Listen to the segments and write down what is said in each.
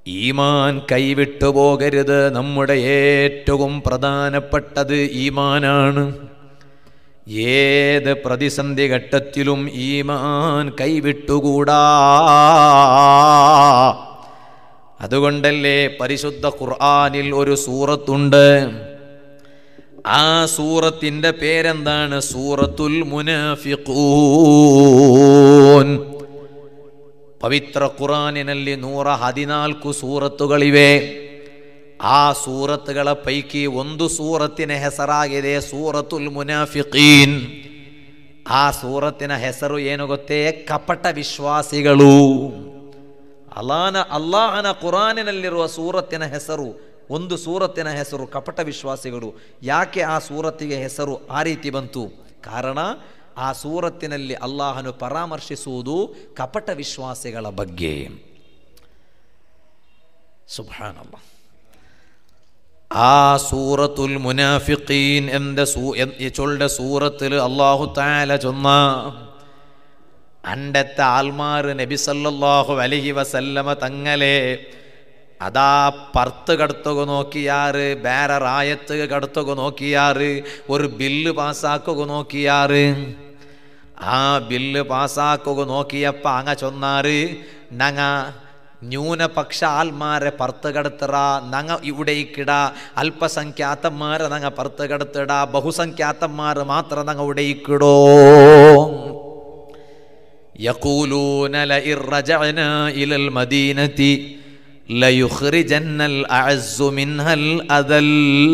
ഈമാൻ കൈവിട്ടു പോകരുത് നമ്മുടെ ഏറ്റവും പ്രധാനപ്പെട്ടത് ഈമാനാണ് ഏത് പ്രതിസന്ധി ഘട്ടത്തിലും ഈമാൻ കൈവിട്ടുകൂടാ അതുകൊണ്ടല്ലേ പരിശുദ്ധ ഖുർആനിൽ ഒരു സൂറത്തുണ്ട് ആ സൂറത്തിന്റെ പേരെന്താണ് സൂറത്തുൽ മുനാഫിഖൂൻ ಪವಿತ್ರ ಕುರಾನಿನಲ್ಲಿ ನೂರ ಹದಿನಾಲ್ಕು ಸೂರತ್ತುಗಳಿವೆ ಆ ಸೂರತ್ತುಗಳ ಪೈಕಿ ಒಂದು ಸೂರತ್ತಿನ ಹೆಸರಾಗಿದೆ ಸೂರತುಲ್ ಮುನಾಫಿಕೀನ್ ಆ ಸೂರತ್ತಿನ ಹೆಸರು ಏನು ಗೊತ್ತೇ ಕಪಟ ವಿಶ್ವಾಸಿಗಳು ಅಲ್ಲಾನ ಅಲ್ಲಾಹನ ಕುರಾನಿನಲ್ಲಿರುವ ಸೂರತ್ತಿನ ಹೆಸರು ಒಂದು ಸೂರತ್ತಿನ ಹೆಸರು ಕಪಟ ವಿಶ್ವಾಸಿಗಳು ಯಾಕೆ ಆ ಸೂರತ್ತಿಗೆ ಹೆಸರು ಆ ರೀತಿ ಬಂತು ಕಾರಣ ಆ ಸೂರತ್ತಿನಲ್ಲಿ ಅಲ್ಲಾಹನು ಪರಾಮರ್ಶಿಸುವುದು ಕಪಟ ವಿಶ್ವಾಸಿಗಳ ಬಗ್ಗೆ സുബ്ഹാനല്ല ആ സൂറത്തുൽ മുനാഫിഖീൻ എന്ന സൂ ചൊല്ലുടെ സൂറത്തിൽ അള്ളാഹു താല ചൊന്ന അണ്ടത്തെ ആൽമാർ നബി സല്ലല്ലാഹു അലൈഹി വസല്ലമ തങ്ങളെ അതാ പർത്ത് കടത്തുക നോക്കിയാറ് ಬೇರೆ ರಾಯತ್ ಕಡ್ತಗ ನೋಕಿಯಾರು ഒരു ബില്ല് പാസ്സാക്കുക നോക്കിയാറ് ആ ബില്ല് പാസ്സാക്കുക നോക്കിയപ്പ അങ്ങ ചൊന്നാറ് നങ്ങ ന്യൂനപക്ഷ ആൽമാരെ പർത്ത് കടത്തറ നങ്ങ ഇവിടേക്കിട അല്പസംഖ്യാത്തന്മാരെ നങ്ങ പർത്ത് കടത്തിട ബഹുസംഖ്യാത്തന്മാർ മാത്രം നങ്ങ ഇവിടേക്കിടോ يقولون لئن رجعنا إلى المدينة ليخرجن الأعز منها الأذل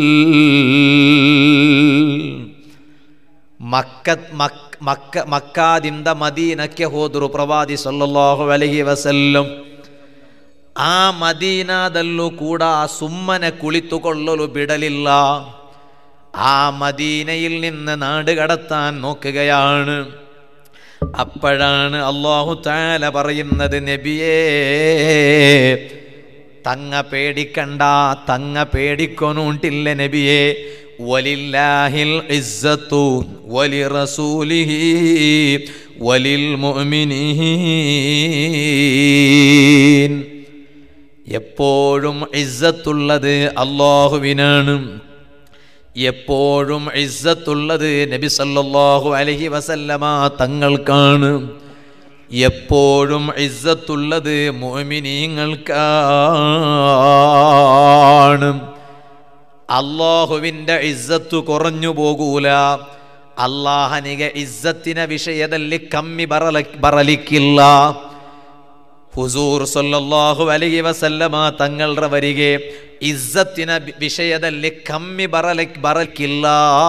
ಮಕ್ಕ ಮಕ್ ಮಕ್ಕ ಮಕ್ಕಾದಿಂದ ಮದೀನಕ್ಕೆ ಹೋದರು ಪ್ರವಾದಿ ಸಲ್ಲಲ್ಲಾಹು ಅಲೈಹಿ ವಸಲ್ಲಂ ಆ ಮದೀನಾದಲ್ಲೂ ಕೂಡ ಸುಮ್ಮನೆ ಕುಳಿತುಕೊಳ್ಳಲು ಬಿಡಲಿಲ್ಲ ആ മദീനയിൽ നിന്ന് നാട് കടത്താൻ നോക്കുകയാണ് അപ്പോഴാണ് അള്ളാഹു താല പറയുന്നത് നബിയേ തങ്ങ പേടിക്കണ്ട തങ്ങ പേടിക്കൊന്നുണ്ടില്ല നബിയെ വലില്ലാഹിൽ ഇസ്സത്തു വലി റസൂലിഹി വലിൽ മുഅ്മിനീൻ എപ്പോഴും ഇസ്സത്തുള്ളത് അള്ളാഹുവിനാണ് എപ്പോഴും ഇസ്സത്തുള്ളത് നബി സല്ലല്ലാഹു അലൈഹി വസല്ലമ തങ്ങൾക്കാണ് എപ്പോഴും ഇസ്സത്തുള്ളത് മോമിനീങ്ങൾക്കാണ് അള്ളാഹുവിൻ്റെ ഇസ്സത്ത് കുറഞ്ഞു പോകൂല അള്ളാഹനിಗೆ ಇಜ್ಜತ್ತಿನ ವಿಷಯದಲ್ಲಿ ಕಮ್ಮಿ ಬರಲ ಬರಲಿಕ್ಕಿಲ್ಲ ಹುಜೂರ್ ಸೊಲ್ಲಲ್ಲಾಹು ಅಲಿಗೆ ವಸಲ್ಲಮ ತಂಗಳರ ವರಿಗೆ ಇಜ್ಜತ್ತಿನ ವಿಷಯದಲ್ಲಿ ಕಮ್ಮಿ ಬರಲಿಕ್ ಬರಲಿಕ್ಕಿಲ್ಲ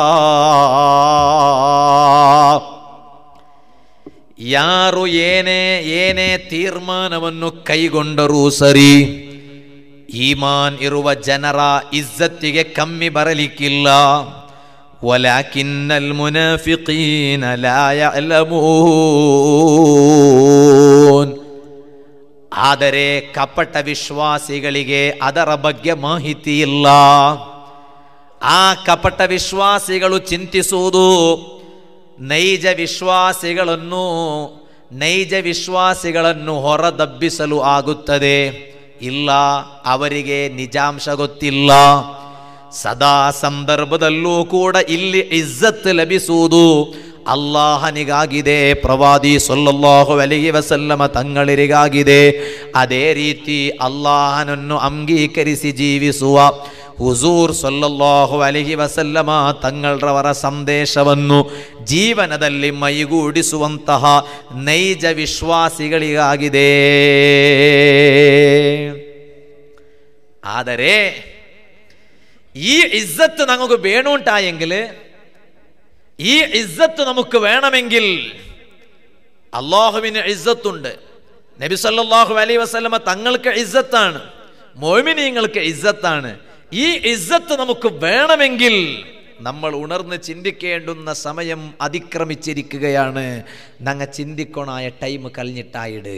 ಯಾರು ಏನೇ ಏನೇ ತೀರ್ಮಾನವನ್ನು ಕೈಗೊಂಡರೂ ಸರಿ ಈಮಾನ್ ಇರುವ ಜನರ ಇಜ್ಜತ್ತಿಗೆ ಕಮ್ಮಿ ಬರಲಿಕ್ಕಿಲ್ಲ ولكن المنافقين لا يعلمون ಆದರೆ ಕಪಟ ವಿಶ್ವಾಸಿಗಳಿಗೆ ಅದರ ಬಗ್ಗೆ ಮಾಹಿತಿ ಇಲ್ಲ ಆ ಕಪಟ ವಿಶ್ವಾಸಿಗಳು ಚಿಂತಿಸುವುದು ನೈಜ ವಿಶ್ವಾಸಿಗಳನ್ನು ನೈಜ ವಿಶ್ವಾಸಿಗಳನ್ನು ಹೊರದಬ್ಬಿಸಲು ಆಗುತ್ತದೆ ಇಲ್ಲ ಅವರಿಗೆ ನಿಜಾಂಶ ಗೊತ್ತಿಲ್ಲ ಸದಾ ಸಂದರ್ಭದಲ್ಲೂ ಕೂಡ ಇಲ್ಲಿ ಇಜ್ಜತ್ ಲಭಿಸುವುದು ಅಲ್ಲಾಹನಿಗಾಗಿದೆ ಪ್ರವಾದಿ ಸೊಲ್ಲಲ್ಲಾಹು ಅಲಿಗೆ ವಸಲ್ಲಮ ತಂಗಳಿರಿಗಾಗಿದೆ ಅದೇ ರೀತಿ ಅಲ್ಲಾಹನನ್ನು ಅಂಗೀಕರಿಸಿ ಜೀವಿಸುವ ಹುಜೂರ್ ಸೊಲ್ಲಲ್ಲಾಹು ಅಲಿಹಿ ವಸಲ್ಲಮ ತಂಗಳರವರ ಸಂದೇಶವನ್ನು ಜೀವನದಲ್ಲಿ ಮೈಗೂಡಿಸುವಂತಹ ನೈಜ ವಿಶ್ವಾಸಿಗಳಿಗಾಗಿದೆ ಆದರೆ ഈ ഇസ്സത്ത് നമുക്ക് വേണുണ്ടായെങ്കിൽ ഈ ഇസ്സത്ത് നമുക്ക് വേണമെങ്കിൽ അള്ളാഹുവിന് ഇസ്സത്തുണ്ട് നബി സല്ലല്ലാഹു അലൈഹി വസല്ലമ തങ്ങൾക്ക് ഇസ്സത്താണ് മോമിനിയങ്ങൾക്ക് ഇസ്സത്താണ് ഈ ഇസ്സത്ത് നമുക്ക് വേണമെങ്കിൽ നമ്മൾ ഉണർന്ന് ചിന്തിക്കേണ്ടുന്ന സമയം അതിക്രമിച്ചിരിക്കുകയാണ് നങ്ങ ചിന്തിക്കൊണായ ടൈം കഴിഞ്ഞിട്ടായിട്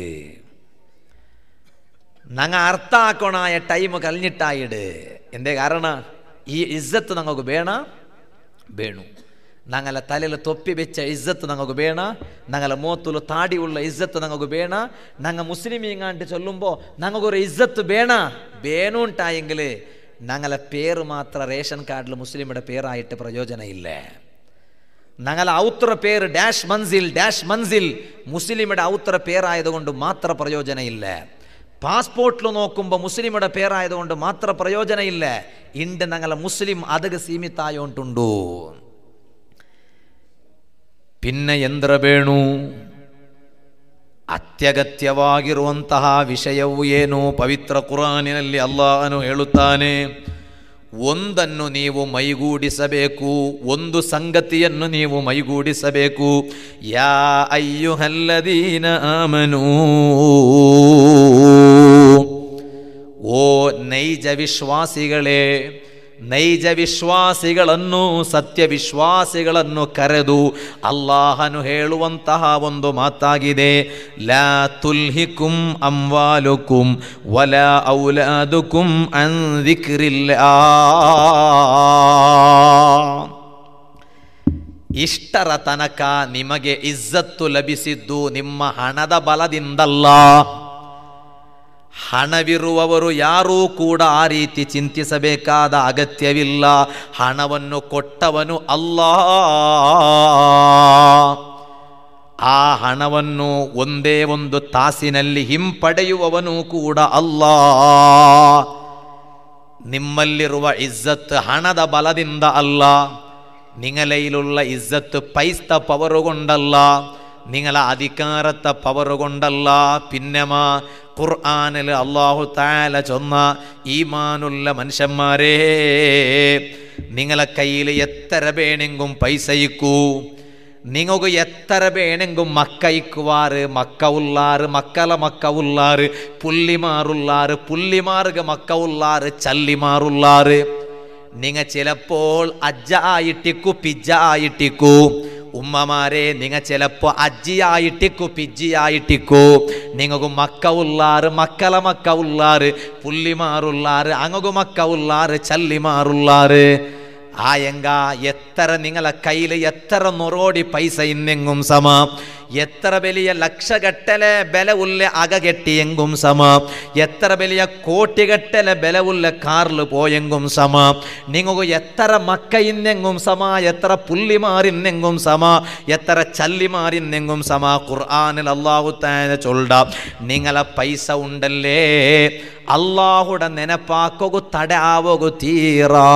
നങ്ങ അർത്ഥാക്കൊണായ ടൈം കഴിഞ്ഞിട്ടായിട് എന്തേ കാരണ ഈ ഇസ്സത്ത് നമുക്ക് വേണ വേണു ഞങ്ങളെ തലയിൽ തൊപ്പി വെച്ച ഇസ്സത്ത് ഞങ്ങൾക്ക് വേണ ഞങ്ങളെ മോത്തുള്ള താടിയുള്ള ഇസ്സത്ത് ഞങ്ങൾക്ക് വേണ ഞങ്ങൾ മുസ്ലിം ഇങ്ങാണ്ട് ചൊല്ലുമ്പോൾ ഞങ്ങൾക്കൊരു ഇസ്സത്ത് വേണ വേണുണ്ടായെങ്കിൽ ഞങ്ങളെ പേര് മാത്രം റേഷൻ കാർഡിൽ മുസ്ലിമിയുടെ പേരായിട്ട് പ്രയോജനം ഇല്ലേ ഞങ്ങളെ ഔത്ര പേര് ഡാഷ് മൻസിൽ ഡാഷ് മൻസിൽ മുസ്ലിമിയുടെ ഔത്ര പേരായതുകൊണ്ട് മാത്രം പ്രയോജനം ഇല്ല പാസ്പോർട്ടിൽ നോക്കുമ്പോൾ മുസ്ലിമിയുടെ പേരായതുകൊണ്ട് മാത്രം പ്രയോജനം ഇല്ല ഇണ്ട് ഞങ്ങളെ മുസ്ലിം ಅದಕ್ಕೆ ಸೀಮಿತಾಯೋಂಟುಂಡು പിന്നെ ಎಂದ್ರ ಬೇಣು ಅತ್ಯಗತ್ಯವಾಗಿರುವಂತಹ ವಿಷಯವು ಏನು ಪವಿತ್ರ ಕುರಾನಿನಲ್ಲಿ ಅಲ್ಲಾಹನು ಹೇಳುತ್ತಾನೆ ಒಂದನ್ನು ನೀವು ಮೈಗೂಡಿಸಬೇಕು ಒಂದು ಸಂಗತಿಯನ್ನು ನೀವು ಮೈಗೂಡಿಸಬೇಕು ಯಾ ಅಯ್ಯುಹಲ್ಲದೀನ ಆಮನೂ ಓ ನೈಜ ವಿಶ್ವಾಸಿಗಳೇ ನೈಜ ವಿಶ್ವಾಸಿಗಳನ್ನು ಸತ್ಯವಿಶ್ವಾಸಿಗಳನ್ನು ಕರೆದು ಅಲ್ಲಾಹನು ಹೇಳುವಂತಹ ಒಂದು ಮಾತಾಗಿದೆ ಲಾ ತುಲ್ಹಿಕುಂ ಅಂವಾಲುಕುಂ ವಲ ಔಲಾದುಕುಂ ಅನ್ ದಿಕ್ರಿಲ್ಲಾ ಇಷ್ಟರ ತನಕ ನಿಮಗೆ ಇಜ್ಜತ್ತು ಲಭಿಸಿದ್ದು ನಿಮ್ಮ ಹಣದ ಬಲದಿಂದಲ್ಲ ಹಣವಿರುವವರು ಯಾರೂ ಕೂಡ ಆ ರೀತಿ ಚಿಂತಿಸಬೇಕಾದ ಅಗತ್ಯವಿಲ್ಲ ಹಣವನ್ನು ಕೊಟ್ಟವನು ಅಲ್ಲ ಆ ಹಣವನ್ನು ಒಂದೇ ಒಂದು ತಾಸಿನಲ್ಲಿ ಹಿಂಪಡೆಯುವವನು ಕೂಡ ಅಲ್ಲ ನಿಮ್ಮಲ್ಲಿರುವ ಇಜ್ಜತ್ ಹಣದ ಬಲದಿಂದ ಅಲ್ಲ നിങ്ങളയിലുള്ള ഇസ്സത്ത് പൈസ്ത പവറ് കൊണ്ടല്ല നിങ്ങളെ അധികാരത്തെ പവറ് കൊണ്ടല്ല പിന്നമാ ഖുർആാനിൽ അള്ളാഹു താല ചൊന്ന ഈമാനുള്ള മനുഷ്യന്മാരേ നിങ്ങളെ കയ്യിൽ എത്ര വേണമെങ്കും പൈസയിക്കൂ നിങ്ങൾക്ക് എത്ര വേണമെങ്കും മക്കയിക്കുവാറ് മക്ക ഉള്ളാറ് മക്കള മക്ക ഉള്ളാറ് പുള്ളിമാറുള്ളാറ് പുള്ളിമാർക്ക് മക്ക ഉള്ളാറ് ചല്ലിമാറുള്ളാറ് നിങ്ങ ചിലപ്പോൾ അജ്ജ ആയിട്ടിക്കു പിജ്ജ ആയിട്ടിക്കു ഉമ്മമാരെ നിങ്ങ ചിലപ്പോ അജ്ജിയായിട്ടിക്കു പിജ്ജിയായിട്ടിക്കു നിങ്ങൾക്ക് മക്ക ഉള്ളാറ് മക്കള മക്ക ഉള്ളാറ് പുള്ളിമാറുള്ളാറ് അങ്ങകു മക്ക ഉള്ളാറ് ചല്ലിമാറുള്ളാറ് ആയങ്ക എത്ര നിങ്ങളെ കയ്യിൽ എത്ര നൊറോടി പൈസ ഇന്നെങ്കും സമ എത്ര വലിയ ലക്ഷഗട്ടലെ ബലവുള്ള അകകെട്ടിയെങ്കും സമ എത്ര വലിയ കോട്ടിഗട്ടലെ ബലവുള്ള കാറിൽ പോയെങ്കും സമ നിങ്ങൾക്ക് എത്ര മക്ക ഇന്നെങ്കും സമ എത്ര പുള്ളിമാരിന്നെങ്കും സമ എത്ര ചല്ലിമാരിന്നെങ്കും സമ ഖുർആാനിൽ അള്ളാഹു താന ചൊല്ല നിങ്ങളെ പൈസ ഉണ്ടല്ലേ അള്ളാഹുടെ ನೆನಪಾಕೋಗು ತಡೆ ಆವೋಗು ತೀರಾ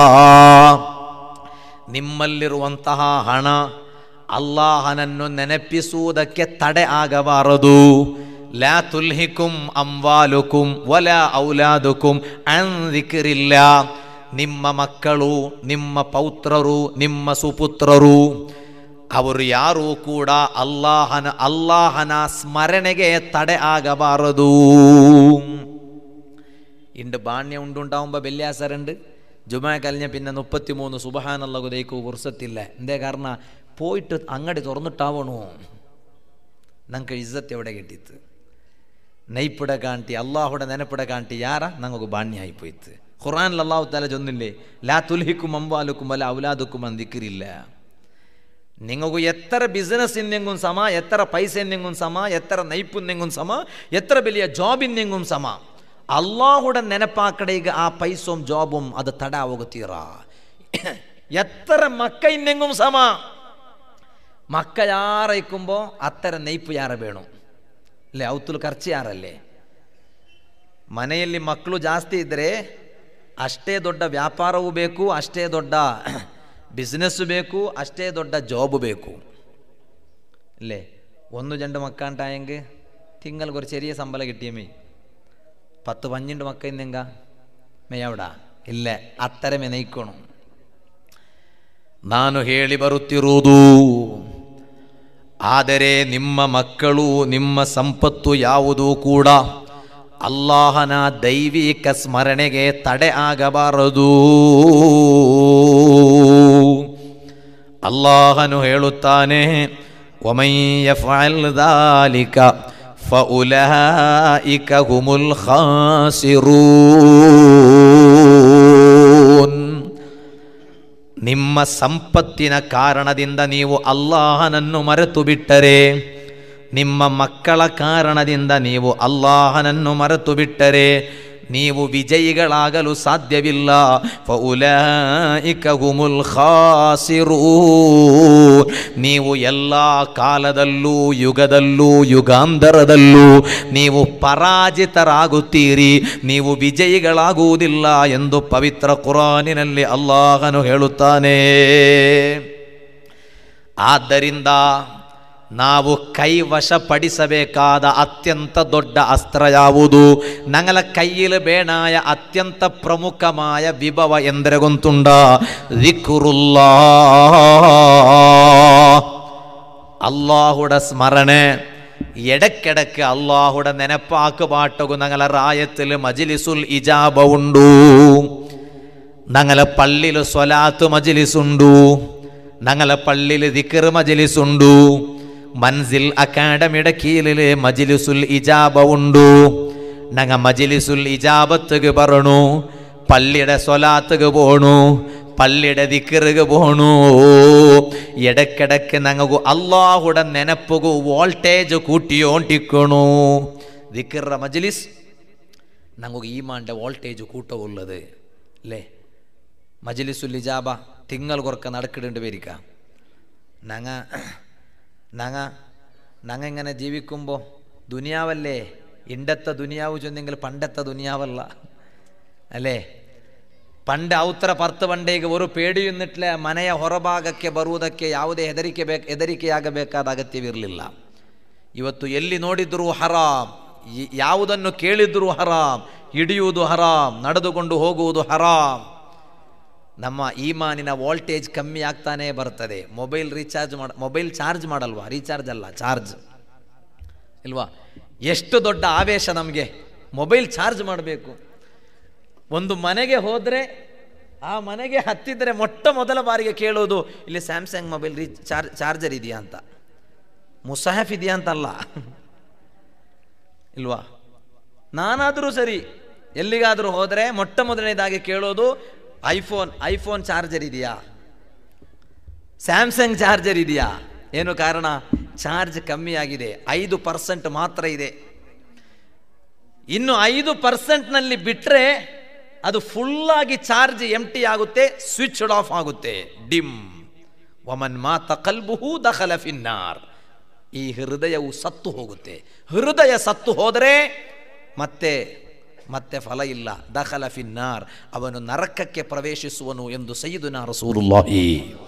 ನಿಮ್ಮಲ್ಲಿರುವಂತಹ ಹಣ ಅಲ್ಲಾಹನನ್ನು ನೆನಪಿಸುವುದಕ್ಕೆ ತಡೆ ಆಗಬಾರದು ലാ തുൽഹിക്കും അംവാലുക്കും വല ഔലാദുക്കും അൻദിക്രില്ല ನಿಮ್ಮ ಮಕ್ಕಳು ನಿಮ್ಮ ಪೌತ್ರರು ನಿಮ್ಮ ಸುಪುತ್ರರು ಅವರು ಯಾರೂ ಕೂಡ ಅಲ್ಲಾಹನ ಅಲ್ಲಾಹನ ಸ್ಮರಣೆಗೆ ತಡೆ ಆಗಬಾರದು ഇണ്ട് ബാണ്യം ഉണ്ടുണ്ടാവുമ്പോൾ വെള്ളിയാസറുണ്ട് ജുമാ കഴിഞ്ഞ പിന്നെ മുപ്പത്തിമൂന്ന് സുബഹാനുള്ള കുതയ്ക്ക് ഉർസത്തില്ല എന്തേ കാരണം പോയിട്ട് അങ്ങടി തുറന്നിട്ടാവണു ഞങ്ങൾക്ക് ഇജ്ജത്ത് എവിടെ കിട്ടിയത് നെയ്പ്പിട കാണ്ടി അള്ളാഹുടെ നെനപ്പിട കാണ്ടി യാറ ഞങ്ങൾക്ക് ബാണ്യായി പോയിത്ത് ഖുറാനിൽ അള്ളാഹു താല ചൊന്നില്ലേ ലാ തുൽഹിക്കും അമ്പാലുക്കും അല്ല ഔലാദുക്കും അന്തിക്കിരില്ല നിങ്ങൾക്ക് എത്ര ബിസിനസ് ഇന്നെങ്കും സമ എത്ര പൈസ എന്നെങ്കും സമ എത്ര നയിപ്പുന്നെങ്കും സമ എത്ര വലിയ ജോബിന്നെങ്കും സമ അള്ളാഹുടെ നെനപ്പാക്കടേക്ക് ആ പൈസയും ജോബും അത് തടാവുകത്തീറ എത്ര മക്ക ഇന്നെങ്കും സമ മക്ക യാറയ്ക്കുമ്പോൾ അത്തര നെയ്പ്പ് ಯಾರ ಬೇಣು ಅಲ್ಲೇ ಅವತ್ತಲು ಖರ್ಚು ಯಾರಲ್ಲೇ ಮನೆಯಲ್ಲಿ ಮಕ್ಕಳು ಜಾಸ್ತಿ ಇದ್ದರೆ ಅಷ್ಟೇ ದೊಡ್ಡ ವ್ಯಾಪಾರವೂ ಬೇಕು ಅಷ್ಟೇ ದೊಡ್ಡ ಬಿಸ್ನೆಸ್ಸು ಬೇಕು ಅಷ್ಟೇ ದೊಡ್ಡ ಜಾಬ್ ಬೇಕು അല്ലേ ഒന്ന് രണ്ട് മക്കാണ്ടായെങ്കിൽ തിങ്ങൾക്ക് ഒരു ചെറിയ ശമ്പളം കിട്ടിയ മേ പത്ത് പഞ്ഞിണ്ട് മക്ക ഇന്നെങ്ക ಮೇಯವಡ ಇಲ್ಲ ಅತ್ತರಮೆ ನೈಕೋಣ ನಾನು ಹೇಳಿ ಬರುತ್ತಿರುವುದು ಆದರೆ ನಿಮ್ಮ ಮಕ್ಕಳು ನಿಮ್ಮ ಸಂಪತ್ತು ಯಾವುದೂ ಕೂಡ ಅಲ್ಲಾಹನ ದೈವಿಕ ಸ್ಮರಣೆಗೆ ತಡೆ ಆಗಬಾರದು ಅಲ್ಲಾಹನು ಹೇಳುತ್ತಾನೆ ومن يفعل ذلك فأولئك هم الخاسرون ನಿಮ್ಮ ನಿಮ್ಮ ಸಂಪತ್ತಿನ ಕಾರಣದಿಂದ ನೀವು ಅಲ್ಲಾಹನನ್ನು ಮರೆತು ಬಿಟ್ಟರೆ ನಿಮ್ಮ ಮಕ್ಕಳ ಕಾರಣದಿಂದ ನೀವು ಅಲ್ಲಾಹನನ್ನು ಮರೆತು ಬಿಟ್ಟರೆ ನೀವು ವಿಜಯಿಗಳಾಗಲು ಸಾಧ್ಯವಿಲ್ಲ ಫೌಲಾಯಿಕ ಹುಮುಲ್ ಖಾಸಿರೂನ್. ನೀವು ಎಲ್ಲ ಕಾಲದಲ್ಲೂ ಯುಗದಲ್ಲೂ ಯುಗಾಂಧರದಲ್ಲೂ ನೀವು ಪರಾಜಿತರಾಗುತ್ತೀರಿ ನೀವು ವಿಜಯಿಗಳಾಗುವುದಿಲ್ಲ ಎಂದು ಪವಿತ್ರ ಕುರಾನಿನಲ್ಲಿ ಅಲ್ಲಾಹನು ಹೇಳುತ್ತಾನೆ ಆದ್ದರಿಂದ ನಾವು ಕೈವಶಪಡಿಸಬೇಕಾದ ಅತ್ಯಂತ ದೊಡ್ಡ ಅಸ್ತ್ರ ಯಾವುದು ഞങ്ങളെ കയ്യിൽ ಬೇಣಾಯ ಅತ್ಯಂತ ಪ್ರಮುಖമായ ವಿಭವ ಎಂದರೆ ಗೊತ್ತುಂಡ ದಿಕ್ಕುರುಲ್ಲಾ അള്ളാഹുടെ സ്മരണ ഇടയ്ക്കിടയ്ക്ക് അള്ളാഹുടെ നെനപ്പാക്ക് പാട്ടുകു ഞങ്ങളെ റായത്തിൽ മജിലിസുൽ ഇജാബ ഉണ്ടു ഞങ്ങളെ പള്ളിയിൽ സ്വലാത്ത് മജിലിസുണ്ടു ഞങ്ങളെ പള്ളിയിൽ ദിക്കർ മജിലിസുണ്ടു മൻസിൽ അക്കാഡമിയുടെ കീഴിൽ മജിലിസുൽ ഇജാബ ഉണ്ടു ഞങ്ങ മജിലിസുൽ ഇജാബത്തുക്ക് പറണു പള്ളിയുടെ സ്വലാത്തുക്ക് പോണു പള്ളിയുടെ ദിക്കറുക പോണു ഇടക്കിടക്ക് ഞങ്ങൾക്കു അള്ളാഹുടെ നെനപ്പുകു വോൾട്ടേജ് കൂട്ടിയോണ്ടിക്കണു ദിക്കറ മജ്ലിസ് ഞങ്ങൾക്ക് ഈമാൻ്റെ വോൾട്ടേജ് കൂട്ടവുള്ളത് അല്ലേ മജ്ലിസുൽ ഇജാബ തിങ്കൾ കുറക്ക നടക്കിടേണ്ടി വരിക ഞങ്ങ ഞങ്ങ ഞങ്ങ ഇങ്ങനെ ജീവിക്കുമ്പോൾ ദുനിയാവല്ലേ ഇണ്ടത്തെ ദുനിയാവ് ചൊന്നെങ്കിൽ പണ്ടത്തെ ദുനിയാവല്ല ಅಲ್ಲೇ ಪಂಡ ಅವತರ ಪರ್ತ ಬಂಡೆಗೆ ಒಂದು ಪೇಡಿಯುನ್ನಿಟ್ಲೆ ಮನೆಯ ಹೊರಭಾಗಕ್ಕೆ ಬರುವುದಕ್ಕೆ ಯಾವುದೇ ಹೆದರಿಕೆ ಬೇಕು ಹೆದರಿಕೆಯಾಗಬೇಕಾದ ಅಗತ್ಯವಿರಲಿಲ್ಲ ಇವತ್ತು ಎಲ್ಲಿ ನೋಡಿದರೂ ಹರಾಮ್ ಈ- ಯಾವುದನ್ನು ಕೇಳಿದರೂ ಹರಾಮ್ ಹಿಡಿಯುವುದು ಹರಾಮ್ ನಡೆದುಕೊಂಡು ಹೋಗುವುದು ಹರಾಮ್ ನಮ್ಮ ಈಮಾನಿನ ವೋಲ್ಟೇಜ್ ಕಮ್ಮಿ ಆಗ್ತಾನೇ ಬರ್ತದೆ ಮೊಬೈಲ್ ರೀಚಾರ್ಜ್ ಮಾಡ ಮೊಬೈಲ್ ಚಾರ್ಜ್ ಮಾಡಲ್ವಾ ರೀಚಾರ್ಜ್ ಅಲ್ಲ ಚಾರ್ಜ್ ಇಲ್ವಾ ಎಷ್ಟು ದೊಡ್ಡ ಆವೇಶ ನಮಗೆ ಮೊಬೈಲ್ ಚಾರ್ಜ್ ಮಾಡಬೇಕು ಒಂದು ಮನೆಗೆ ಹೋದರೆ ಆ ಮನೆಗೆ ಹತ್ತಿದರೆ ಮೊಟ್ಟ ಮೊದಲ ಬಾರಿಗೆ ಕೇಳೋದು ಇಲ್ಲಿ Samsung mobile recharge charger ಇದೆಯಾ ಅಂತ ಮುಸಾಹಫ್ ಇದೆಯಾ ಅಂತಲ್ಲ ಇಲ್ವಾ ನಾನಾದರೂ ಸರಿ ಎಲ್ಲಿಗಾದರೂ ಹೋದರೆ ಮೊಟ್ಟ ಮೊದಲನೇದಾಗಿ ಕೇಳೋದು ಐಫೋನ್ ಐಫೋನ್ ಚಾರ್ಜರ್ ಇದೆಯಾ ಸ್ಯಾಮ್ಸಂಗ್ ಚಾರ್ಜರ್ ಇದೆಯಾ ಏನು ಕಾರಣ ಚಾರ್ಜ್ ಕಮ್ಮಿ ಆಗಿದೆ ಐದು ಪರ್ಸೆಂಟ್ ಮಾತ್ರ ಇದೆ ಇನ್ನು ಐದು ಪರ್ಸೆಂಟ್ನಲ್ಲಿ ಬಿಟ್ಟರೆ ಅದು ಫುಲ್ಲಾಗಿ ಚಾರ್ಜ್ ಎಂಟಿ ಆಗುತ್ತೆ ಸ್ವಿಚ್ಡ್ ಆಫ್ ಆಗುತ್ತೆ ಡಿಮ್ ವಮನ್ ಮಾತ ಕಲ್ಬುಹು ದಖಲ ಫಿನ್ನಾರ್ ಈ ಹೃದಯವು ಸತ್ತು ಹೋಗುತ್ತೆ ಹೃದಯ ಸತ್ತು ಹೋದರೆ ಮತ್ತೆ ಮತ್ತೆ ಫಲ ಇಲ್ಲ ದಖಲ ಫಿನ್ನಾರ್ ಅವನು ನರಕಕ್ಕೆ ಪ್ರವೇಶಿಸುವನು ಎಂದು ಸೈದುನಾ ರಸೂಲುಲ್ಲಾಹಿ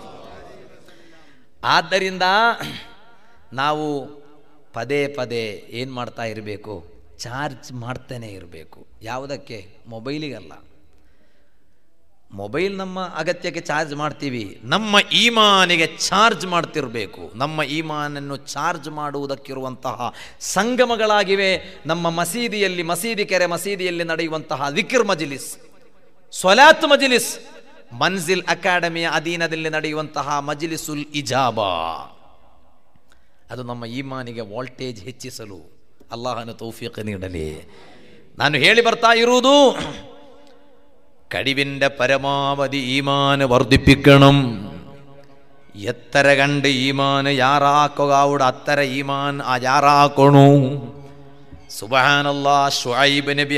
ಆದ್ದರಿಂದ ನಾವು ಪದೇ ಪದೇ ಏನು ಮಾಡ್ತಾ ಇರಬೇಕು ಚಾರ್ಜ್ ಮಾಡ್ತಾನೆ ಇರಬೇಕು ಯಾವುದಕ್ಕೆ ಮೊಬೈಲಿಗಲ್ಲ ಮೊಬೈಲ್ ನಮ್ಮ ಅಗತ್ಯಕ್ಕೆ ಚಾರ್ಜ್ ಮಾಡ್ತೀವಿ ನಮ್ಮ ಈಮಾನಿಗೆ ಚಾರ್ಜ್ ಮಾಡ್ತಿರಬೇಕು ನಮ್ಮ ಈಮಾನನ್ನು ಚಾರ್ಜ್ ಮಾಡುವುದಕ್ಕಿರುವಂತಹ ಸಂಗಮಗಳಾಗಿವೆ ನಮ್ಮ ಮಸೀದಿಯಲ್ಲಿ ಮಸೀದಿ ಕೆರೆ ಮಸೀದಿಯಲ್ಲಿ ನಡೆಯುವಂತಹ ವಿಕಿರ್ ಮಜಿಲಿಸ್ ಸ್ವಲಾತ್ ಮಜಿಲಿಸ್ ಮನ್ಸಿಲ್ ಅಕಾಡೆಮಿಯ ಅಧೀನದಲ್ಲಿ ನಡೆಯುವಂತಹ ಮಜಿಲಿಸುಲ್ ಇಜಾಬಾ ಅದು ನಮ್ಮ ಈಮಾನಿಗೆ ವೋಲ್ಟೇಜ್ ಹೆಚ್ಚಿಸಲು ಅಲ್ಲಾಹನ ತೌಫೀಕ ನೀಡಲಿ ನಾನು ಹೇಳಿ ಬರ್ತಾ ಇರುವುದು കഴിവിൻ്റെ പരമാവധി ഈമാന് വർദ്ധിപ്പിക്കണം എത്ര കണ്ട് ഈമാന് യാറാക്കുക അവിടെ അത്തര ഈമാൻ ആ യാറാക്കണു സുബഹാനല്ലാ ഷുഐബ് നബി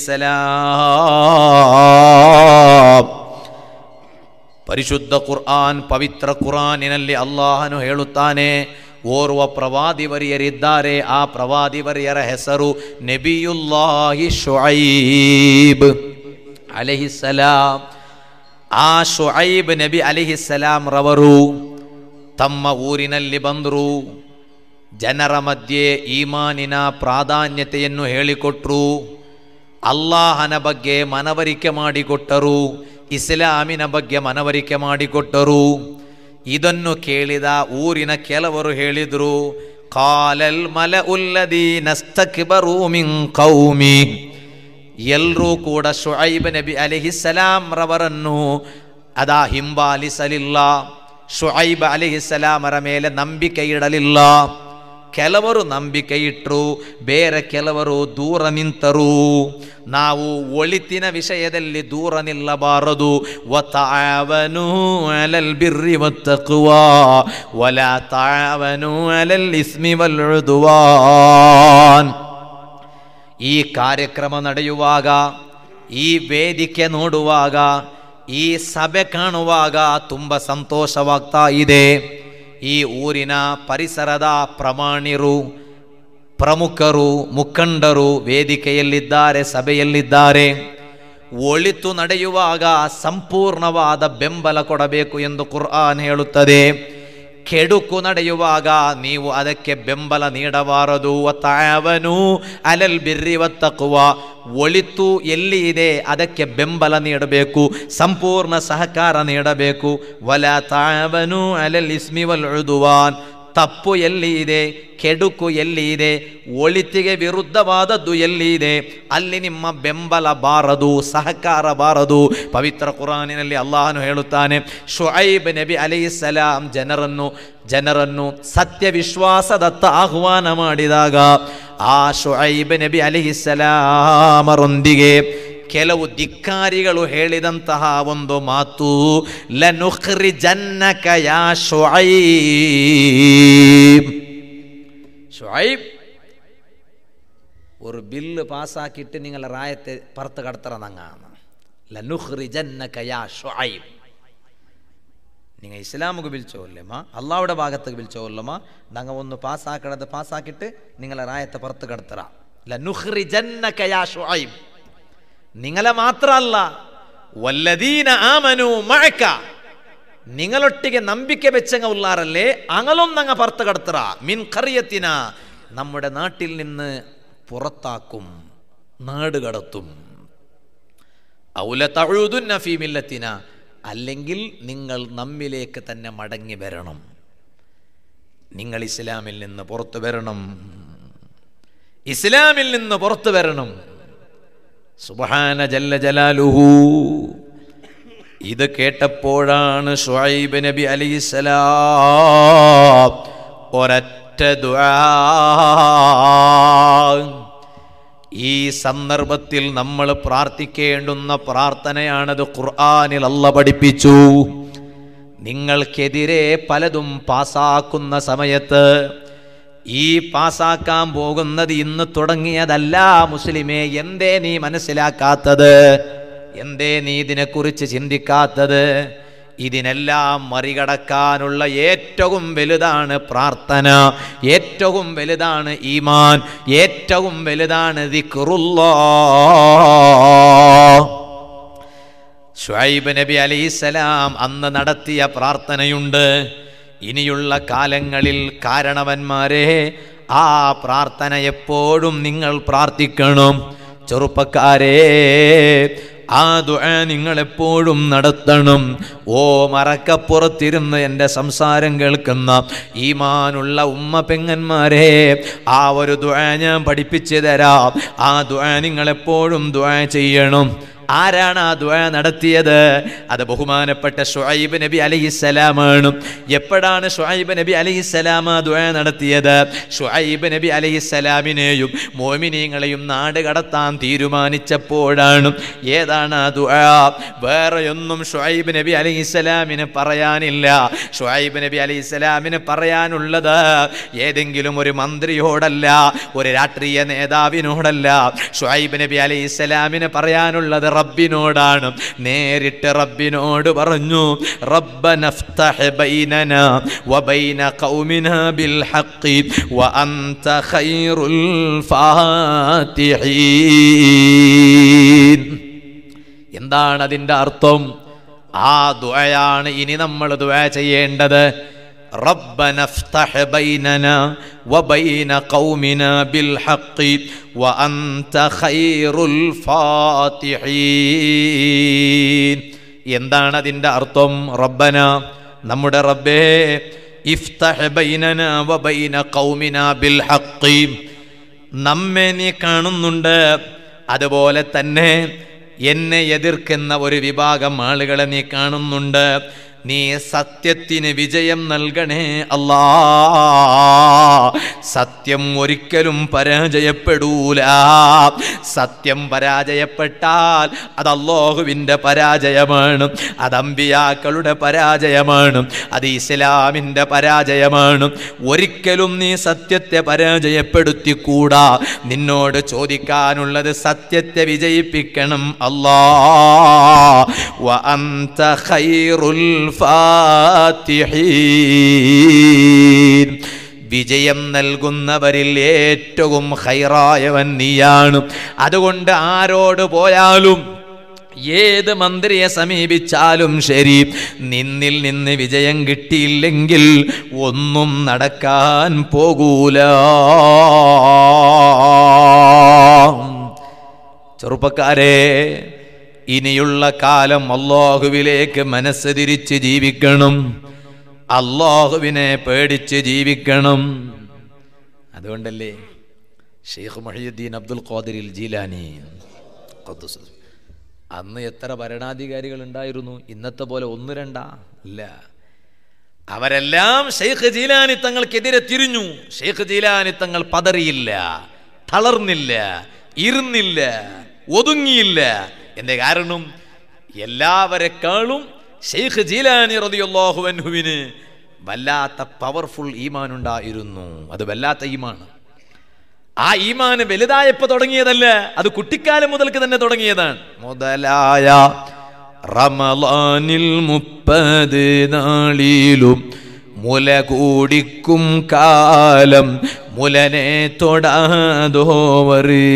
അലൈഹിസലാം ಪರಿಶುದ್ಧ ಕುರ್ಆನ್ ಪವಿತ್ರ ಕುರಾನಿನಲ್ಲಿ ಅಲ್ಲಾಹನು ಹೇಳುತ್ತಾನೆ ಓರ್ವ ಪ್ರವಾದಿವರಿಯರಿದ್ದಾರೆ ಆ ಪ್ರವಾದಿವರಿಯರ ಹೆಸರು ನಬಿಯುಲ್ಲಾಹಿ ಶುಐಬ್ ಅಲಿಹಿಸಲಾಂ ಆ ಶುಐಬ್ ನಬಿ ಅಲಿಹಿಸಲಾಂ ರವರು ತಮ್ಮ ಊರಿನಲ್ಲಿ ಬಂದರು ಜನರ ಮಧ್ಯೆ ಈಮಾನಿನ ಪ್ರಾಧಾನ್ಯತೆಯನ್ನು ಹೇಳಿಕೊಟ್ರು ಅಲ್ಲಾಹನ ಬಗ್ಗೆ ಮನವರಿಕೆ ಮಾಡಿಕೊಟ್ಟರು ಇಸ್ಲಾಮಿನ ಬಗ್ಗೆ ಮನವರಿಕೆ ಮಾಡಿಕೊಟ್ಟರು ಇದನ್ನು ಕೇಳಿದ ಊರಿನ ಕೆಲವರು ಹೇಳಿದರು ಕಾಲಲ್ ಮಲ ಉಲ್ಲದಿ ನಸ್ತಕ್ಬರು ಮಿನ್ ಕೌಮಿ ಎಲ್ಲರೂ ಕೂಡ ಶುಐಬ್ ನಬಿ ಅಲಿಹಿಸಲಾಂ ರವರನ್ನು ಅದಾ ಹಿಂಬಾಲಿಸಲಿಲ್ಲ ಶುಐಬ್ ಅಲಿಹಿಸಲಾಮರ ಮೇಲೆ ನಂಬಿಕೆ ಇಡಲಿಲ್ಲ ಕೆಲವರು ನಂಬಿಕೆ ಇಟ್ಟರು ಬೇರೆ ಕೆಲವರು ದೂರ ನಿಂತರು ನಾವು ಒಳಿತಿನ ವಿಷಯದಲ್ಲಿ ದೂರ ನಿಲ್ಲಬಾರದು ವತಾವನು ಅಲಲ್ ಬಿರ್ರಿ ವತ್ತಕುವಾ ವಲ ತಾವನು ಅಲಲ್ ಇಸ್ಮಿ ವಲ್ದುವಾನ್ ಈ ಕಾರ್ಯಕ್ರಮ ನಡೆಯುವಾಗ ಈ ವೇದಿಕೆ ನೋಡುವಾಗ ಈ ಸಭೆ ಕಾಣುವಾಗ ತುಂಬ ಸಂತೋಷವಾಗ್ತಾ ಇದೆ ಈ ಊರಿನ ಪರಿಸರದ ಪ್ರಮಾಣಿರು ಪ್ರಮುಖರು ಮುಖಂಡರು ವೇದಿಕೆಯಲ್ಲಿದ್ದಾರೆ ಸಭೆಯಲ್ಲಿದ್ದಾರೆ ಒಳಿತು ನಡೆಯುವಾಗ ಸಂಪೂರ್ಣವಾದ ಬೆಂಬಲ ಕೊಡಬೇಕು ಎಂದು ಕುರ್ಆನ್ ಹೇಳುತ್ತದೆ ಕೆಡುಕು ನಡೆಯುವಾಗ ನೀವು ಅದಕ್ಕೆ ಬೆಂಬಲ ನೀಡಬಾರದು ತಾವನು ಅಲಲ್ ಬಿರ್ರಿ ಒತ್ತಕುವ ಒಳಿತು ಎಲ್ಲಿ ಇದೆ ಅದಕ್ಕೆ ಬೆಂಬಲ ನೀಡಬೇಕು ಸಂಪೂರ್ಣ ಸಹಕಾರ ನೀಡಬೇಕು ವಲ ತಾವನು ಅಲಲ್ ಇಸ್ಮಿ ವಲ್ ಉದುವಾನ್ ತಪ್ಪು ಎಲ್ಲಿ ಇದೆ ಕೆಡುಕು ಎಲ್ಲಿ ಇದೆ ಒಳಿತಿಗೆ ವಿರುದ್ಧವಾದದ್ದು ಎಲ್ಲಿ ಇದೆ ಅಲ್ಲಿ ನಿಮ್ಮ ಬೆಂಬಲ ಬಾರದು ಸಹಕಾರ ಬಾರದು ಪವಿತ್ರ ಕುರಾನಿನಲ್ಲಿ ಅಲ್ಲಾಹನು ಹೇಳುತ್ತಾನೆ ಶುಐಬ್ ನಬಿ ಅಲಿಸಲಾಂ ಜನರನ್ನು ಜನರನ್ನು ಸತ್ಯ ವಿಶ್ವಾಸದತ್ತ ಆಹ್ವಾನ ಮಾಡಿದಾಗ ಆ ಶುಐಬ್ ನಬಿ ಅಲಿಹಿಸಲಾಮರೊಂದಿಗೆ ಕೆಲವು ಧಿಕ್ಕಾರಿಗಳು ಹೇಳಿದಂತಹ ಒಂದು ಮಾತು ಲನುಖ್ರಿ ಜನ್ನಕ ಯಾ ಶುಐಬ್ ஷுஐப் ஒரு பில்லு பாஸ் ஆக்கிட்டு நீங்கள் ராயத்தை பறத்து கடத்துறதாங்க லனுஹ்ரி ஜன்னக யா ஷுஐப் நீங்கள் இஸ்லாமுக்கு பில்ச்சோல்லமா அல்லாவோட பாகத்துக்கு பில்ச்சோல்லமா நாங்கள் ஒன்று பாஸ் ஆக்கிறத பாஸ் ஆக்கிட்டு നിങ്ങളെ റായത്തെ പുറത്ത് കടത്തറ ലനുഹ്രി ജന്നക യാ ഷുഐബ് നിങ്ങളെ മാത്രമല്ല വല്ലദീന ആമനു മഴക്ക നിങ്ങളൊട്ടിಗೆ ನಂಬಿಕೆ വെച്ചങ്ങ ഉള്ളാറല്ലേ അങ്ങളൊന്നങ്ങ പുറത്ത് കടത്തറ മിൻ കറിയത്തിന നമ്മുടെ നാട്ടിൽ നിന്ന് പുറത്താക്കും നാട് കടത്തും ഔല തഴുതുന്ന ഫീമില്ലത്തിന അല്ലെങ്കിൽ നിങ്ങൾ നമ്മിലേക്ക് തന്നെ മടങ്ങി വരണം നിങ്ങൾ ഇസ്ലാമിൽ നിന്ന് പുറത്തു വരണം ഇസ്ലാമിൽ നിന്ന് പുറത്തു വരണം സുബഹാന ജല്ല ജലാലുഹു ഇത് കേട്ടപ്പോഴാണ് ഷുഐബ് നബി അലിസ്ലാം ഒരൊറ്റ ദുആ ഈ സന്ദർഭത്തിൽ നമ്മൾ പ്രാർത്ഥിക്കേണ്ടുന്ന പ്രാർത്ഥനയാണത് ഖുർആനിൽ അല്ല പഠിപ്പിച്ചു നിങ്ങൾക്കെതിരെ പലതും പാസാക്കുന്ന സമയത്ത് ഈ പാസാക്കാൻ പോകുന്നത് ഇന്ന് തുടങ്ങിയതല്ല മുസ്ലിമേ എന്തേ നീ മനസ്സിലാക്കാത്തത് എന്തേ നീ ഇതിനെക്കുറിച്ച് ചിന്തിക്കാത്തത് ഇതിനെല്ലാം മറികടക്കാനുള്ള ഏറ്റവും വലുതാണ് പ്രാർത്ഥന ഏറ്റവും വലുതാണ് ഈമാൻ ഏറ്റവും വലുതാണ് ദിക്റുല്ലാ ഷുഐബ് നബി അലൈസലാം അന്ന് നടത്തിയ പ്രാർത്ഥനയുണ്ട് ഇനിയുള്ള കാലങ്ങളിൽ കാരണവന്മാരെ ആ പ്രാർത്ഥന എപ്പോഴും നിങ്ങൾ പ്രാർത്ഥിക്കണം ചെറുപ്പക്കാരെ ആ ദുആ നിങ്ങൾ എപ്പോഴും നടത്തണം ഓ മറക്കപ്പുറത്തിരുന്ന് എൻ്റെ സംസാരം കേൾക്കുന്ന ഈമാനുള്ള ഉമ്മ പെങ്ങന്മാരെ ആ ഒരു ദുആ ഞാൻ പഠിപ്പിച്ചു തരാം ആ ദുആ നിങ്ങൾ എപ്പോഴും ദുആ ചെയ്യണം ആരാണ് ആ ദുആ നടത്തിയത് അത് ബഹുമാനപ്പെട്ട ഷുഐബ് നബി അലൈഹിസ്സലാമാണ് എപ്പോഴാണ് ഷുഐബ് നബി അലൈഹിസ്സലാം ആ ദുആ നടത്തിയത് ഷുഐബ് നബി അലൈഹിസ്സലാമിനെയും മോമിനീങ്ങളെയും നാട് കടത്താൻ തീരുമാനിച്ചപ്പോഴാണ് ഏതാണ് ആ ദുആ വേറെ ഒന്നും ഷുഐബ് നബി അലൈഹിസ്സലാമിന് പറയാനില്ല ഷുഐബ് നബി അലൈഹിസ്സലാമിന് പറയാനുള്ളത് ഏതെങ്കിലും ഒരു മന്ത്രിയോടല്ല ഒരു രാഷ്ട്രീയ നേതാവിനോടല്ല ഷുഐബ് നബി അലൈഹിസ്സലാമിന് പറയാനുള്ളത് റബ്ബിനോടാണ് നേരിട്ട് റബ്ബിനോട് പറഞ്ഞു റബ്ബനഫ്തഹ് ബൈനന വബൈന ഖൗമിന ബിൽ ഹഖ് വഅൻത ഖൈറുൽ ഫാത്തിഹീൻ എന്താണ് അതിൻ്റെ അർത്ഥം ആ ദുആയാണ് ഇനി നമ്മൾ ദുആ ചെയ്യേണ്ടത് ربنا افتح بيننا وبين قومنا بالحق وأنت خير الفاتحين എന്താണ് അതിൻ്റെ അർത്ഥം റബ്ബന നമ്മുടെ റബ്ബേ ഇഫ്തഹ് ബൈനന വബൈന ഖൗമിന ബിൽ ഹഖ് നമ്മെ നീ കാണുന്നുണ്ട് അതുപോലെ തന്നെ എന്നെ എതിർക്കുന്ന ഒരു വിഭാഗം ആളുകളെ നീ കാണുന്നുണ്ട് നീ സത്യത്തിന് വിജയം നൽകണേ അല്ലാ സത്യം ഒരിക്കലും പരാജയപ്പെടൂല സത്യം പരാജയപ്പെട്ടാൽ അത് അള്ളാഹുവിൻ്റെ പരാജയമാണ് അത് അമ്പിയാക്കളുടെ പരാജയമാണ് അത് ഇസ്ലാമിൻ്റെ പരാജയമാണ് ഒരിക്കലും നീ സത്യത്തെ പരാജയപ്പെടുത്തിക്കൂടാ നിന്നോട് ചോദിക്കാനുള്ളത് സത്യത്തെ വിജയിപ്പിക്കണം അല്ലാ വ അന്ത ഖൈറുൽ ഫാത്തിഹീൻ വിജയം നൽകുന്നവരിൽ ഏറ്റവും ഹൈറായവൻ നീയാണ് അതുകൊണ്ട് ആരോട് പോയാലും ഏത് മന്ത്രിയെ സമീപിച്ചാലും ശരി നിന്നിൽ നിന്ന് വിജയം കിട്ടിയില്ലെങ്കിൽ ഒന്നും നടക്കാൻ പോകൂല ചെറുപ്പക്കാരെ ഇനിയുള്ള കാലം അള്ളാഹുവിലേക്ക് മനസ്സ് തിരിച്ച് ജീവിക്കണം അള്ളാഹുവിനെ പേടിച്ച് ജീവിക്കണം അതുകൊണ്ടല്ലേ ഷെയ്ഖ് മൊഹീദ്ദീൻ അബ്ദുൽ ഖാദിരിൽ ജീലാനി ഖുദ്ദുസ്. അന്ന് എത്ര ഭരണാധികാരികൾ ഉണ്ടായിരുന്നു ഇന്നത്തെ പോലെ ഒന്ന് രണ്ടാ ഇല്ല അവരെല്ലാം ഷെയ്ഖ് ജീലാനി തങ്ങൾക്കെതിരെ തിരിഞ്ഞു ഷെയ്ഖ് ജീലാനി തങ്ങൾ പതറിയില്ല തളർന്നില്ല ഇരുന്നില്ല ഒതുങ്ങിയില്ല എന്റെ കാരണം എല്ലാവരെക്കാളും ഷെയ്ഖ് ജീലാനി റളിയല്ലാഹു അൻഹുവിന് വല്ലാത്ത പവർഫുൾ ഈമാൻ ഉണ്ടായിരുന്നു അത് വല്ലാത്ത ഈമാണ് ആ ഈമാന് വലുതായപ്പോ തുടങ്ങിയതല്ല അത് കുട്ടിക്കാലം മുതൽക്ക് തന്നെ തുടങ്ങിയതാണ് മുതലായ റമലാനിൽ മുപ്പത് നാളിലും മുല കൂടിക്കും കാലം മുലനെ തൊടാതോവറി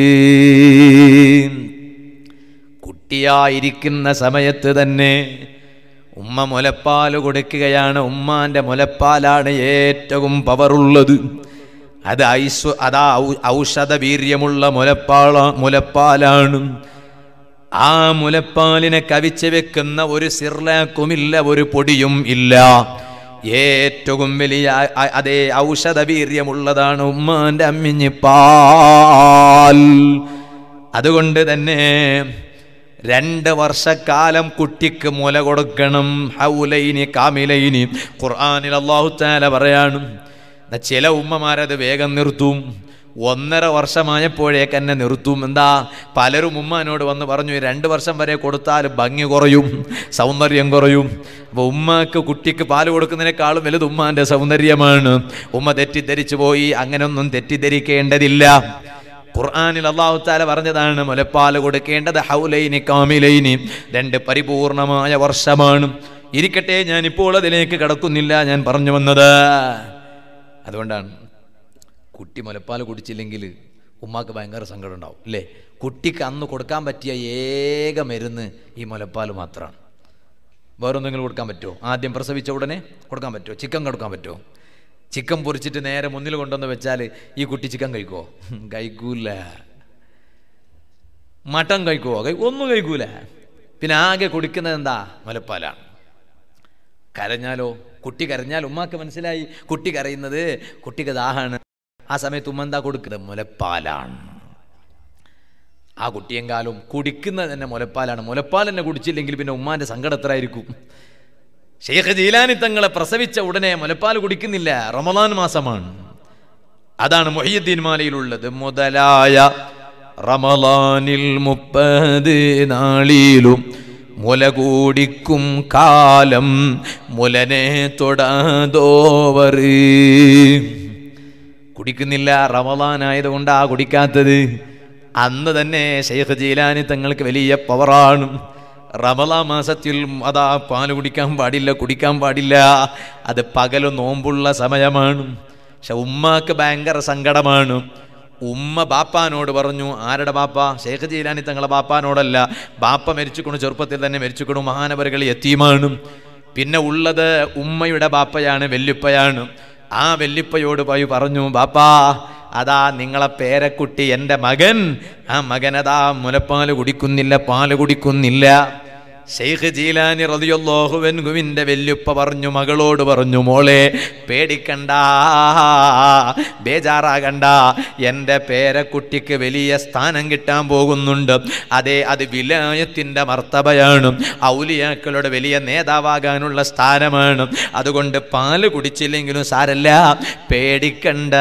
കുട്ടിയായിരിക്കുന്ന സമയത്ത് തന്നെ ഉമ്മ മുലപ്പാൽ കൊടുക്കുകയാണ് ഉമ്മാന്റെ മുലപ്പാലാണ് ഏറ്റവും പവറുള്ളത് അത് ഐശ്വ അതാ ഔ- ഔഷധ വീര്യമുള്ള മുലപ്പാള മുലപ്പാലാണ് ആ മുലപ്പാലിനെ കവിച്ച് വെക്കുന്ന ഒരു സിർലാക്കുമില്ല ഒരു പൊടിയും ഇല്ല ഏറ്റവും വലിയ അ- അ- അതേ ഔഷധ വീര്യമുള്ളതാണ് ഉമ്മാന്റെ അമ്മിഞ്ഞിപ്പാൽ അതുകൊണ്ട് തന്നെ രണ്ട് വർഷക്കാലം കുട്ടിക്ക് മുല കൊടുക്കണം ഹൗലൈനി കാമിലൈനി ഖുർആനിൽ അള്ളാഹു താല പറയാണ് എന്നാ ചില ഉമ്മമാരത് വേഗം നിർത്തും ഒന്നര വർഷമായപ്പോഴേക്ക് എന്നെ നിർത്തും എന്താ പലരും ഉമ്മാനോട് വന്ന് പറഞ്ഞു "ഈ രണ്ട് വർഷം വരെ കൊടുത്താൽ ഭംഗി കുറയും സൗന്ദര്യം കുറയും അപ്പോൾ ഉമ്മക്ക് കുട്ടിക്ക് പാല് കൊടുക്കുന്നതിനേക്കാളും വലുത് ഉമ്മാന്റെ സൗന്ദര്യമാണ് ഉമ്മ തെറ്റിദ്ധരിച്ചു പോയി അങ്ങനൊന്നും തെറ്റിദ്ധരിക്കേണ്ടതില്ല ഖുർആനിൽ അള്ളാഹു താല പറഞ്ഞതാണ് മുലപ്പാല് കൊടുക്കേണ്ടത് ഹൗലൈനി കാമിലൈനി രണ്ട് പരിപൂർണമായ വർഷമാണ് ഇരിക്കട്ടെ ഞാൻ ഇപ്പോൾ അതിലേക്ക് കടക്കുന്നില്ല ഞാൻ പറഞ്ഞു വന്നത് അതുകൊണ്ടാണ് കുട്ടി മുലപ്പാൽ കുടിച്ചില്ലെങ്കിൽ ഉമ്മാക്ക് ഭയങ്കര സങ്കടം ഉണ്ടാവും അല്ലേ കുട്ടിക്ക് അന്ന് കൊടുക്കാൻ പറ്റിയ ഏക മരുന്ന് ഈ മുലപ്പാൽ മാത്രമാണ് വേറൊന്നെങ്കിലും കൊടുക്കാൻ പറ്റുമോ ആദ്യം പ്രസവിച്ച ഉടനെ കൊടുക്കാൻ പറ്റുമോ ചിക്കൻ കൊടുക്കാൻ പറ്റുമോ ചിക്കൻ പൊരിച്ചിട്ട് നേരെ മുന്നിൽ കൊണ്ടുവന്ന് വെച്ചാൽ ഈ കുട്ടി ചിക്കൻ കഴിക്കുമോ കഴിക്കൂല മട്ടൻ കഴിക്കുമോ കഴി ഒന്നും കഴിക്കൂല പിന്നെ ആകെ കുടിക്കുന്നത് എന്താ മുലപ്പാലാണ് കരഞ്ഞാലോ കുട്ടി കരഞ്ഞാൽ ഉമ്മാക്ക് മനസ്സിലായി കുട്ടി കരയുന്നത് കുട്ടിക്ക് ദാഹാണ് ആ സമയത്ത് ഉമ്മ എന്താ കൊടുക്കുന്നത് മുലപ്പാലാണ് ആ കുട്ടിയെങ്കാലും കുടിക്കുന്നത് തന്നെ മുലപ്പാലാണ് മുലപ്പാൽ തന്നെ കുടിച്ചില്ലെങ്കിൽ പിന്നെ ഉമ്മാന്റെ സങ്കടം എത്രയായിരിക്കും ഷെയ്ഖ് ജീലാനി തങ്ങളെ പ്രസവിച്ച ഉടനെ മുലപ്പാൽ കുടിക്കുന്നില്ല റമദാൻ മാസമാണ് അതാണ് മൊഹിയുദ്ദീൻ മാലയിലുള്ളത് മുതലായ റമദാനിൽ മുപ്പത് നാളിലും മുല കൂടിക്കും കാലം മുലനെ തൊടാതോവറ് കുടിക്കുന്നില്ല റമദാൻ ആയതുകൊണ്ടാ കുടിക്കാത്തത് അന്ന് തന്നെ ഷെയ്ഖ് ജീലാനി തങ്ങൾക്ക് വലിയ പവറാണ് റമദാ മാസത്തിൽ അതാ പാല് കുടിക്കാൻ പാടില്ല കുടിക്കാൻ പാടില്ല അത് പകല് നോമ്പുള്ള സമയമാണ് പക്ഷെ ഉമ്മാക്ക് ഭയങ്കര സങ്കടമാണ് ഉമ്മ ബാപ്പാനോട് പറഞ്ഞു ആരുടെ ബാപ്പ ഷേഖ് ജീലാനി തങ്ങളെ ബാപ്പാനോടല്ല ബാപ്പ മരിച്ചുകൊണ്ടു ചെറുപ്പത്തിൽ തന്നെ മരിച്ചുകൊണ്ടു മഹാനവരുകൾ എത്തിയുമാണ് പിന്നെ ഉള്ളത് ഉമ്മയുടെ ബാപ്പയാണ് വെല്ലുപ്പയാണ് ആ വെല്ലുപ്പയോട് പോയി പറഞ്ഞു ബാപ്പാ അതാ നിങ്ങളെ പേരക്കുട്ടി എൻ്റെ മകൻ ആ മകൻ അതാ മുലപ്പാല് കുടിക്കുന്നില്ല പാല് കുടിക്കുന്നില്ല ഷെയ്ഖ് ജീലാനി റതിയൊല്ലോഹുവൻകുവിൻ്റെ വെല്ലുപ്പ പറഞ്ഞു മകളോട് പറഞ്ഞു മോളെ പേടിക്കണ്ട ബേജാറാകണ്ട എൻ്റെ പേരക്കുട്ടിക്ക് വലിയ സ്ഥാനം കിട്ടാൻ പോകുന്നുണ്ട് അതെ അത് വിലായത്തിൻ്റെ മർത്തബയാണ് ഔലിയാക്കളുടെ വലിയ നേതാവാകാനുള്ള സ്ഥാനമാണ് അതുകൊണ്ട് പാല് കുടിച്ചില്ലെങ്കിലും സാരല്ല പേടിക്കണ്ട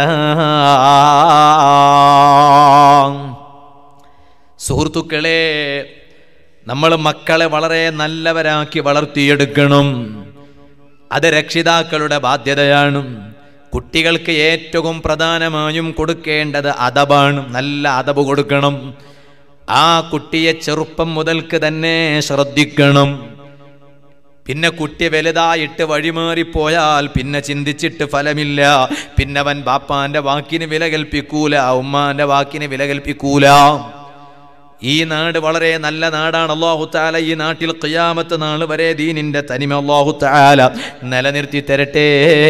സുഹൃത്തുക്കളെ നമ്മൾ മക്കളെ വളരെ നല്ലവരാക്കി വളർത്തിയെടുക്കണം അത് രക്ഷിതാക്കളുടെ ബാധ്യതയാണ് കുട്ടികൾക്ക് ഏറ്റവും പ്രധാനമായും കൊടുക്കേണ്ടത് അതബാണ് നല്ല അതബ് കൊടുക്കണം ആ കുട്ടിയെ ചെറുപ്പം മുതൽക്ക് തന്നെ ശ്രദ്ധിക്കണം പിന്നെ കുട്ടി വലുതായിട്ട് വഴിമാറിപ്പോയാൽ പിന്നെ ചിന്തിച്ചിട്ട് ഫലമില്ല പിന്നെ അവൻ ബാപ്പാന്റെ വാക്കിന് വില കൽപ്പിക്കൂല ഉമ്മാന്റെ വാക്കിന് വില കൽപ്പിക്കൂല ഈ നാട് വളരെ നല്ല നാടാണ് അള്ളാഹു താല ഈ നാട്ടിൽ ഖിയാമത്ത് നാൾ വരെ ദീനിന്റെ തനിമ അള്ളാഹു താല നിലനിർത്തി തരട്ടെ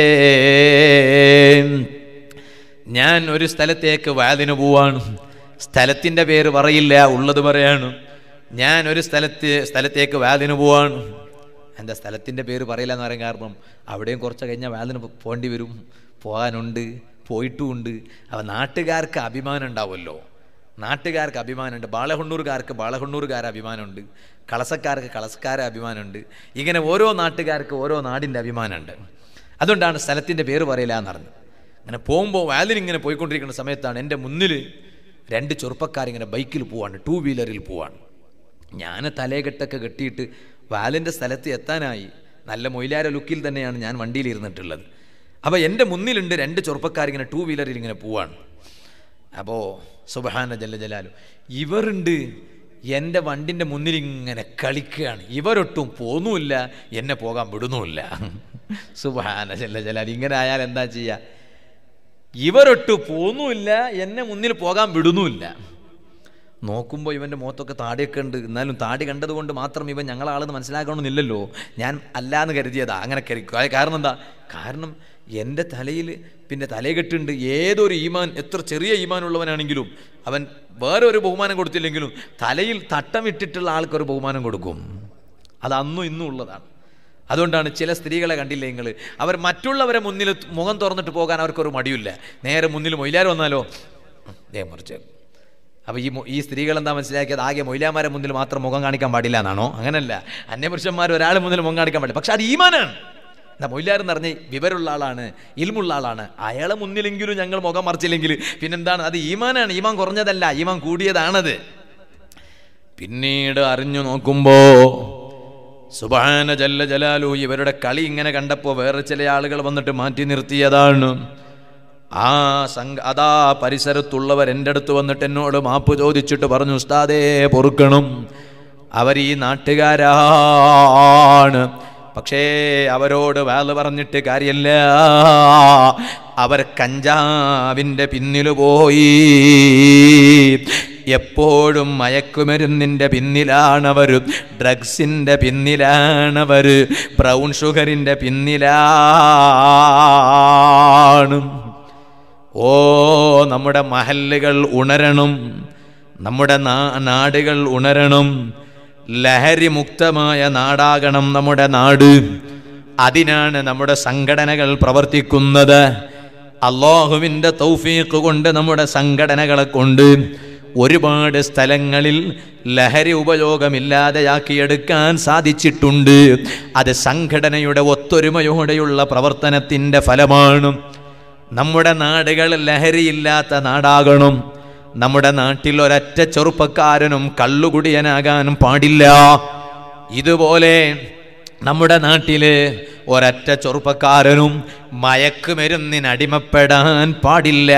ഞാൻ ഒരു സ്ഥലത്തേക്ക് വാതിന് പോവാണ് സ്ഥലത്തിൻ്റെ പേര് പറയില്ല ഉള്ളത് പറയാണ് ഞാൻ ഒരു സ്ഥലത്ത് സ്ഥലത്തേക്ക് വാതിന് പോവാണ് എൻ്റെ സ്ഥലത്തിൻ്റെ പേര് പറയില്ല എന്ന് പറയാൻ കാരണം അവിടെയും കുറച്ച് കഴിഞ്ഞാൽ വാതിന് പോകേണ്ടി വരും പോകാനുണ്ട് പോയിട്ടുമുണ്ട് അവ നാട്ടുകാർക്ക് അഭിമാനം ഉണ്ടാവുമല്ലോ നാട്ടുകാർക്ക് അഭിമാനമുണ്ട് ബാളഹണ്ണൂർക്കാർക്ക് ബാളഹണ്ണൂർക്കാർ അഭിമാനമുണ്ട് കളസക്കാർക്ക് കളസക്കാരെ അഭിമാനമുണ്ട് ഇങ്ങനെ ഓരോ നാട്ടുകാർക്ക് ഓരോ നാടിൻ്റെ അഭിമാനമുണ്ട് അതുകൊണ്ടാണ് സ്ഥലത്തിൻ്റെ പേര് പറയില്ല എന്ന് പറഞ്ഞത് അങ്ങനെ പോകുമ്പോൾ വാലിനിങ്ങനെ പോയിക്കൊണ്ടിരിക്കുന്ന സമയത്താണ് എൻ്റെ മുന്നിൽ രണ്ട് ചെറുപ്പക്കാരിങ്ങനെ ബൈക്കിൽ പോവാണ് ടൂ വീലറിൽ പോവാണ് ഞാൻ തലേകെട്ടൊക്കെ കെട്ടിയിട്ട് വാലിൻ്റെ സ്ഥലത്ത് എത്താനായി നല്ല മൊയിലാര ലുക്കിൽ തന്നെയാണ് ഞാൻ വണ്ടിയിൽ ഇരുന്നിട്ടുള്ളത് അപ്പോൾ എൻ്റെ മുന്നിലുണ്ട് രണ്ട് ചെറുപ്പക്കാരിങ്ങനെ ടൂ വീലറിൽ ഇങ്ങനെ പോവാണ് അപ്പോൾ സുബഹാന ജല്ല ജലാലു ഇവരുണ്ട് എൻ്റെ വണ്ടിൻ്റെ മുന്നിൽ ഇങ്ങനെ കളിക്കുകയാണ് ഇവരൊട്ടും പോന്നുമില്ല എന്നെ പോകാൻ വിടുന്നുമില്ല സുബഹാന ജല്ല ജലാലു ഇങ്ങനെ ആയാൽ എന്താ ചെയ്യുക ഇവരൊട്ട് പോന്നുമില്ല എന്നെ മുന്നിൽ പോകാൻ വിടുന്നുമില്ല നോക്കുമ്പോൾ ഇവൻ്റെ മുഖത്തൊക്കെ താടിയൊക്കെ ഉണ്ട് എന്നാലും താടി കണ്ടതുകൊണ്ട് മാത്രം ഇവൻ ഞങ്ങളാളെന്ന് മനസ്സിലാക്കണമെന്നില്ലല്ലോ ഞാൻ അല്ലാന്ന് കരുതിയതാ അങ്ങനെ കരുതി കാരണം എന്താ കാരണം എൻ്റെ തലയിൽ പിന്നെ തലകെട്ടുണ്ട് ഏതൊരു ഈമാൻ എത്ര ചെറിയ ഈമാൻ ഉള്ളവനാണെങ്കിലും അവൻ വേറെ ഒരു ബഹുമാനം കൊടുത്തില്ലെങ്കിലും തലയിൽ തട്ടം ഇട്ടിട്ടുള്ള ആൾക്കൊരു ബഹുമാനം കൊടുക്കും അത് അന്നും ഇന്നും ഉള്ളതാണ് അതുകൊണ്ടാണ് ചില സ്ത്രീകളെ കണ്ടില്ലേ നിങ്ങൾ അവർ മറ്റുള്ളവരെ മുന്നിൽ മുഖം തുറന്നിട്ട് പോകാൻ അവർക്കൊരു മടിയില്ല നേരെ മുന്നിൽ മൊയിലാർ വന്നാലോ ദേ മറിച്ച് അപ്പോൾ ഈ ഈ സ്ത്രീകൾ എന്താ മനസ്സിലാക്കിയത് ആകെ മൊയിലാമാരെ മുന്നിൽ മാത്രം മുഖം കാണിക്കാൻ പാടില്ല എന്നാണോ അങ്ങനല്ല അന്യപുരുഷന്മാർ ഒരാൾ മുന്നിൽ മുഖം കാണിക്കാൻ പാടില്ല പക്ഷെ അത് ഈമാനാണ് എന്താ മൊയിലാർ എന്ന് പറഞ്ഞ് വിവരമുള്ള ആളാണ് ഇൽമുള്ള ആളാണ് അയാളെ മുന്നിലെങ്കിലും ഞങ്ങൾ മുഖം മറിച്ചില്ലെങ്കിൽ പിന്നെന്താണ് അത് ഈമാനാണ് ഈമാൻ കുറഞ്ഞതല്ല ഈമാൻ കൂടിയതാണത് പിന്നീട് അറിഞ്ഞു നോക്കുമ്പോ സുബാന ജല്ല ജലാലു ഇവരുടെ കളി ഇങ്ങനെ കണ്ടപ്പോൾ വേറെ ചില ആളുകൾ വന്നിട്ട് മാറ്റി നിർത്തിയതാണ് ആ സംഘ അതാ പരിസരത്തുള്ളവർ എൻ്റെ അടുത്ത് വന്നിട്ട് എന്നോട് മാപ്പ് ചോദിച്ചിട്ട് പറഞ്ഞു ഉസ്താദേ പൊറുക്കണം അവർ ഈ നാട്ടുകാരാണ് പക്ഷേ അവരോട് വേല പറഞ്ഞിട്ട് കാര്യമില്ല അവർ കഞ്ചാവിൻ്റെ പിന്നിൽ പോയി എപ്പോഴും മയക്കുമരുന്നിൻ്റെ പിന്നിലാണവർ ഡ്രഗ്സിൻ്റെ പിന്നിലാണവർ ബ്രൗൺ ഷുഗറിൻ്റെ പിന്നിലാണ് ഓ നമ്മുടെ മഹല്ലുകൾ ഉണരണം നമ്മുടെ നാടുകൾ ഉണരണം ലഹരി മുക്തമായ നാടാകണം നമ്മുടെ നാട് അതിനാണ് നമ്മുടെ സംഘടനകൾ പ്രവർത്തിക്കുന്നത് അള്ളാഹുവിൻ്റെ തൗഫീഖ് കൊണ്ട് നമ്മുടെ സംഘടനകളെ കൊണ്ട് ഒരുപാട് സ്ഥലങ്ങളിൽ ലഹരി ഉപയോഗമില്ലാതെയാക്കിയെടുക്കാൻ സാധിച്ചിട്ടുണ്ട് അത് സംഘടനയുടെ ഒത്തൊരുമയോടെയുള്ള പ്രവർത്തനത്തിൻ്റെ ഫലമാണ് നമ്മുടെ നാടുകൾ ലഹരിയില്ലാത്ത നാടാകണം നമ്മുടെ നാട്ടിൽ ഒരൊറ്റ ചെറുപ്പക്കാരനും കള്ളുകുടിയനാകാനും പാടില്ല ഇതുപോലെ നമ്മുടെ നാട്ടില് ഒരൊറ്റ ചെറുപ്പക്കാരനും മയക്കുമരുന്നിനടിമപ്പെടാൻ പാടില്ല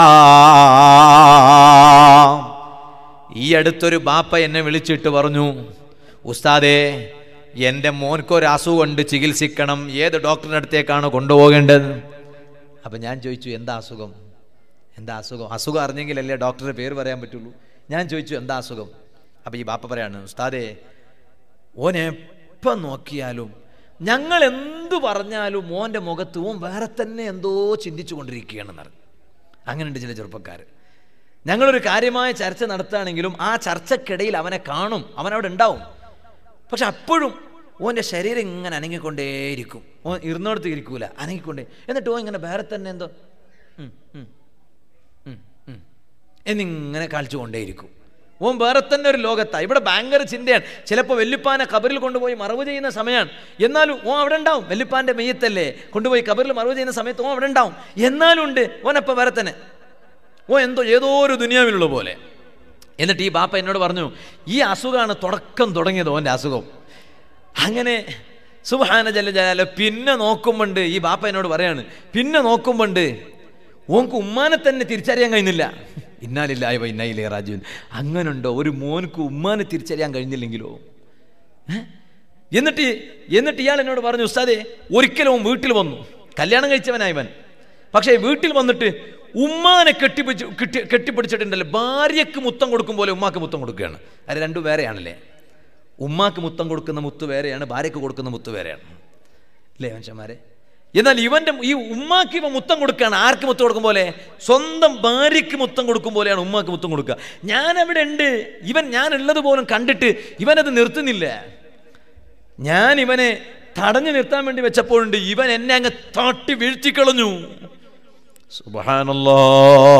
ഈ അടുത്തൊരു ബാപ്പ എന്നെ വിളിച്ചിട്ട് പറഞ്ഞു ഉസ്താദേ എൻ്റെ മോൻക്കൊരു അസുഖമുണ്ട് ചികിത്സിക്കണം ഏത് ഡോക്ടറിൻ്റെ അടുത്തേക്കാണ് കൊണ്ടുപോകേണ്ടത് അപ്പം ഞാൻ ചോദിച്ചു എന്താ അസുഖം എന്താ അസുഖം അസുഖം അറിഞ്ഞെങ്കിലല്ലേ ഡോക്ടറുടെ പേര് പറയാൻ പറ്റുള്ളൂ ഞാൻ ചോദിച്ചു എന്താ അസുഖം അപ്പം ഈ ബാപ്പ പറയാണ് ഉസ്താദേ ഓൻ എപ്പം നോക്കിയാലും ഞങ്ങൾ എന്തു പറഞ്ഞാലും മോൻ്റെ മുഖത്ത് ഓൻ വേറെ തന്നെ എന്തോ ചിന്തിച്ചു കൊണ്ടിരിക്കുകയാണെന്ന് പറഞ്ഞു അങ്ങനെയുണ്ട് ചില ചെറുപ്പക്കാർ ഞങ്ങളൊരു കാര്യമായ ചർച്ച നടത്തുകയാണെങ്കിലും ആ ചർച്ചക്കിടയിൽ അവനെ കാണും അവനവിടെ ഉണ്ടാവും പക്ഷെ അപ്പോഴും ഓൻ്റെ ശരീരം ഇങ്ങനെ അനങ്ങിക്കൊണ്ടേയിരിക്കും ഓൻ ഇരുന്നോടത്ത് ഇരിക്കൂല അനങ്ങിക്കൊണ്ടേ എന്നിട്ട് ഓ ഇങ്ങനെ വേറെ തന്നെ എന്തോ ഉം, ഉം, ഉം, ഉം. എന്നിങ്ങനെ കളിച്ചുകൊണ്ടേയിരിക്കും ഓൻ വേറെ തന്നെ ഒരു ലോകത്താണ് ഇവിടെ ഭയങ്കര ചിന്തയാണ് ചിലപ്പോൾ വെല്ലുപ്പാനെ കബറിൽ കൊണ്ടുപോയി മറവ് ചെയ്യുന്ന സമയമാണ് എന്നാലും ഓൻ അവിടെ ഉണ്ടാവും വെല്ലുപ്പാൻ്റെ മെയ്യത്തല്ലേ കൊണ്ടുപോയി കബറിൽ മറവ് ചെയ്യുന്ന സമയത്ത് ഓൻ അവിടെ ഉണ്ടാവും എന്നാലും ഉണ്ട് ഓനപ്പം വേറെ തന്നെ ഓ എന്തോ ഏതോ ഒരു ദുനിയാവിലുള്ള പോലെ എന്നിട്ട് ഈ ബാപ്പ എന്നോട് പറഞ്ഞു ഈ അസുഖമാണ് തുടക്കം തുടങ്ങിയത് ഓൻ്റെ അസുഖം അങ്ങനെ സുബാന ജല ജലാല പിന്നെ നോക്കുമ്പോണ്ട് ഈ ബാപ്പ എന്നോട് പറയാണ് പിന്നെ നോക്കുമ്പോണ്ട് ഓൻക്ക് ഉമ്മാനെ തന്നെ തിരിച്ചറിയാൻ കഴിയുന്നില്ല ഇന്നാലില്ലായ ഇന്നായില്ലേ രാജുവിൻ അങ്ങനുണ്ടോ ഒരു മോൻക്ക് ഉമ്മാനെ തിരിച്ചറിയാൻ കഴിഞ്ഞില്ലെങ്കിലോ ഏ? എന്നിട്ട് എന്നിട്ട് ഇയാൾ എന്നോട് പറഞ്ഞു ഉസ്താദെ ഒരിക്കലും അവൻ വീട്ടിൽ വന്നു കല്യാണം കഴിച്ചവനായവൻ പക്ഷേ വീട്ടിൽ വന്നിട്ട് ഉമ്മാനെ കെട്ടിപ്പിടിച്ച് കെട്ടി കെട്ടിപ്പിടിച്ചിട്ടുണ്ടല്ലോ ഭാര്യയ്ക്ക് മുത്തം കൊടുക്കും പോലെ ഉമ്മാക്ക് മുത്തം കൊടുക്കുകയാണ് അത് രണ്ടും വേറെയാണല്ലേ ഉമ്മാക്ക് മുത്തം കൊടുക്കുന്ന മുത്ത് വേറെയാണ് ഭാര്യയ്ക്ക് കൊടുക്കുന്ന മുത്ത് വേറെയാണ് അല്ലേ മനുഷ്യന്മാരെ എന്നാൽ ഇവന്റെ ഈ ഉമ്മാക്ക് ഇവ മുത്തം കൊടുക്കുകയാണ് ആർക്ക് മുത്തം കൊടുക്കും പോലെ സ്വന്തം ഭാര്യയ്ക്ക് മുത്തം കൊടുക്കും പോലെയാണ് ഉമ്മാക്ക് മുത്തം കൊടുക്കുക ഞാൻ അവിടെ ഉണ്ട് ഇവൻ ഞാൻ ഉള്ളത് പോലും കണ്ടിട്ട് ഇവനത് നിർത്തുന്നില്ല ഞാൻ ഇവനെ തടഞ്ഞു നിർത്താൻ വേണ്ടി വെച്ചപ്പോഴുണ്ട് ഇവൻ എന്നെ അങ്ങ് തട്ടി വീഴ്ത്തിക്കളഞ്ഞു സുബഹാനല്ലോ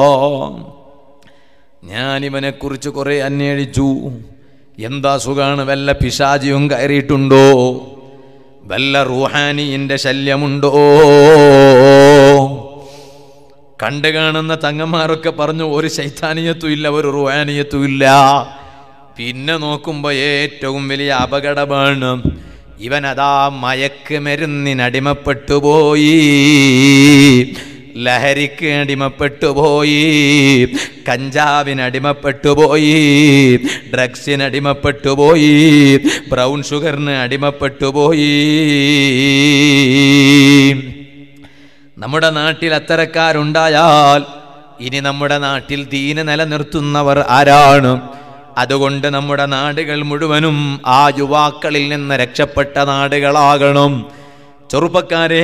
ഞാൻ ഇവനെ കുറിച്ച് കുറെ അന്വേഷിച്ചു എന്താ സുഖാണ് വല്ല പിശാചിയും കയറിയിട്ടുണ്ടോ വല്ല റൂഹാനിന്റെ ശല്യമുണ്ടോ കണ്ടു കാണുന്ന തങ്ങന്മാരൊക്കെ പറഞ്ഞു ഒരു ശൈത്താനീയത്തും ഇല്ല ഒരു റുഹാനിയത്തും ഇല്ല പിന്നെ നോക്കുമ്പോൾ ഏറ്റവും വലിയ അപകടമാണ് ഇവൻ അതാ മയക്കുമരുന്നിനടിമപ്പെട്ടു പോയി ലഹരിക്ക് അടിമപ്പെട്ടു പോയി കഞ്ചാവിനടിമപ്പെട്ടു പോയി ഡ്രഗ്സിനടിമപ്പെട്ടു പോയി ബ്രൗൺ ഷുഗറിന് അടിമപ്പെട്ടു പോയി നമ്മുടെ നാട്ടിൽ അത്തരക്കാരുണ്ടായാൽ ഇനി നമ്മുടെ നാട്ടിൽ ദീന നിലനിർത്തുന്നവർ ആരാണ് അതുകൊണ്ട് നമ്മുടെ നാടുകൾ മുഴുവനും ആ യുവാക്കളിൽ നിന്ന് രക്ഷപ്പെട്ട നാടുകളാകണം ചെറുപ്പക്കാരെ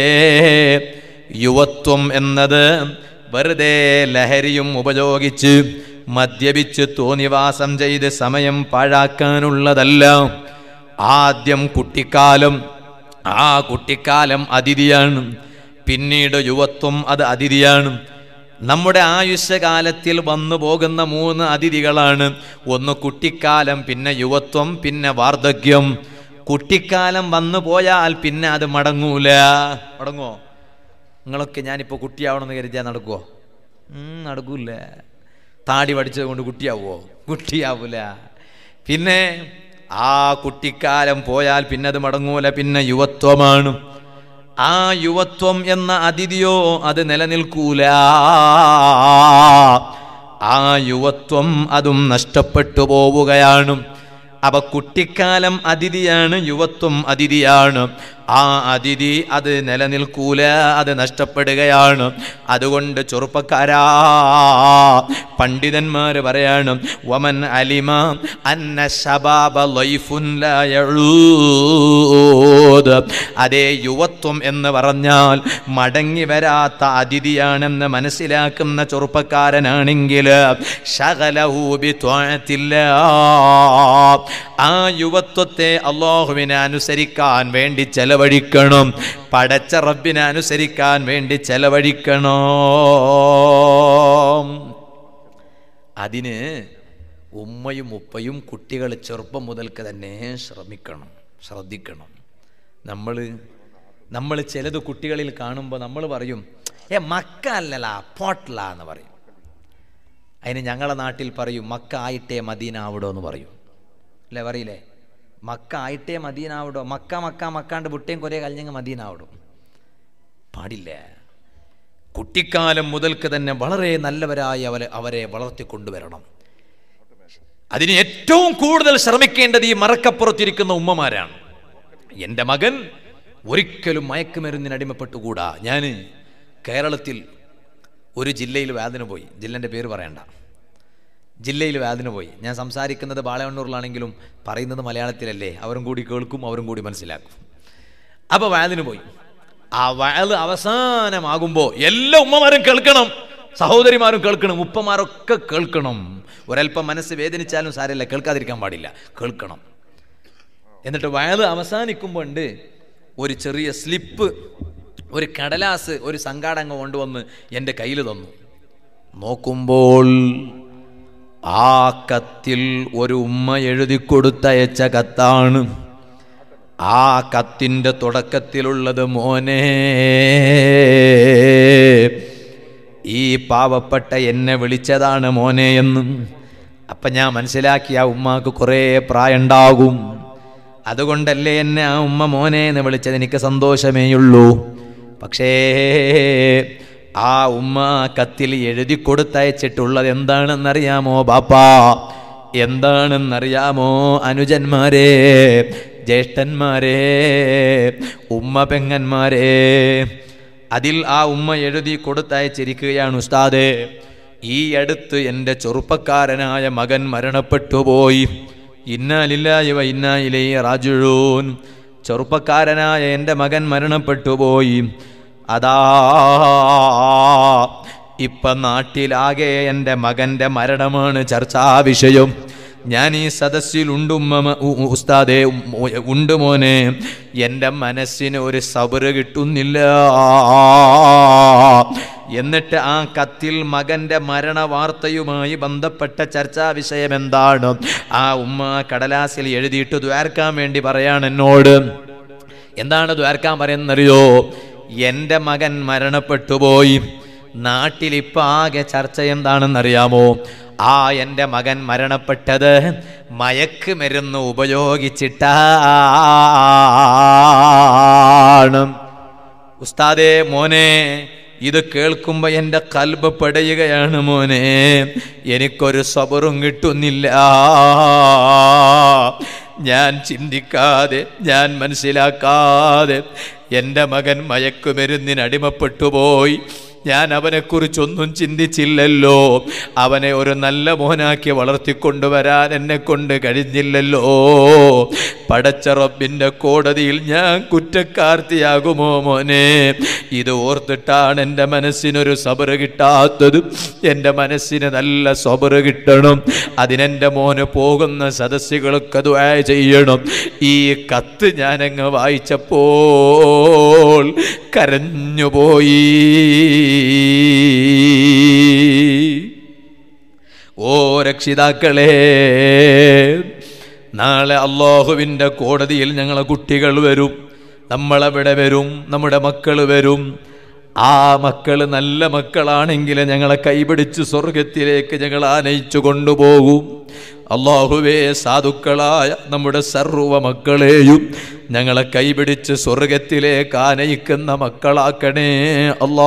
യുവത്വം എന്നത് വെറുതെ ലഹരിയും ഉപയോഗിച്ച് മദ്യപിച്ച് തോന്നിവാസം ചെയ്ത് സമയം പാഴാക്കാനുള്ളതല്ല ആദ്യം കുട്ടിക്കാലം ആ കുട്ടിക്കാലം അതിഥിയാണ് പിന്നീട് യുവത്വം അത് അതിഥിയാണ് നമ്മുടെ ആയുഷ്യകാലത്തിൽ വന്നു പോകുന്ന മൂന്ന് അതിഥികളാണ് ഒന്ന് കുട്ടിക്കാലം പിന്നെ യുവത്വം പിന്നെ വാർദ്ധക്യം കുട്ടിക്കാലം വന്നു പോയാൽ പിന്നെ അത് മടങ്ങൂല മടങ്ങുമോ നിങ്ങളൊക്കെ ഞാനിപ്പോൾ കുട്ടിയാവണമെന്ന് കരുതിയാൽ നടക്കുമോ ഉം, നടക്കൂല താടി പഠിച്ചത് കൊണ്ട് കുട്ടിയാവുമോ കുട്ടിയാവൂല പിന്നെ ആ കുട്ടിക്കാലം പോയാൽ പിന്നെ അത് മടങ്ങൂല പിന്നെ യുവത്വമാണ് ആ യുവത്വം എന്ന അതിഥിയോ അത് നിലനിൽക്കൂല ആ യുവത്വം അതും നഷ്ടപ്പെട്ടു പോവുകയാണ് അവ കുട്ടിക്കാലം അതിഥിയാണ് യുവത്വം അതിഥിയാണ് ആ അതിഥി അത് നിലനിൽക്കൂല അത് നഷ്ടപ്പെടുകയാണ് അതുകൊണ്ട് ചെറുപ്പക്കാരാ പണ്ഡിതന്മാർ പറയാണ് വമൻ അലിമ അന്ന ശബാബ ലൈഫുൻ ലാ യഊദ് അതേ യുവത്വം എന്ന് പറഞ്ഞാൽ മടങ്ങി വരാത്ത അതിഥിയാണെന്ന് മനസ്സിലാക്കുന്ന ചെറുപ്പക്കാരനാണെങ്കിൽ ശകലഹു ബിത്വാഅത്തില്ലാ ആ യുവത്വത്തെ അള്ളാഹുവിനെ അനുസരിക്കാൻ വേണ്ടി ചെലവഴിക്കണം പടച്ച റബ്ബിനെ അനുസരിക്കാൻ വേണ്ടി ചെലവഴിക്കണം അതിന് ഉമ്മയും ഉപ്പയും കുട്ടികൾ ചെറുപ്പം മുതൽക്ക് തന്നെ ശ്രമിക്കണം ശ്രദ്ധിക്കണം നമ്മൾ നമ്മൾ ചിലത് കുട്ടികളിൽ കാണുമ്പോൾ നമ്മൾ പറയും ഏ മക്ക അല്ലല്ല പോട്ടല എന്ന് പറയും അതിന് ഞങ്ങളെ നാട്ടിൽ പറയും മക്ക ആയിട്ടേ മദീന ആവിടോ എന്ന് പറയും അല്ലേ പറയില്ലേ മക്ക ആയിട്ടേ മദീന ആവിടോ മക്ക മക്ക മക്കാണ്ട് വിട്ടേം കുറേ കഴിഞ്ഞങ്ങ് മദീന ആവിടും പാടില്ല കുട്ടിക്കാലം മുതൽക്ക് തന്നെ വളരെ നല്ലവരായി അവരെ അവരെ വളർത്തിക്കൊണ്ടുവരണം അതിന് ഏറ്റവും കൂടുതൽ ശ്രമിക്കേണ്ടത് ഈ മറക്കപ്പുറത്തിരിക്കുന്ന ഉമ്മമാരാണ് എൻ്റെ മകൻ ഒരിക്കലും മയക്കുമരുന്നിന് അടിമപ്പെട്ടുകൂടാ ഞാൻ കേരളത്തിൽ ഒരു ജില്ലയിൽ വേദന പോയി ജില്ലൻ്റെ പേര് പറയണ്ട ജില്ലയിൽ വേദന പോയി ഞാൻ സംസാരിക്കുന്നത് ബാലവണ്ണൂരിലാണെങ്കിലും പറയുന്നത് മലയാളത്തിലല്ലേ അവരും കൂടി കേൾക്കും അവരും കൂടി മനസ്സിലാക്കും അപ്പോൾ വേദന പോയി ആ വയല് അവസാനമാകുമ്പോൾ എല്ലാ ഉമ്മമാരും കേൾക്കണം സഹോദരിമാരും കേൾക്കണം ഉപ്പമാരൊക്കെ കേൾക്കണം ഒരല്പം മനസ്സ് വേദനിച്ചാലും സാരമില്ല കേൾക്കാതിരിക്കാൻ പാടില്ല കേൾക്കണം എന്നിട്ട് വയത് അവസാനിക്കുമ്പോൾ ഉണ്ട് ഒരു ചെറിയ സ്ലിപ്പ് ഒരു കടലാസ് ഒരു സംഘാടകം കൊണ്ടുവന്ന് എൻ്റെ കയ്യിൽ തന്നു നോക്കുമ്പോൾ ആ കത്തിൽ ഒരു ഉമ്മ എഴുതി കൊടുത്തയച്ച കത്താണ് ആ കത്തിൻ്റെ തുടക്കത്തിലുള്ളത് മോനെ ഈ പാവപ്പെട്ട എന്നെ വിളിച്ചതാണ് മോനെ എന്നും അപ്പം ഞാൻ മനസ്സിലാക്കി ആ ഉമ്മാക്ക് കുറേ പ്രായമുണ്ടാകും അതുകൊണ്ടല്ലേ എന്നെ ആ ഉമ്മ മോനെ എന്ന് വിളിച്ചത് എനിക്ക് സന്തോഷമേയുള്ളൂ പക്ഷേ ആ ഉമ്മ കത്തിൽ എഴുതി കൊടുത്തയച്ചിട്ടുള്ളത് എന്താണെന്നറിയാമോ ബാപ്പാ എന്താണെന്നറിയാമോ അനുജന്മാരെ ജ്യേഷ്ഠന്മാരെ ഉമ്മ പെങ്ങന്മാരെ അതിൽ ആ ഉമ്മ എഴുതി കൊടുത്തയച്ചിരിക്കുകയാണ് ഉസ്താദേ ഈ അടുത്ത് എൻ്റെ ചെറുപ്പക്കാരനായ മകൻ മരണപ്പെട്ടുപോയി ഇന്നാലില്ലായവ ഇന്നായിലേ റാജുഴൂൻ ചെറുപ്പക്കാരനായ എൻ്റെ മകൻ മരണപ്പെട്ടുപോയി അതാ ഇപ്പൊ നാട്ടിലാകെ എൻ്റെ മകൻ്റെ മരണമാണ് ചർച്ചാ വിഷയം ഞാൻ ഈ സദസ്സിൽ ഉണ്ടുമ്മ ഉസ്താദേ ഉണ്ട് മോനെ എൻ്റെ മനസ്സിന് ഒരു സബറ് കിട്ടുന്നില്ല എന്നിട്ട് ആ കത്തിൽ മകന്റെ മരണ വാർത്തയുമായി ബന്ധപ്പെട്ട ചർച്ചാ വിഷയം എന്താണ് ആ ഉമ്മ കടലാസിൽ എഴുതിയിട്ട് ദ്വാർക്കാൻ വേണ്ടി പറയാണ് എന്നോട് എന്താണ് ദ്വാർക്കാൻ പറയുന്നറിയോ എൻ്റെ മകൻ മരണപ്പെട്ടുപോയി നാട്ടിൽ ഇപ്പൊ ആകെ ചർച്ച എന്താണെന്നറിയാമോ ആ എൻ്റെ മകൻ മരണപ്പെട്ടത് മയക്ക് മരുന്ന് ഉപയോഗിച്ചിട്ടാണ് ഉസ്താദേ മോനെ ഇത് കേൾക്കുമ്പോൾ എൻ്റെ കൽബ് പടയുകയാണ് മോനെ എനിക്കൊരു സബറും കിട്ടുന്നില്ല ഞാൻ ചിന്തിക്കാതെ ഞാൻ മനസ്സിലാക്കാതെ എൻ്റെ മകൻ മയക്കുമരുന്നിന് അടിമപ്പെട്ടു പോയി ഞാൻ അവനെക്കുറിച്ചൊന്നും ചിന്തിച്ചില്ലല്ലോ അവനെ ഒരു നല്ല മോനാക്കി വളർത്തിക്കൊണ്ടുവരാൻ എന്നെ കൊണ്ട് കഴിഞ്ഞില്ലല്ലോ പടച്ച റബ്ബിൻ്റെ കോടതിയിൽ ഞാൻ കുറ്റക്കാർത്തിയാകുമോ മോനെ ഇത് ഓർത്തിട്ടാണ് എൻ്റെ മനസ്സിനൊരു സബറ് കിട്ടാത്തത് എൻ്റെ മനസ്സിന് നല്ല സബറ് കിട്ടണം അതിനെൻ്റെ മോന് പോകുന്ന സദസ്സുകളൊക്കെ ദ്വാ ചെയ്യണം ഈ കത്ത് ഞാനങ്ങ് വായിച്ചപ്പോൾ കരഞ്ഞുപോയി ഓ രക്ഷിതാക്കളെ നാളെ അള്ളാഹുവിൻ്റെ കോടതിയിൽ ഞങ്ങളെ കുട്ടികൾ വരും നമ്മളെവിടെ വരും നമ്മുടെ മക്കൾ വരും ആ മക്കൾ നല്ല മക്കളാണെങ്കിൽ ഞങ്ങളെ കൈപിടിച്ച് സ്വർഗത്തിലേക്ക് ഞങ്ങൾ ആനയിച്ചു കൊണ്ടുപോകും അള്ളാഹുവേ സാധുക്കളായ നമ്മുടെ സർവ മക്കളെയും ഞങ്ങളെ കൈപിടിച്ച് സ്വർഗത്തിലേക്ക് ആനയിക്കുന്ന മക്കളാക്കണേ അല്ലാ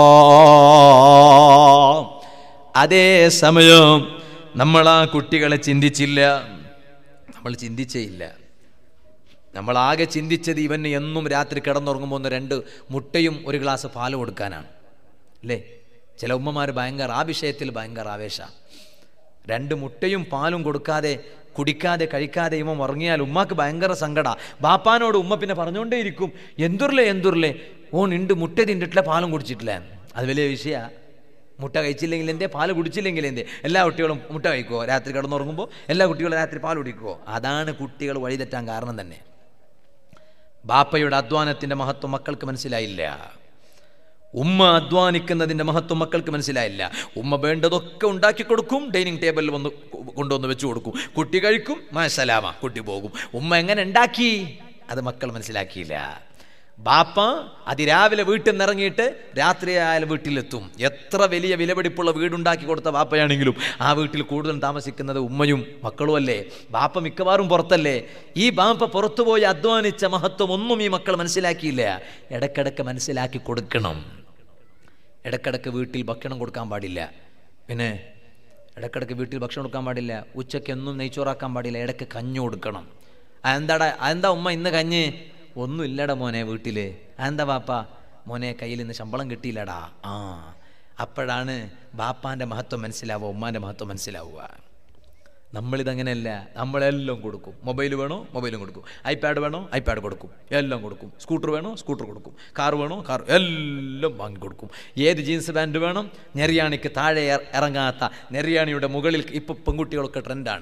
അതേ സമയം നമ്മൾ ആ കുട്ടികളെ ചിന്തിച്ചില്ല നമ്മൾ ചിന്തിച്ചേ ഇല്ല നമ്മൾ ആകെ ചിന്തിച്ചത് ഇവന് എന്നും രാത്രി കിടന്നുറങ്ങുമ്പോൾ ഒന്ന് രണ്ട് മുട്ടയും ഒരു ഗ്ലാസ് പാല് കൊടുക്കാനാണ് അല്ലേ ചില ഉമ്മമാർ ഭയങ്കര ആ വിഷയത്തിൽ ഭയങ്കര ആവേശ രണ്ട് മുട്ടയും പാലും കൊടുക്കാതെ കുടിക്കാതെ കഴിക്കാതെ ഇവൻ ഉറങ്ങിയാൽ ഉമ്മാക്ക് ഭയങ്കര സങ്കട ബാപ്പാനോട് ഉമ്മ പിന്നെ പറഞ്ഞുകൊണ്ടേ ഇരിക്കും എന്തുർലേ എന്തുർലേ ഓൺ ഉണ്ട് മുട്ട തിന്നിട്ടില്ല പാലും കുടിച്ചിട്ടില്ല അത് വലിയ വിഷയ മുട്ട കഴിച്ചില്ലെങ്കിൽ എന്തേ പാല് കുടിച്ചില്ലെങ്കിൽ എന്തേ എല്ലാ കുട്ടികളും മുട്ട കഴിക്കുമോ രാത്രി കിടന്നുറങ്ങുമ്പോൾ എല്ലാ കുട്ടികളും രാത്രി പാൽ കുടിക്കുമോ അതാണ് കുട്ടികൾ വഴിതെറ്റാൻ കാരണം തന്നെ ബാപ്പയുടെ അധ്വാനത്തിൻ്റെ മഹത്വം മക്കൾക്ക് മനസ്സിലായില്ല ഉമ്മ അധ്വാനിക്കുന്നതിൻ്റെ മഹത്വം മക്കൾക്ക് മനസ്സിലായില്ല ഉമ്മ വേണ്ടതൊക്കെ ഉണ്ടാക്കി കൊടുക്കും ഡൈനിങ് ടേബിളിൽ വന്ന് കൊണ്ടുവന്ന് വെച്ച് കൊടുക്കും കുട്ടി കഴിക്കും മാസലാമ കുട്ടി പോകും ഉമ്മ എങ്ങനെ ഉണ്ടാക്കി അത് മക്കൾ മനസ്സിലാക്കിയില്ല ബാപ്പ അതിരാവിലെ വീട്ടിൽ നിന്ന് ഇറങ്ങിയിട്ട് രാത്രിയായാലും വീട്ടിലെത്തും എത്ര വലിയ വിലപിടിപ്പുള്ള വീടുണ്ടാക്കി കൊടുത്ത ബാപ്പയാണെങ്കിലും ആ വീട്ടിൽ കൂടുതൽ താമസിക്കുന്നത് ഉമ്മയും മക്കളും അല്ലേ ബാപ്പ മിക്കവാറും പുറത്തല്ലേ ഈ ബാപ്പ പുറത്തുപോയി അധ്വാനിച്ച മഹത്വം ഒന്നും ഈ മക്കൾ മനസ്സിലാക്കിയില്ല ഇടയ്ക്കിടയ്ക്ക് മനസ്സിലാക്കി കൊടുക്കണം ഇടയ്ക്കിടയ്ക്ക് വീട്ടിൽ ഭക്ഷണം കൊടുക്കാൻ പാടില്ല പിന്നെ ഇടയ്ക്കിടയ്ക്ക് വീട്ടിൽ ഭക്ഷണം കൊടുക്കാൻ പാടില്ല ഉച്ചയ്ക്ക് എന്നും നെയ്ച്ചോറാക്കാൻ പാടില്ല ഇടയ്ക്ക് കഞ്ഞി കൊടുക്കണം അതെന്താടാ അതെന്താ ഉമ്മ ഇന്ന് കഞ്ഞ് ഒന്നും ഇല്ലടാ മോനെ വീട്ടിൽ അതെന്താ ബാപ്പ മോനെ കയ്യിൽ നിന്ന് ശമ്പളം കിട്ടിയില്ലടാ ആ അപ്പോഴാണ് ബാപ്പാൻ്റെ മഹത്വം മനസ്സിലാവുക ഉമ്മാൻ്റെ മഹത്വം മനസ്സിലാവുക നമ്മളിതങ്ങനെയല്ല നമ്മളെല്ലാം കൊടുക്കും മൊബൈൽ വേണോ മൊബൈലും കൊടുക്കും ഐപാഡ് വേണോ ഐപാഡ് കൊടുക്കും എല്ലാം കൊടുക്കും സ്കൂട്ടർ വേണോ സ്കൂട്ടർ കൊടുക്കും കാർ വേണോ കാർ എല്ലാം വാങ്ങി കൊടുക്കും ഏത് ജീൻസ് പാൻറ് വേണം നെറിയാണിക്ക് താഴെ ഇറ- ഇറങ്ങാത്ത നെറിയാണിയുടെ മുകളിൽ ഇപ്പോൾ പെൺകുട്ടികളൊക്കെ ട്രെൻഡാണ്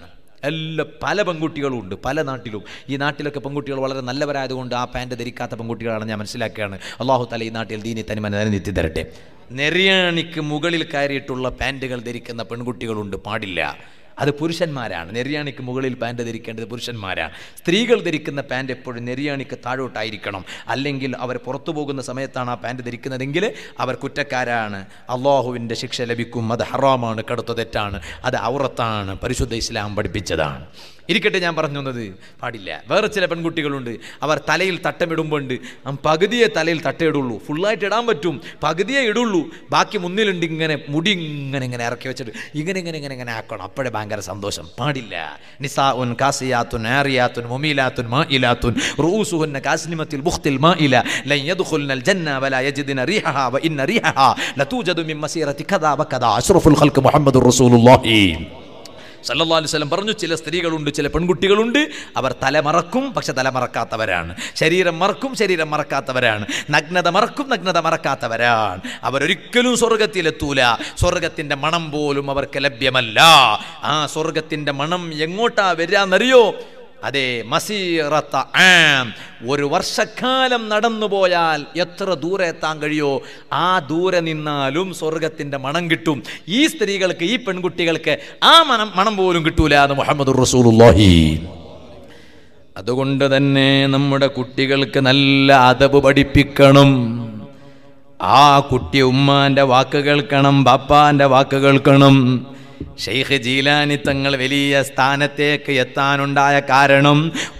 എല്ലാ പല പെൺകുട്ടികളും ഉണ്ട് പല നാട്ടിലും ഈ നാട്ടിലൊക്കെ പെൺകുട്ടികൾ വളരെ നല്ലവരായതുകൊണ്ട് ആ പാൻറ് ധരിക്കാത്ത പെൺകുട്ടികളാണ് ഞാൻ മനസ്സിലാക്കുകയാണ് അള്ളാഹു തല ഈ നാട്ടിൽ ദീനി തനിമ നിലനിർത്തി തരട്ടെ നെറിയാണിക്ക് മുകളിൽ കയറിയിട്ടുള്ള പാൻറ്റുകൾ ധരിക്കുന്ന പെൺകുട്ടികളുണ്ട് പാടില്ല അത് പുരുഷന്മാരാണ് നെരിയാണിക്ക് മുകളിൽ പാൻറ് ധരിക്കേണ്ടത് പുരുഷന്മാരാണ് സ്ത്രീകൾ ധരിക്കുന്ന പാൻറ് എപ്പോഴും നെരിയാണിക്ക് താഴോട്ടായിരിക്കണം അല്ലെങ്കിൽ അവർ പുറത്തു പോകുന്ന സമയത്താണ് ആ പാൻറ് ധരിക്കുന്നതെങ്കിൽ അവർ കുറ്റക്കാരാണ് അള്ളാഹുവിൻ്റെ ശിക്ഷ ലഭിക്കും അത് ഹറാമാണ് കടുത്ത തെറ്റാണ് അത് ഔറത്താണ് പരിശുദ്ധ ഇസ്ലാം പഠിപ്പിച്ചതാണ് ഇരിക്കട്ടെ ഞാൻ പറഞ്ഞു വന്നത് പാടില്ല വേറെ ചില പെൺകുട്ടികളുണ്ട് അവർ തലയിൽ തട്ടമിടുമ്പോണ്ട് പകുതിയെ തലയിൽ തട്ടയിടുള്ളൂ ഫുള്ളായിട്ട് ഇടാൻ പറ്റും പകുതിയെ ഇടുള്ളൂ ബാക്കി മുന്നിലുണ്ട് ഇങ്ങനെ മുടി ഇങ്ങനെ ഇങ്ങനെ ഇറക്കി വെച്ചിട്ട് ഇങ്ങനെ ഇങ്ങനെ ഇങ്ങനെ ഇങ്ങനെ ആക്കണം അപ്പോഴേ ഭയങ്കര സന്തോഷം പാടില്ല നിസാ ഉൻ കാസിയാത്തുൻ ആറിയാത്തുൻ മുമീലാത്തുൻ മാ ഇലാത്തുൻ റൂസുഹുന്ന കാസ്നിമത്തിൽ ബുഖ്തിൽ മാ ഇല ലൻ യദ്ഖുൽനൽ ജന്ന വലാ യജിദ്ന റീഹഹ വ ഇന്ന റീഹഹ ലതൂജദു മിൻ മസീറതി കദാ വകദാ അഷ്റഫുൽ ഖൽഖ് മുഹമ്മദുർ റസൂലുള്ളാഹി സല്ലല്ലാഹു അലൈഹി വസല്ലം പറഞ്ഞു ചില സ്ത്രീകളുണ്ട് ചില പെൺകുട്ടികളുണ്ട് അവർ തല മറക്കും പക്ഷെ തല മറക്കാത്തവരാണ് ശരീരം മറക്കും ശരീരം മറക്കാത്തവരാണ് നഗ്നത മറക്കും നഗ്നത മറക്കാത്തവരാണ് അവരൊരിക്കലും സ്വർഗത്തിലെത്തൂല സ്വർഗത്തിന്റെ മണം പോലും അവർക്ക് ലഭ്യമല്ല ആ സ്വർഗത്തിന്റെ മണം എങ്ങോട്ടാ വരാന്നറിയോ അതെ മസീറത്ത ആം ഒരു വർഷക്കാലം നടന്നു പോയാൽ എത്ര ദൂരെ എത്താൻ കഴിയോ ആ ദൂരെ നിന്നാലും സ്വർഗത്തിന്റെ മണം കിട്ടും ഈ സ്ത്രീകൾക്ക് ഈ പെൺകുട്ടികൾക്ക് ആ മണം മണം പോലും കിട്ടൂല എന്ന് മുഹമ്മദ് റസൂലുള്ളാഹി അതുകൊണ്ട് തന്നെ നമ്മുടെ കുട്ടികൾക്ക് നല്ല അതവ് പഠിപ്പിക്കണം ആ കുട്ടി ഉമ്മാന്റെ വാക്ക് കേൾക്കണം ബാപ്പാന്റെ വാക്ക് കേൾക്കണം ഷെയ്ഖ് ജീലാനി തങ്ങൾ വലിയ സ്ഥാനത്തേക്ക് എത്താനുണ്ടായ കാരണം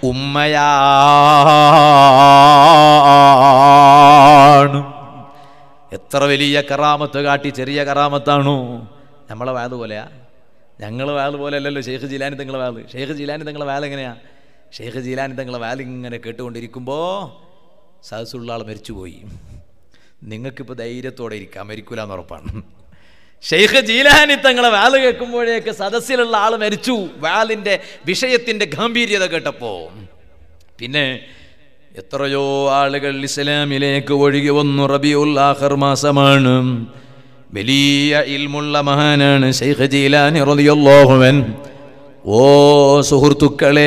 ഉമ്മയാണ് എത്ര വലിയ കറാമത്ത് കാട്ടി ചെറിയ കറാമത്താണോ നമ്മളെ വാത് പോലെയാ ഞങ്ങൾ വാത് പോലെ അല്ലല്ലോ ഷെയ്ഖ് ജീലാനി തങ്ങളെ വാത് ഷെയ്ഖ് ജീലാനി തങ്ങളെ വാൽ എങ്ങനെയാ ഷെയ്ഖ് ജീലാനി തങ്ങളെ വാൽ ഇങ്ങനെ കേട്ടുകൊണ്ടിരിക്കുമ്പോൾ സദസ്സുള്ള ആൾ മരിച്ചുപോയി നിങ്ങൾക്കിപ്പോൾ ധൈര്യത്തോടെ ഇരിക്കാം മരിക്കൂല എന്ന് ഉറപ്പാണ് ഷെയ്ഖ് ജീലാനി തങ്ങളെ വാല് കേൾക്കുമ്പോഴേക്ക് സദസ്സിലുള്ള ആൾ മരിച്ചു വാലിൻ്റെ വിഷയത്തിൻ്റെ ഗാംഭീര്യത കേട്ടപ്പോ പിന്നെ എത്രയോ ആളുകൾ ഇസ്ലാമിലേക്ക് ഒഴുകി വന്നു റബിയുൽ ആഖർ മാസമാണ് വലിയ ഇൽമുള്ള മഹാനാണ് ഷെയ്ഖ് ജീലാനി റളിയല്ലാഹു അൻ ഓ സുഹൃത്തുക്കളെ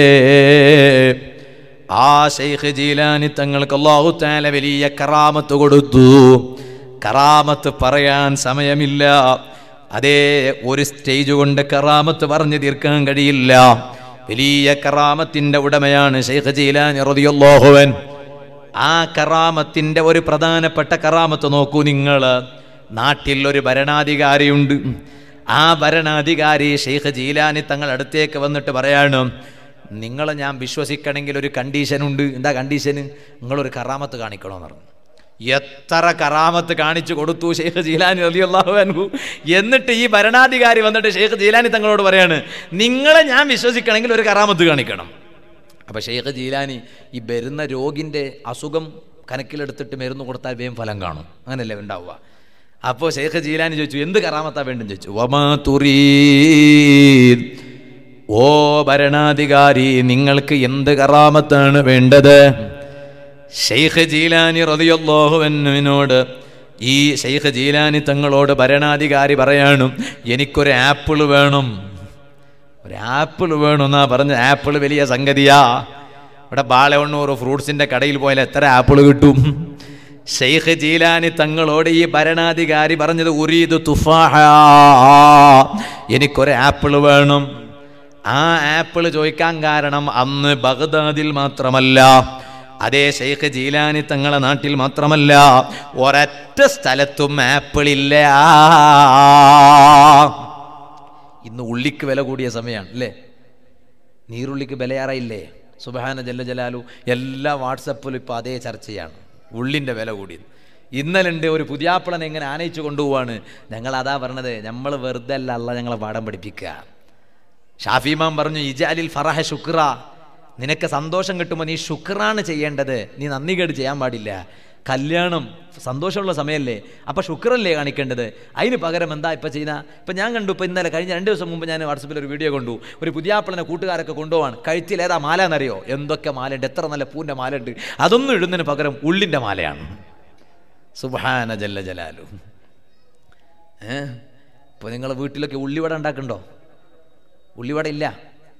ആ ഷെയ്ഖ് ജീലാനി തങ്ങൾക്ക് അല്ലാഹു തആല വലിയ കറാമത്ത് കൊടുത്തു കറാമത്ത് പറയാൻ സമയമില്ല അതേ ഒരു സ്റ്റേജ് കൊണ്ട് കറാമത്ത് പറഞ്ഞു തീർക്കാൻ കഴിയില്ല വലിയ കറാമത്തിന്റെ ഉടമയാണ് ഷെയ്ഖ് ജീലാനി റളിയല്ലാഹുവൻ ആ കറാമത്തിന്റെ ഒരു പ്രധാനപ്പെട്ട കറാമത്ത് നോക്കൂ നിങ്ങൾ നാട്ടിൽ ഒരു ഭരണാധികാരിയുണ്ട് ആ ഭരണാധികാരി ഷെയ്ഖ് ജീലാനി തങ്ങൾ അടുത്തേക്ക് വന്നിട്ട് പറയാണ് നിങ്ങളെ ഞാൻ വിശ്വസിക്കണമെങ്കിൽ ഒരു കണ്ടീഷനുണ്ട് എന്താ കണ്ടീഷന് നിങ്ങളൊരു കറാമത്ത് കാണിക്കണമെന്ന് പറഞ്ഞു എത്ര കറാമത്ത് കാണിച്ചു കൊടുത്തു ഷെയ്ഖ് ജീലാനി റളിയല്ലാഹു അൻഹു എന്നിട്ട് ഈ ഭരണാധികാരി വന്നിട്ട് ഷെയ്ഖ് ജീലാനി തങ്ങളോട് പറയാണ് നിങ്ങളെ ഞാൻ വിശ്വസിക്കണമെങ്കിൽ ഒരു കറാമത്ത് കാണിക്കണം അപ്പോൾ ഷെയ്ഖ് ജീലാനി ഈ വരുന്ന രോഗിൻ്റെ അസുഖം കണക്കിലെടുത്തിട്ട് മരുന്ന് കൊടുത്താൽ വേഗം ഫലം കാണും അങ്ങനെയല്ലേ ഉണ്ടാവുക അപ്പോൾ ഷെയ്ഖ് ജീലാനി ചോദിച്ചു എന്ത് കറാമത്താ വേണ്ടെന്ന് ചോദിച്ചു വമാ തുറീദ് ഓ ഭരണാധികാരി നിങ്ങൾക്ക് എന്ത് കറാമത്താണ് വേണ്ടത് ഷെയ്ഖ് ജീലാനി റതിയല്ലാഹുവിനോട് ഈ ഷെയ്ഖ് ജീലാനി തങ്ങളോട് ഭരണാധികാരി പറയാണ് എനിക്കൊരു ആപ്പിൾ വേണം ഒരു ആപ്പിൾ വേണമെന്നാ പറഞ്ഞ ആപ്പിൾ വലിയ സംഗതിയാ ഇവിടെ ബാലവണ്ണൂർ ഫ്രൂട്ട്സിന്റെ കടയിൽ പോയാൽ എത്ര ആപ്പിൾ കിട്ടും ഷെയ്ഖ് ജീലാനി തങ്ങളോട് ഈ ഭരണാധികാരി പറഞ്ഞത് ഉരീദ് തുഫാഹ എനിക്കൊരു ആപ്പിൾ വേണം ആ ആപ്പിൾ ചോദിക്കാൻ കാരണം അന്ന് ബഗ്ദാദിൽ മാത്രമല്ല അതേ ഷെയ്ഖ് ജീലാനി തങ്ങളെ നാട്ടിൽ മാത്രമല്ല ഒരൊറ്റ സ്ഥലത്തും ആപ്പിൾ ഇല്ല ഇന്ന് ഉള്ളിക്ക് വില കൂടിയ സമയമാണ് അല്ലേ നീരുള്ളിക്ക് വിലയേറയില്ലേ സുബഹാന ജല്ല ജലാലു എല്ലാ വാട്സപ്പിലും ഇപ്പോൾ അതേ ചർച്ചയാണ് ഉള്ളിൻ്റെ വില കൂടിയത് ഇന്നലെ ഉണ്ട് ഒരു പുതിയാപ്പിളനെ എങ്ങനെ ആനയിച്ചു കൊണ്ടുപോവാണ് ഞങ്ങൾ അതാ പറഞ്ഞത് നമ്മൾ വെറുതെ അല്ല അല്ല ഞങ്ങളെ പാഠം പഠിപ്പിക്കുക ഷാഫിമാൻ പറഞ്ഞു ഇജാലിൽ ഫറഹ ശുക്ര നിനക്ക് സന്തോഷം കിട്ടുമ്പോൾ നീ ശുക്രാണ് ചെയ്യേണ്ടത് നീ നന്ദി കേട് ചെയ്യാൻ പാടില്ല കല്യാണം സന്തോഷമുള്ള സമയമല്ലേ അപ്പം ശുക്രല്ലേ കാണിക്കേണ്ടത് അതിന് പകരം എന്താ ഇപ്പം ചെയ്യുന്ന ഇപ്പം ഞാൻ കണ്ടു ഇപ്പം ഇന്നലെ കഴിഞ്ഞ രണ്ട് ദിവസം മുമ്പ് ഞാൻ വാട്സപ്പിൽ ഒരു വീഡിയോ കണ്ടു ഒരു പുതിയാപ്പിളനെ കൂട്ടുകാരൊക്കെ കൊണ്ടുപോവാണ് കഴുത്തിൽ ഏതാ മാല എന്നറിയോ എന്തൊക്കെ മാലയുണ്ട് എത്ര നല്ല പൂവിൻ്റെ മാലയുണ്ട് അതൊന്നും ഇടുന്നതിന് പകരം ഉള്ളിൻ്റെ മാലയാണ് സുബാന ജല്ല ജലാലു ഏ ഇപ്പോൾ നിങ്ങൾ വീട്ടിലൊക്കെ ഉള്ളിവട ഉണ്ടാക്കുന്നുണ്ടോ ഉള്ളിവട ഇല്ല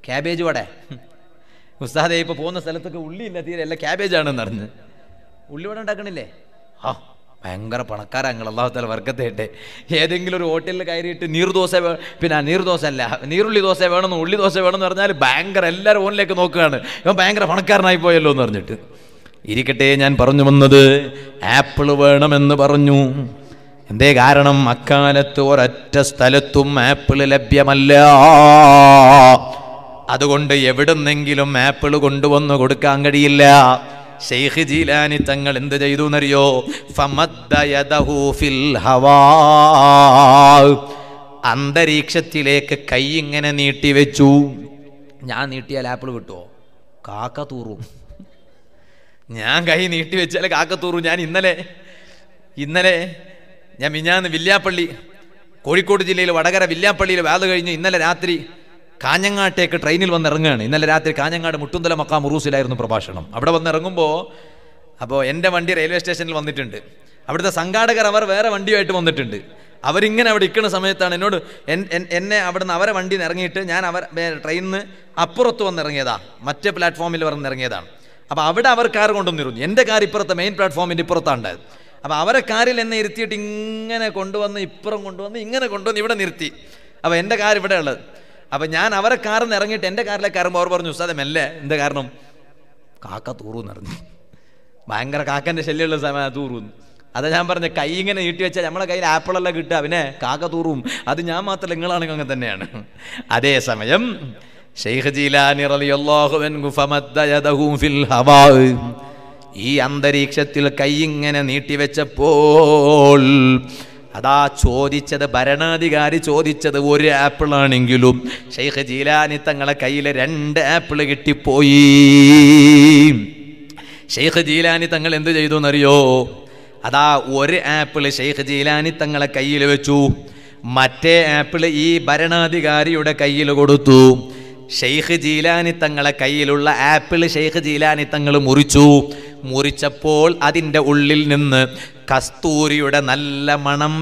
ക്യാബേജ് വട ഉസ്താദെ ഇപ്പോൾ പോകുന്ന സ്ഥലത്തൊക്കെ ഉള്ളിയില്ല തീരെ എല്ലാം ക്യാബേജാണെന്ന് അറിഞ്ഞ് ഉള്ളിവട ഉണ്ടാക്കണില്ലേ ആ ഭയങ്കര പണക്കാരാ ഞങ്ങൾ അള്ളാഹുത്താല വർക്കത്തേട്ടെ ഏതെങ്കിലും ഒരു ഹോട്ടലിൽ കയറിയിട്ട് നീർദോശ വേ- പിന്നെ നീർദോശ അല്ല നീറുള്ളി ദോശ വേണമെന്ന് ഉള്ളി ദോശ വേണമെന്ന് പറഞ്ഞാൽ ഭയങ്കര എല്ലാവരും ഓണിലേക്ക് നോക്കുകയാണ് ഇവൻ ഭയങ്കര പണക്കാരനായി പോയല്ലോ എന്ന് പറഞ്ഞിട്ട് ഇരിക്കട്ടെ ഞാൻ പറഞ്ഞു വന്നത് ആപ്പിൾ വേണമെന്ന് പറഞ്ഞു എന്തേ കാരണം അക്കാലത്ത് ഒരൊറ്റ സ്ഥലത്തും ആപ്പിൾ ലഭ്യമല്ല അതുകൊണ്ട് എവിടുന്നെങ്കിലും ആപ്പിൾ കൊണ്ടുവന്ന് കൊടുക്കാൻ കഴിയില്ല ഷെയ്ഖ് ജീലാനി തങ്ങൾ എന്ത് ചെയ്തു എന്നറിയോ ഫമദ്ദ യദഹു ഫിൽ ഹവാ അന്തരീക്ഷത്തിലേക്ക് കൈ ഇങ്ങനെ നീട്ടിവെച്ചു ഞാൻ നീട്ടിയാൽ ആപ്പിൾ കിട്ടുമോ കാക്ക തൂറും ഞാൻ കൈ നീട്ടി വെച്ചാൽ കാക്ക തൂറും ഞാൻ ഇന്നലെ ഇന്നലെ ഞാൻ മിഞ്ഞാന്ന് വില്യാപ്പള്ളി കോഴിക്കോട് ജില്ലയിൽ വടകര വില്യാപ്പള്ളിയിൽ വേല കഴിഞ്ഞ് ഇന്നലെ രാത്രി കാഞ്ഞങ്ങാട്ടേക്ക് ട്രെയിനിൽ വന്ന് ഇറങ്ങുകയാണ് ഇന്നലെ രാത്രി കാഞ്ഞങ്ങാട് മുട്ടുന്തല മക്കാം ഉറൂസിലായിരുന്നു പ്രഭാഷണം അവിടെ വന്ന് ഇറങ്ങുമ്പോൾ അപ്പോൾ എൻ്റെ വണ്ടി റെയിൽവേ സ്റ്റേഷനിൽ വന്നിട്ടുണ്ട് അവിടുത്തെ സംഘാടകർ അവർ വേറെ വണ്ടിയുമായിട്ട് വന്നിട്ടുണ്ട് അവരിങ്ങനെ അവിടെ ഇരിക്കുന്ന സമയത്താണ് എന്നോട് എൻ- എൻ- എന്നെ അവിടുന്ന് അവരെ വണ്ടിയിൽ നിന്ന് ഇറങ്ങിയിട്ട് ഞാൻ അവർ ട്രെയിനിൽ നിന്ന് അപ്പുറത്ത് വന്ന് ഇറങ്ങിയതാ മറ്റേ പ്ലാറ്റ്ഫോമിൽ വന്ന് ഇറങ്ങിയതാണ് അപ്പോൾ അവിടെ അവർ കാർ കൊണ്ടുവന്നിരുന്നു എൻ്റെ കാർ ഇപ്പുറത്തെ മെയിൻ പ്ലാറ്റ്ഫോമിൻ്റെ ഇപ്പുറത്താണ് ഉണ്ടായത് അപ്പോൾ അവരെ കാറിൽ എന്നെ ഇരുത്തിയിട്ട് ഇങ്ങനെ കൊണ്ടുവന്ന് ഇപ്പുറം കൊണ്ടുവന്ന് ഇങ്ങനെ കൊണ്ടുവന്ന് ഇവിടെ നിർത്തി അപ്പോൾ എൻ്റെ കാർ ഇവിടെ ഉള്ളത് അപ്പോൾ ഞാൻ അവരെ കാറിൽ നിന്ന് ഇറങ്ങിയിട്ട് എൻ്റെ കാറിലേക്ക് കയറുമ്പോൾ അവർ പറഞ്ഞു ഉസ്താദെ മെല്ലെ എന്താ കാരണം കാക്ക തൂറൂന്ന് അറിഞ്ഞു ഭയങ്കര കാക്കൻ്റെ ശല്യമുള്ള സമയം തൂറുന്നു അതാ ഞാൻ പറഞ്ഞ കൈ ഇങ്ങനെ നീട്ടി വെച്ചാൽ നമ്മളെ കയ്യിൽ ആപ്പിളെല്ലാം കിട്ടുക പിന്നെ കാക്ക തൂറും അത് ഞാൻ മാത്രമല്ല നിങ്ങളാണെങ്കിൽ അങ്ങനെ തന്നെയാണ് അതേസമയം ഷെയ്ഖ് ജീലാനി റളിയല്ലാഹു അൻഹു ഫമദ്ദ യദഹു ഫിൽ ഹവാ ഈ അന്തരീക്ഷത്തിൽ കൈ ഇങ്ങനെ നീട്ടിവെച്ചപ്പോൾ അതാ ചോദിച്ചത് ഭരണാധികാരി ചോദിച്ചത് ഒരു ആപ്പിൾ ആണെങ്കിലും ഷെയ്ഖ് ജീലാനി തങ്ങളെ കയ്യിൽ രണ്ട് ആപ്പിൾ കിട്ടിപ്പോയി ഷെയ്ഖ് ജീലാനി തങ്ങൾ എന്ത് ചെയ്തു എന്നറിയോ അതാ ഒരു ആപ്പിൾ ഷെയ്ഖ് ജീലാനി തങ്ങളെ കയ്യിൽ വെച്ചു മറ്റേ ആപ്പിൾ ഈ ഭരണാധികാരിയുടെ കയ്യിൽ കൊടുത്തു ഷെയ്ഖ് ജീലാനി തങ്ങളെ കയ്യിലുള്ള ആപ്പിൾ ഷെയ്ഖ് ജീലാനി തങ്ങൾ മുറിച്ചു മുറിച്ചപ്പോൾ അതിൻ്റെ ഉള്ളിൽ നിന്ന് കസ്തൂരിയുടെ നല്ല മണം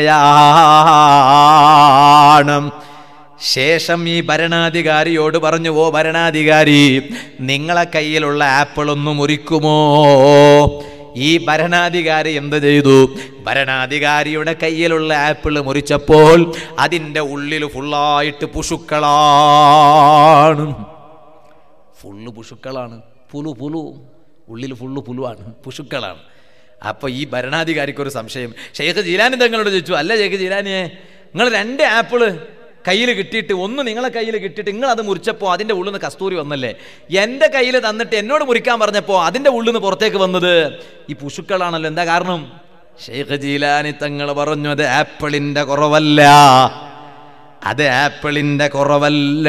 വരികയാണ് ശേഷം ഈ ഭരണാധികാരിയോട് പറഞ്ഞു ഓ ഭരണാധികാരി നിങ്ങളെ കയ്യിലുള്ള ആപ്പിൾ ഒന്ന് മുറിക്കുമോ ഈ ഭരണാധികാരി എന്ത് ചെയ്തു ഭരണാധികാരിയുടെ കയ്യിലുള്ള ആപ്പിൾ മുറിച്ചപ്പോൾ അതിൻ്റെ ഉള്ളിൽ ഫുള്ളായിട്ട് പുഷുക്കളാണ് ഫുള്ള് പുഷുക്കളാണ് പുലു പുലു ഉള്ളിൽ ഫുള്ള് പുലുവാണ് പുഷുക്കളാണ് അപ്പോൾ ഈ ഭരണാധികാരിക്ക് ഒരു സംശയം ഷെയ്ഖ് ജീലാനി തങ്ങളോട് ചോദിച്ചു അല്ല ഷെയ്ഖ് ജീലാനിയെ നിങ്ങൾ രണ്ട് ആപ്പിള് കയ്യിൽ കിട്ടിയിട്ട് ഒന്ന് നിങ്ങളെ കയ്യിൽ കിട്ടിയിട്ട് നിങ്ങൾ അത് മുറിച്ചപ്പോൾ അതിൻ്റെ ഉള്ളിൽ നിന്ന് കസ്തൂരി വന്നല്ലേ എൻ്റെ കയ്യിൽ തന്നിട്ട് എന്നോട് മുറിക്കാൻ പറഞ്ഞപ്പോൾ അതിൻ്റെ ഉള്ളിൽ നിന്ന് പുറത്തേക്ക് വന്നത് ഈ പുഷുക്കളാണല്ലോ എന്താ കാരണം ഷെയ്ഖ് ജീലാനി തങ്ങൾ പറഞ്ഞു അത് ആപ്പിളിൻ്റെ കുറവല്ല അത് ആപ്പിളിന്റെ കുറവല്ല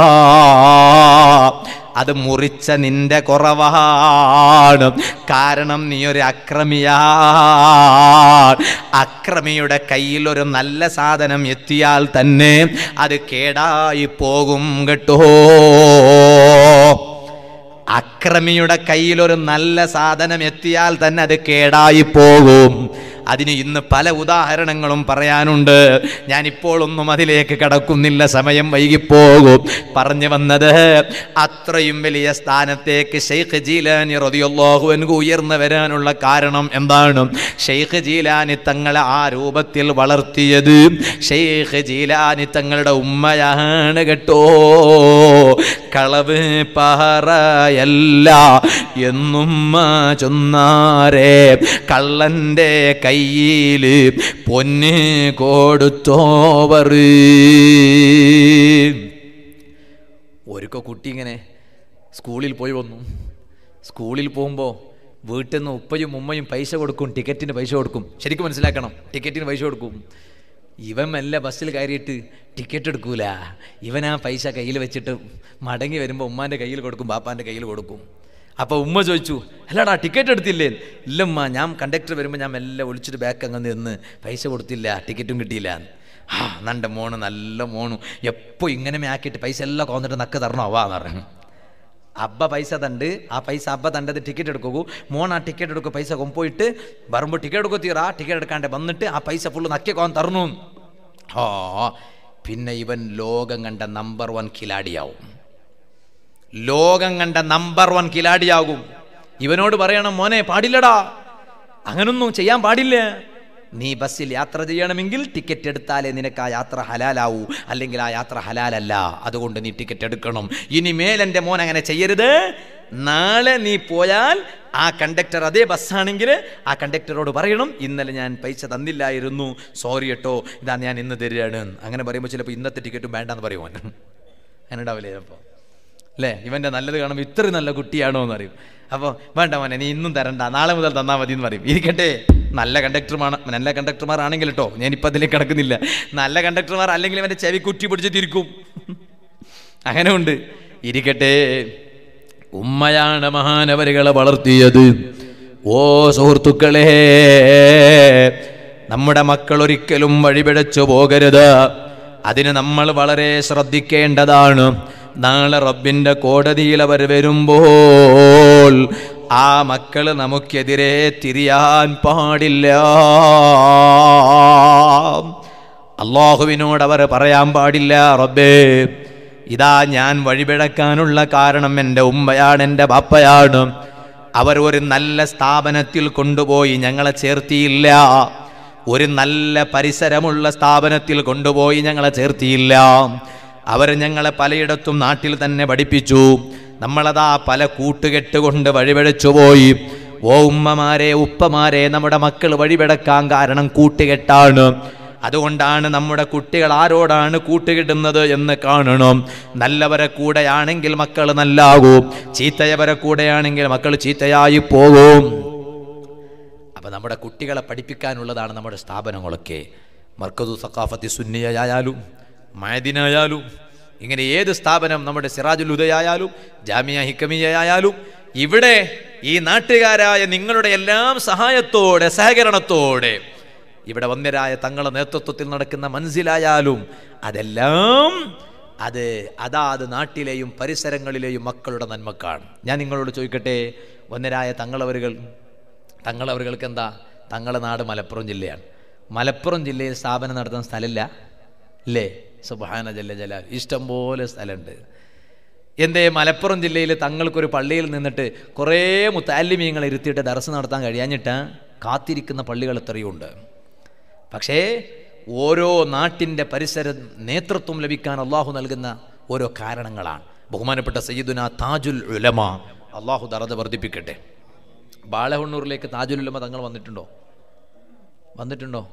അത് മുറിച്ച നിന്റെ കുറവാണ് കാരണം നീ ഒരു അക്രമിയാ അക്രമിയുടെ കയ്യിൽ ഒരു നല്ല സാധനം എത്തിയാൽ തന്നെ അത് കേടായി പോകും കേട്ടോ അക്രമിയുടെ കയ്യിൽ ഒരു നല്ല സാധനം എത്തിയാൽ തന്നെ അത് കേടായി പോകും അതിന് ഇന്ന് പല ഉദാഹരണങ്ങളും പറയാനുണ്ട് ഞാനിപ്പോൾ ഒന്നും അതിലേക്ക് കടക്കുന്നില്ല സമയം വൈകിപ്പോകും പറഞ്ഞു വന്നത് അത്രയും വലിയ സ്ഥാനത്തേക്ക് ഷെയ്ഖ് ജീലാനി റതിയുള്ളാഹു അൻഹു ഉയർന്നു വരാനുള്ള കാരണം എന്താണ് ഷെയ്ഖ് ജീലാനി തങ്ങളെ ആ രൂപത്തിൽ വളർത്തിയത് ഷെയ്ഖ് ജീലാനി തങ്ങളുടെ ഉമ്മയാണ് കേട്ടോ കളവ് പറയല്ല എന്നും ചൊന്നാരെ കള്ളന്റെ കയ്യിൽ പൊന്ന് കൊടുത്തോവർ ഒരുക്ക കുട്ടി ഇങ്ങനെ സ്കൂളിൽ പോയി വന്നു സ്കൂളിൽ പോകുമ്പോൾ വീട്ടിൽ നിന്ന് ഉപ്പയും ഉമ്മയും പൈസ കൊടുക്കും ടിക്കറ്റിന് പൈസ കൊടുക്കും ശരിക്കും മനസ്സിലാക്കണം ടിക്കറ്റിന് പൈസ കൊടുക്കും ഇവൻ മെല്ലെ ബസ്സിൽ കയറിയിട്ട് ടിക്കറ്റ് എടുക്കൂല ഇവൻ ആ പൈസ കയ്യിൽ വെച്ചിട്ട് മടങ്ങി വരുമ്പോൾ ഉമ്മാൻ്റെ കയ്യിൽ കൊടുക്കും ബാപ്പാൻ്റെ കയ്യിൽ കൊടുക്കും അപ്പോൾ ഉമ്മ ചോദിച്ചു അല്ലടാ ടിക്കറ്റ് എടുത്തില്ലേ ഇല്ലമ്മ ഞാൻ കണ്ടക്ടർ വരുമ്പോൾ ഞാൻ മെല്ലെ ഒളിച്ചിട്ട് ബാക്ക് അങ്ങ് നിന്ന് പൈസ കൊടുത്തില്ല ടിക്കറ്റും കിട്ടിയില്ല ആ നൻ്റെ മോണ് നല്ല മോണു എപ്പോൾ ഇങ്ങനെ ആക്കിയിട്ട് പൈസ എല്ലാം കൊന്നിട്ട് നക്ക് തരണോ വാന്ന് പറഞ്ഞു അബ്ബ പൈസ തണ്ട് ആ പൈസ അബ്ബ തണ്ടത് ടിക്കറ്റ് എടുക്കൂ മോൺ ആ ടിക്കറ്റ് എടുക്കും പൈസ കൊമ്പോയിട്ട് വരുമ്പോൾ ടിക്കറ്റ് എടുക്കോ തീറാ ടിക്കറ്റ് എടുക്കാണ്ട് വന്നിട്ട് ആ പൈസ ഫുള്ള് നക്കിക്കോൻ തരണു ആ പിന്നെ ഇവൻ ലോകം കണ്ട നമ്പർ വൺ കിലാടിയാവും ലോകം കണ്ട നമ്പർ വൺ കിലാടിയാകും ഇവനോട് പറയണം മോനെ പാടില്ലടാ അങ്ങനൊന്നും ചെയ്യാൻ പാടില്ല നീ ബസ്സിൽ യാത്ര ചെയ്യണമെങ്കിൽ ടിക്കറ്റ് എടുത്താലേ നിനക്ക് ആ യാത്ര ഹലാലാവൂ അല്ലെങ്കിൽ ആ യാത്ര ഹലാലല്ല അതുകൊണ്ട് നീ ടിക്കറ്റ് എടുക്കണം ഇനിമേൽ എൻ്റെ മോൻ അങ്ങനെ ചെയ്യരുത് നാളെ നീ പോയാൽ ആ കണ്ടക്ടർ അതേ ബസ്സാണെങ്കിൽ ആ കണ്ടക്ടറോട് പറയണം ഇന്നലെ ഞാൻ പൈസ തന്നില്ലായിരുന്നു സോറി കേട്ടോ ഇതാ ഞാൻ ഇന്ന് തരികയാണ് അങ്ങനെ പറയുമ്പോൾ ചിലപ്പോൾ ഇന്നത്തെ ടിക്കറ്റും വേണ്ടെന്ന് പറയുമോ അങ്ങനെ ഉണ്ടാവില്ലേ ചിലപ്പോൾ അല്ലേ ഇവൻ്റെ നല്ലത് കാണുമ്പോൾ ഇത്ര നല്ല കുട്ടിയാണോ എന്ന് അറിയും അപ്പോൾ വേണ്ട മോനെ നീ ഇന്നും തരണ്ട നാളെ മുതൽ തന്നാൽ മതി എന്ന് പറയും ഇരിക്കട്ടെ നല്ല കണ്ടക്ടർമാർ നല്ല കണ്ടക്ടർമാരാണെങ്കിൽ കേട്ടോ ഞാനിപ്പോൾ അതിലേക്ക് കിടക്കുന്നില്ല നല്ല കണ്ടക്ടർമാർ അല്ലെങ്കിൽ ഇവൻ്റെ ചെവി കുറ്റി പിടിച്ച് തിരിക്കും അങ്ങനെ ഉണ്ട് ഇരിക്കട്ടെ ഉമ്മയാണ് മഹാനവരുകളെ വളർത്തിയത് ഓ സുഹൃത്തുക്കളെ നമ്മുടെ മക്കൾ ഒരിക്കലും വഴിപിഴച്ചു പോകരുത് അതിന് നമ്മൾ വളരെ ശ്രദ്ധിക്കേണ്ടതാണ് നാളെ റബ്ബിന്റെ കോടതിയിൽ അവർ വരുമ്പോൾ ആ മക്കൾ നമുക്കെതിരെ തിരിയാൻ പാടില്ല അള്ളാഹുവിനോട് അവർ പറയാൻ പാടില്ല റബ്ബേ ഇതാ ഞാൻ വഴിപിഴക്കാനുള്ള കാരണം എൻ്റെ ഉമ്മയാണ് എൻ്റെ ബാപ്പയാണ് അവർ ഒരു നല്ല സ്ഥാപനത്തിൽ കൊണ്ടുപോയി ഞങ്ങളെ ചേർത്തിയില്ല ഒരു നല്ല പരിസരമുള്ള സ്ഥാപനത്തിൽ കൊണ്ടുപോയി ഞങ്ങളെ ചേർത്തിയില്ല അവർ ഞങ്ങളെ പലയിടത്തും നാട്ടിൽ തന്നെ പഠിപ്പിച്ചു നമ്മളതാ പല കൂട്ടുകെട്ട് കൊണ്ട് വഴിപിഴച്ചു പോയി ഓ ഉമ്മമാരെ ഉപ്പമാരെ നമ്മുടെ മക്കൾ വഴിപിടക്കാൻ കാരണം കൂട്ടുകെട്ടാണ് അതുകൊണ്ടാണ് നമ്മുടെ കുട്ടികൾ ആരോടാണ് കൂട്ടുകിട്ടുന്നത് എന്ന് കാണണം നല്ലവരെ കൂടെയാണെങ്കിൽ മക്കൾ നല്ലാകും ചീത്തയവരെ കൂടെയാണെങ്കിൽ മക്കൾ ചീത്തയായി പോകും അപ്പൊ നമ്മുടെ കുട്ടികളെ പഠിപ്പിക്കാനുള്ളതാണ് നമ്മുടെ സ്ഥാപനങ്ങളൊക്കെ മർക്കതു സക്കാഫത്തി സുന്നിയായാലും മയദിനായാലും ഇങ്ങനെ ഏത് സ്ഥാപനം നമ്മുടെ സിറാജുൽ ഉദയായാലും ജാമിയ ഹിക്കമിയായാലും ഇവിടെ ഈ നാട്ടുകാരായ നിങ്ങളുടെ എല്ലാം സഹായത്തോടെ സഹകരണത്തോടെ ഇവിടെ വന്യരായ തങ്ങളുടെ നേതൃത്വത്തിൽ നടക്കുന്ന മനസ്സിലായാലും അതെല്ലാം അത് അതാത് നാട്ടിലെയും പരിസരങ്ങളിലെയും മക്കളുടെ നന്മക്കാണ് ഞാൻ നിങ്ങളോട് ചോദിക്കട്ടെ വന്യരായ തങ്ങളവരുകൾ തങ്ങളവരുകൾക്ക് എന്താ തങ്ങളുടെ നാട് മലപ്പുറം ജില്ലയാണ് മലപ്പുറം ജില്ലയിൽ സ്ഥാപനം നടത്തുന്ന സ്ഥലമില്ല ഇല്ലേ സുബാന ജല്ല ജലാൽ ഇഷ്ടംപോലെ സ്ഥലമുണ്ട് എന്തേ മലപ്പുറം ജില്ലയിൽ തങ്ങൾക്കൊരു പള്ളിയിൽ നിന്നിട്ട് കുറേ മുത്താലിമീങ്ങളെ ഇരുത്തിയിട്ട് ദർസ് നടത്താൻ കഴിയാഞ്ഞിട്ട് കാത്തിരിക്കുന്ന പള്ളികൾ എത്രയുണ്ട് പക്ഷേ ഓരോ നാട്ടിൻ്റെ പരിസര നേതൃത്വം ലഭിക്കാൻ അള്ളാഹു നൽകുന്ന ഓരോ കാരണങ്ങളാണ് ബഹുമാനപ്പെട്ട സയ്യിദുന താജുൽ ഉലമ അള്ളാഹു ദറത് വർദ്ധിപ്പിക്കട്ടെ ബാലഹണ്ണൂരിലേക്ക് താജുൽ ഉലമ തങ്ങൾ വന്നിട്ടുണ്ടോ വന്നിട്ടുണ്ടോ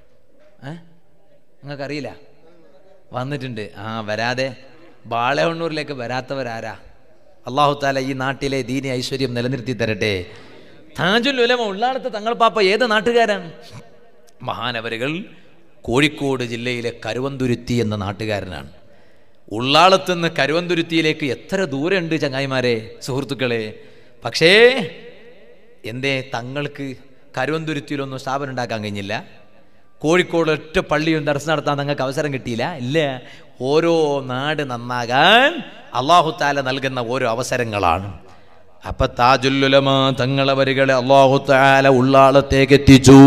ഏ നിങ്ങൾക്കറിയില്ല വന്നിട്ടുണ്ട് ആ വരാതെ ബാലഹണ്ണൂരിലേക്ക് വരാത്തവരാരാ അള്ളാഹു താല ഈ നാട്ടിലെ ദീനി ഐശ്വര്യം നിലനിർത്തി തരട്ടെ താജുൽ ഉലമ ഉള്ളാടത്ത് തങ്ങൾ പാപ്പ ഏത് നാട്ടുകാരാണ് മഹാനവരുകൾ കോഴിക്കോട് ജില്ലയിലെ കരുവന്തുരുത്തി എന്ന നാട്ടുകാരനാണ് ഉള്ളാളത്ത് നിന്ന് കരുവന്തുരുത്തിയിലേക്ക് എത്ര ദൂരമുണ്ട് ചങ്ങായിമാരെ സുഹൃത്തുക്കളെ പക്ഷേ എന്തേ തങ്ങൾക്ക് കരുവന്തുരുത്തിയിലൊന്നും സ്ഥാപനം ഉണ്ടാക്കാൻ കഴിഞ്ഞില്ല കോഴിക്കോട് ഒറ്റ പള്ളിയും ദർശനം നടത്താൻ തങ്ങൾക്ക് അവസരം കിട്ടിയില്ല ഇല്ല ഓരോ നാട് നന്നാകാൻ അള്ളാഹു താല നൽകുന്ന ഓരോ അവസരങ്ങളാണ് അപ്പൊ താജുല്ലുലമ തങ്ങളവരുകളെ അള്ളാഹു താല ഉള്ളാളത്തേക്ക് എത്തിച്ചു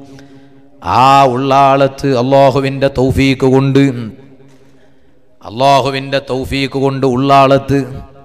ആ ഉള്ളാളത്ത് അള്ളാഹുവിൻ്റെ തൗഫീക്ക് കൊണ്ട് അള്ളാഹുവിൻ്റെ തൗഫീക്ക് കൊണ്ട് ഉള്ളാളത്ത്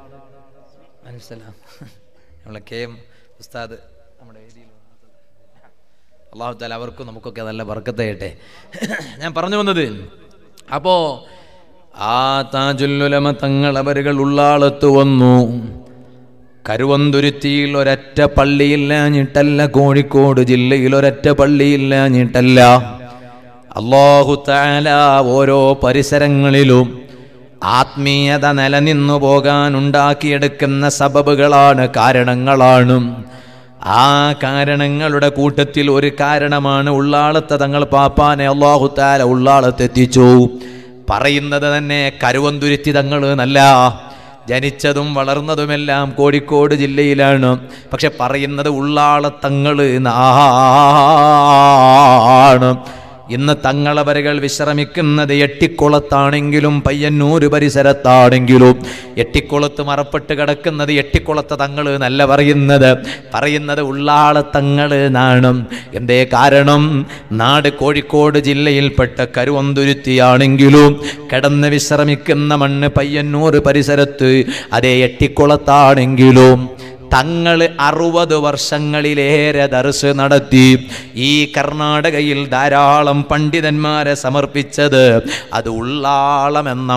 മനസ്സിലാ നമ്മളെ കെ എം ഉസ്താദ് നമ്മുടെ വേദിയിൽ അള്ളാഹു താല അവർക്കും നമുക്കൊക്കെ നല്ല വർക്കത്തയട്ടെ ഞാൻ പറഞ്ഞു വന്നത് അപ്പോ ആ താജുല്ലുലമ തങ്ങളവരുകൾ ഉള്ളാളത്ത് വന്നു കരുവന്തുരുത്തിയിൽ ഒരൊറ്റ പള്ളിയില്ലാഞ്ഞിട്ടല്ല കോഴിക്കോട് ജില്ലയിൽ ഒരൊറ്റ പള്ളിയില്ലാഞ്ഞിട്ടല്ല അള്ളാഹു താല ഓരോ പരിസരങ്ങളിലും ആത്മീയത നിലനിന്നു പോകാൻ ഉണ്ടാക്കിയെടുക്കുന്ന സബബുകളാണ് കാരണങ്ങളാണ് ആ കാരണങ്ങളുടെ കൂട്ടത്തിൽ ഒരു കാരണമാണ് ഉള്ളാളത്തെ തങ്ങൾ പാപ്പാനെ അള്ളാഹു താല ഉള്ളാളത്തെത്തിച്ചു പറയുന്നത് തന്നെ കരുവന്തുരുത്തി തങ്ങൾ എന്നല്ല ജനിച്ചതും വളർന്നതുമെല്ലാം കോഴിക്കോട് ജില്ലയിലാണ് പക്ഷെ പറയുന്നത് ഉള്ളാളത്തങ്ങൾ ആണ് ഇന്ന് തങ്ങളവരുകൾ വിശ്രമിക്കുന്നത് എട്ടിക്കുളത്താണെങ്കിലും പയ്യന്നൂര് പരിസരത്താണെങ്കിലും എട്ടിക്കുളത്ത് മറപ്പെട്ട് കിടക്കുന്നത് എട്ടിക്കുളത്തെ തങ്ങൾ എന്നല്ല പറയുന്നത് പറയുന്നത് ഉള്ളാള തങ്ങൾ എന്നാണ് എന്തേ കാരണം നാട് കോഴിക്കോട് ജില്ലയിൽപ്പെട്ട കരുവന്തുരുത്തിയാണെങ്കിലും കിടന്ന് വിശ്രമിക്കുന്ന മണ്ണ് പയ്യന്നൂർ പരിസരത്ത് അതേ എട്ടിക്കുളത്താണെങ്കിലും തങ്ങൾ അറുപത് വർഷങ്ങളിലേറെ ദർസ് നടത്തി ഈ കർണാടകയിൽ ധാരാളം പണ്ഡിതന്മാരെ സമർപ്പിച്ചത് അത് ഉള്ളാളം എന്ന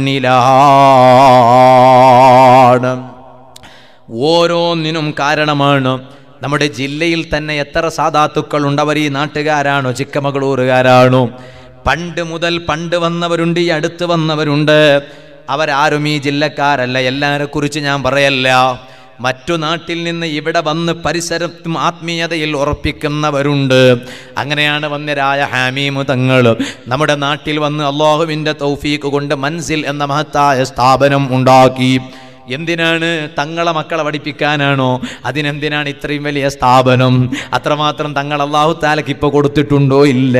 മണ്ണിലാണ് ഓരോന്നിനും കാരണമാണ് നമ്മുടെ ജില്ലയിൽ തന്നെ എത്ര സാധാത്തുക്കൾ ഉണ്ട് അവർ ഈ നാട്ടുകാരാണോ ചിക്കമകളൂറുകാരാണോ പണ്ട് മുതൽ പണ്ട് വന്നവരുണ്ട് ഈ അടുത്ത് വന്നവരുണ്ട് അവരാരും ഈ ജില്ലക്കാരല്ല എല്ലാരെ കുറിച്ച് ഞാൻ പറയല്ല മറ്റു നാട്ടിൽ നിന്ന് ഇവിടെ വന്ന് പരിസരത്തും ആത്മീയതയിൽ ഉറപ്പിക്കുന്നവരുണ്ട് അങ്ങനെയാണ് വന്നരായ ഹാമീമു തങ്ങൾ നമ്മുടെ നാട്ടിൽ വന്ന് അള്ളാഹുവിൻ്റെ തൗഫീക്ക് കൊണ്ട് മൻസിൽ എന്ന മഹത്തായ സ്ഥാപനം ഉണ്ടാക്കി എന്തിനാണ് തങ്ങളെ മക്കളെ പഠിപ്പിക്കാനാണോ അതിനെന്തിനാണ് ഇത്രയും വലിയ സ്ഥാപനം അത്രമാത്രം തങ്ങൾ അള്ളാഹു താലക്ക് ഇപ്പൊ കൊടുത്തിട്ടുണ്ടോ ഇല്ല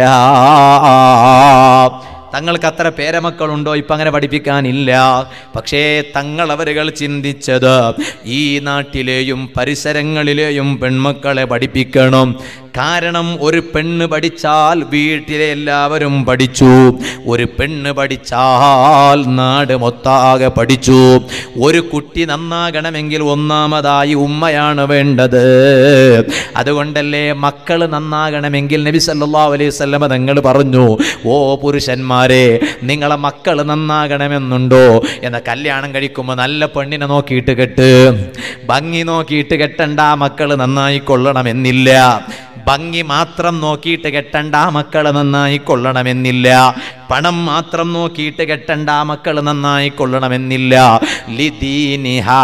തങ്ങൾക്ക് അത്ര പേരമക്കളുണ്ടോ ഇപ്പം അങ്ങനെ പഠിപ്പിക്കാനില്ല പക്ഷേ തങ്ങൾ അവരുകൾ ചിന്തിച്ചത് ഈ നാട്ടിലെയും പരിസരങ്ങളിലെയും പെൺമക്കളെ പഠിപ്പിക്കണം കാരണം ഒരു പെണ്ണ് പഠിച്ചാൽ വീട്ടിലെ എല്ലാവരും പഠിച്ചു ഒരു പെണ്ണ് പഠിച്ചാൽ നാട് മൊത്താകെ പഠിച്ചു ഒരു കുട്ടി നന്നാകണമെങ്കിൽ ഒന്നാമതായി ഉമ്മയാണ് വേണ്ടത് അതുകൊണ്ടല്ലേ മക്കൾ നന്നാകണമെങ്കിൽ നബി സല്ലല്ലാഹു അലൈഹി വസല്ലമ തങ്ങൾ പറഞ്ഞു ഓ പുരുഷന്മാരെ നിങ്ങളെ മക്കൾ നന്നാകണമെന്നുണ്ടോ എന്ന കല്യാണം കഴിക്കുമ്പോൾ നല്ല പെണ്ണിനെ നോക്കിയിട്ട് കെട്ട് ഭംഗി നോക്കിയിട്ട് കെട്ടണ്ട മക്കൾ നന്നായി കൊള്ളണമെന്നില്ല ഭംഗി മാത്രം നോക്കിയിട്ട് കെട്ടണ്ട മക്കൾ നന്നായി കൊള്ളണമെന്നില്ല പണം മാത്രം നോക്കിയിട്ട് കെട്ടണ്ട മക്കൾ നന്നായി കൊള്ളണമെന്നില്ല ലിദീനിഹാ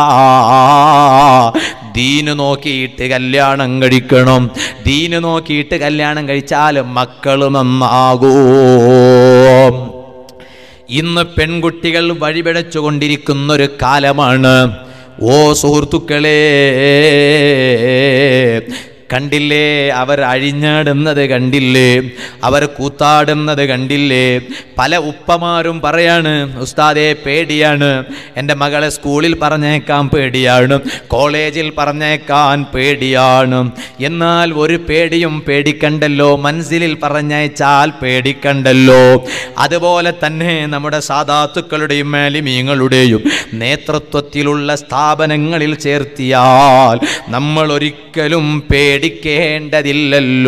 ദീന് നോക്കിയിട്ട് കല്യാണം കഴിക്കണം ദീന് നോക്കിയിട്ട് കല്യാണം കഴിച്ചാൽ മക്കൾ നന്നാകൂ ഇന്ന് പെൺകുട്ടികൾ വഴിപിഴച്ചു കൊണ്ടിരിക്കുന്ന ഒരു കാലമാണ് ഓ സുഹൃത്തുക്കളെ കണ്ടില്ലേ അവർ അഴിഞ്ഞാടുന്നത് കണ്ടില്ലേ അവർ കൂത്താടുന്നത് കണ്ടില്ലേ പല ഉപ്പമാരും പറയാണ് ഉസ്താദെ പേടിയാണ് എൻ്റെ മകളെ സ്കൂളിൽ പറഞ്ഞേക്കാൻ പേടിയാണ് കോളേജിൽ പറഞ്ഞേക്കാൻ പേടിയാണ് എന്നാൽ ഒരു പേടിയും പേടിക്കണ്ടല്ലോ മനസ്സിലിൽ പറഞ്ഞയച്ചാൽ പേടിക്കണ്ടല്ലോ അതുപോലെ തന്നെ നമ്മുടെ സാധാത്തുക്കളുടെയും മേലിമീങ്ങളുടെയും നേതൃത്വത്തിലുള്ള സ്ഥാപനങ്ങളിൽ ചേർത്തിയാൽ നമ്മൾ ഒരിക്കലും പേടിക്കേണ്ടതില്ലല്ലോ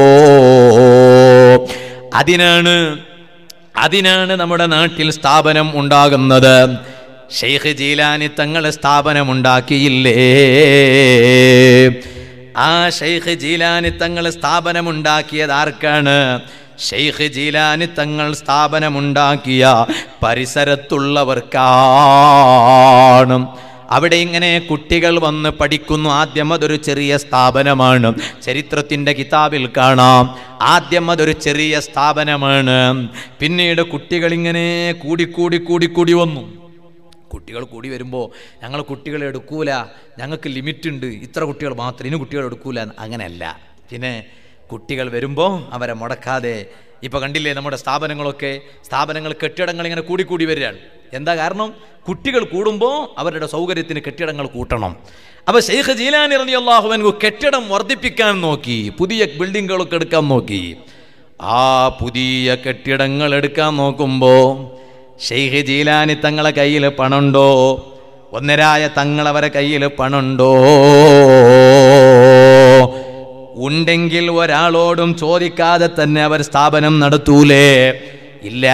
അതിനാണ് അതിനാണ് നമ്മുടെ നാട്ടിൽ സ്ഥാപനം ഉണ്ടാകുന്നത് ഷെയ്ഖ് ജീലാനി തങ്ങൾ സ്ഥാപനം ഉണ്ടാക്കിയില്ലേ ആ ഷെയ്ഖ് ജീലാനി തങ്ങൾ സ്ഥാപനമുണ്ടാക്കിയത് ആർക്കാണ് ഷെയ്ഖ് ജീലാനി തങ്ങൾ സ്ഥാപനമുണ്ടാക്കിയ പരിസരത്തുള്ളവർക്കാണ് അവിടെ ഇങ്ങനെ കുട്ടികൾ വന്ന് പഠിക്കുന്നു ആദ്യം അതൊരു ചെറിയ സ്ഥാപനമാണ് ചരിത്രത്തിൻ്റെ കിതാബിൽ കാണാം ആദ്യം അതൊരു ചെറിയ സ്ഥാപനമാണ് പിന്നീട് കുട്ടികൾ ഇങ്ങനെ കൂടിക്കൂടി കൂടിക്കൂടി വന്നു കുട്ടികൾ കൂടി വരുമ്പോൾ ഞങ്ങൾ കുട്ടികളെ എടുക്കൂല ഞങ്ങൾക്ക് ലിമിറ്റ് ഉണ്ട് ഇത്ര കുട്ടികൾ മാത്രം ഇനി കുട്ടികൾ എടുക്കൂല അങ്ങനെയല്ല പിന്നെ കുട്ടികൾ വരുമ്പോൾ അവരെ മുടക്കാതെ ഇപ്പൊ കണ്ടില്ലേ നമ്മുടെ സ്ഥാപനങ്ങളൊക്കെ സ്ഥാപനങ്ങൾ കെട്ടിടങ്ങൾ ഇങ്ങനെ കൂടിക്കൂടി വരികയാണ് എന്താ കാരണം കുട്ടികൾ കൂടുമ്പോൾ അവരുടെ സൗകര്യത്തിന് കെട്ടിടങ്ങൾ കൂട്ടണം അപ്പൊ ഷെയ്ഖ് ജീലാനി റലി അള്ളാഹുവൻകു കെട്ടിടം വർദ്ധിപ്പിക്കാൻ നോക്കി പുതിയ ബിൽഡിങ്ങുകളൊക്കെ എടുക്കാൻ നോക്കി ആ പുതിയ കെട്ടിടങ്ങൾ എടുക്കാൻ നോക്കുമ്പോൾ ഷെയ്ഖ് ജീലാനി തങ്ങളെ കയ്യിൽ പണുണ്ടോ ഒന്നരായ തങ്ങളവരെ കയ്യിൽ പണുണ്ടോ ഉണ്ടെങ്കിൽ ഒരാളോടും ചോദിക്കാതെ തന്നെ അവർ സ്ഥാപനം നടത്തൂലേ ഇല്ല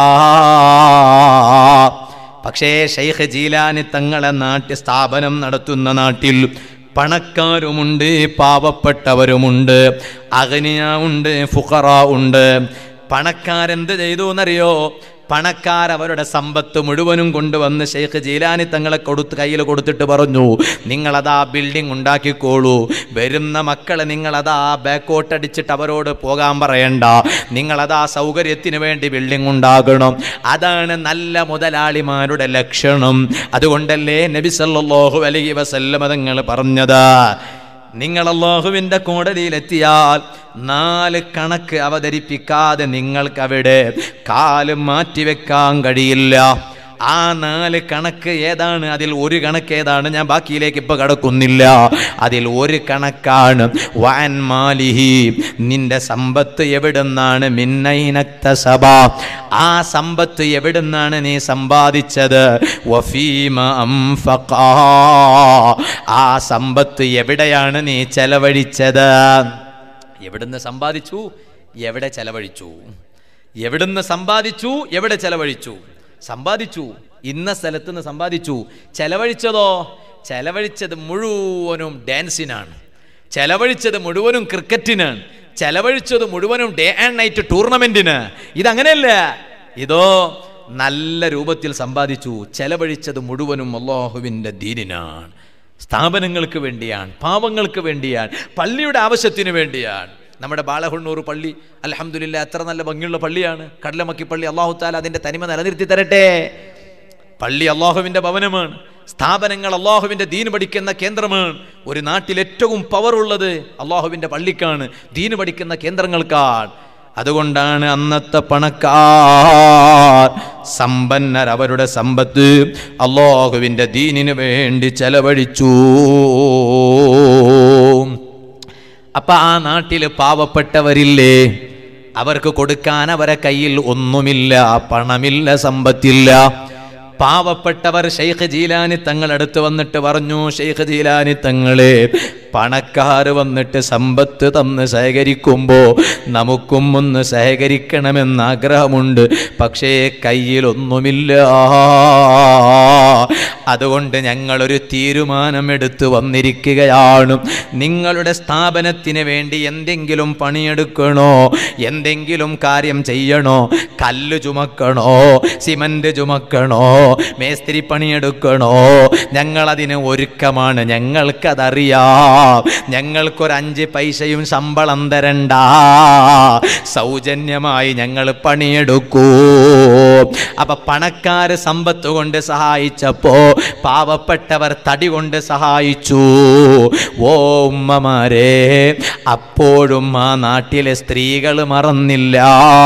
പക്ഷേ ഷെയ്ഖ് ജീലാനി തങ്ങളെ നാട്ടിൽ സ്ഥാപനം നടത്തുന്ന നാട്ടിൽ പണക്കാരുമുണ്ട് പാവപ്പെട്ടവരുമുണ്ട് അഗ്നിയ ഉണ്ട് ഫുഖറ ഉണ്ട് പണക്കാരെന്ത് ചെയ്തു എന്നറിയോ പണക്കാർ അവരുടെ സമ്പത്ത് മുഴുവനും കൊണ്ടുവന്ന് ഷെയ്ഖ് ജീലാനി തങ്ങളെ കൊടുത്ത് കയ്യിൽ കൊടുത്തിട്ട് പറഞ്ഞു നിങ്ങളതാ ബിൽഡിംഗ് ഉണ്ടാക്കിക്കോളൂ വരുന്ന മക്കളെ നിങ്ങളതാ ബാക്കോട്ടടിച്ചിട്ട് അവരോട് പോകാൻ പറയണ്ട നിങ്ങളതാ സൗകര്യത്തിന് വേണ്ടി ബിൽഡിംഗ് ഉണ്ടാകണം അതാണ് നല്ല മുതലാളിമാരുടെ ലക്ഷണം അതുകൊണ്ടല്ലേ നബി സല്ലല്ലാഹു അലൈഹി വസല്ലമ തങ്ങൾ പറഞ്ഞത് നിങ്ങൾ അള്ളാഹുവിൻ്റെ കോടതിയിലെത്തിയാൽ നാല് കണക്ക് അവതരിപ്പിക്കാതെ നിങ്ങൾക്കവിടെ കാല് മാറ്റിവെക്കാൻ കഴിയില്ല ആ നാല് കണക്ക് ഏതാണ് അതിൽ ഒരു കണക്ക് ഏതാണ് ഞാൻ ബാക്കിയിലേക്ക് ഇപ്പൊ കടക്കുന്നില്ല അതിൽ ഒരു കണക്കാണ് വാൻ മാലിഹി നിന്റെ സമ്പത്ത് എവിടുന്നാണ് മിന്നൈനക്തസഭ ആ സമ്പത്ത് എവിടുന്നാണ് നീ സമ്പാദിച്ചത് വഫീമ അംഫഖാ. ആ സമ്പത്ത് എവിടെയാണ് നീ ചെലവഴിച്ചത് എവിടുന്ന് സമ്പാദിച്ചു എവിടെ ചെലവഴിച്ചു എവിടുന്ന് സമ്പാദിച്ചു എവിടെ ചെലവഴിച്ചു സമ്പാദിച്ചു ഇന്ന സ്ഥലത്ത് നിന്ന് സമ്പാദിച്ചു ചെലവഴിച്ചതോ ചെലവഴിച്ചത് മുഴുവനും ഡാൻസിനാണ് ചെലവഴിച്ചത് മുഴുവനും ക്രിക്കറ്റിനാണ് ചെലവഴിച്ചത് മുഴുവനും ഡേ ആൻഡ് നൈറ്റ് ടൂർണമെന്റിന് ഇതങ്ങനെയല്ല ഇതോ നല്ല രൂപത്തിൽ സമ്പാദിച്ചു ചെലവഴിച്ചത് മുഴുവനും അള്ളാഹുവിൻ്റെ ദീനിനാണ് സ്ഥാപനങ്ങൾക്ക് വേണ്ടിയാണ് പാവങ്ങൾക്ക് വേണ്ടിയാണ് പള്ളിയുടെ ആവശ്യത്തിന് വേണ്ടിയാണ് നമ്മുടെ ബാലഹുണ്ണൂർ പള്ളി അലഹമുല്ല എത്ര നല്ല ഭംഗിയുള്ള പള്ളിയാണ് കടലമക്കി പള്ളി അള്ളാഹു താല അതിൻ്റെ തനിമ നിലനിർത്തി തരട്ടെ പള്ളി അള്ളാഹുവിൻ്റെ ഭവനമാണ് സ്ഥാപനങ്ങൾ അള്ളാഹുവിൻ്റെ ദീന് പഠിക്കുന്ന കേന്ദ്രമാണ് ഒരു നാട്ടിൽ ഏറ്റവും പവർ ഉള്ളത് അള്ളാഹുവിൻ്റെ പള്ളിക്കാണ് ദീന് പഠിക്കുന്ന കേന്ദ്രങ്ങൾക്കാണ് അതുകൊണ്ടാണ് അന്നത്തെ പണക്കാർ സമ്പന്നർ അവരുടെ സമ്പത്ത് അള്ളാഹുവിൻ്റെ ദീനിന് വേണ്ടി ചെലവഴിച്ചു അപ്പൊ ആ നാട്ടിൽ പാവപ്പെട്ടവരില്ലേ അവർക്ക് കൊടുക്കാൻ അവരെ കയ്യിൽ ഒന്നുമില്ല പണമില്ല സമ്പത്തില്ല പാവപ്പെട്ടവർ ഷെയ്ഖ് ജീലാനി തങ്ങളടുത്ത് വന്നിട്ട് പറഞ്ഞു ഷെയ്ഖ് ജീലാനി തങ്ങളെ പണക്കാർ വന്നിട്ട് സമ്പത്ത് തന്ന് ശേഖരിക്കുമ്പോ നമുക്കും ഒന്ന് ശേഖരിക്കണമെന്ന് ആഗ്രഹമുണ്ട് പക്ഷേ കയ്യിലൊന്നുമില്ല അതുകൊണ്ട് ഞങ്ങളൊരു തീരുമാനമെടുത്ത് വന്നിരിക്കുകയാണ് നിങ്ങളുടെ സ്ഥാപനത്തിന് വേണ്ടി എന്തെങ്കിലും പണിയെടുക്കണോ എന്തെങ്കിലും കാര്യം ചെയ്യണോ കല്ല് ചുമക്കണോ സിമന്റ് ചുമക്കണോ മേസ്തിരി പണിയെടുക്കണോ ഞങ്ങളതിന് ഒരുക്കമാണ് ഞങ്ങൾക്കതറിയാം ഞങ്ങൾക്കൊരു അഞ്ച് പൈസയും ശമ്പളം തരണ്ട സൗജന്യമായി ഞങ്ങൾ പണിയെടുക്കൂ അപ്പൊ പണക്കാര് സമ്പത്ത് കൊണ്ട് സഹായിച്ചപ്പോ പാവപ്പെട്ടവർ തടി കൊണ്ട് സഹായിച്ചു ഓ ഉമ്മമാരെ അപ്പോഴും ആ നാട്ടിലെ സ്ത്രീകൾ മറന്നില്ല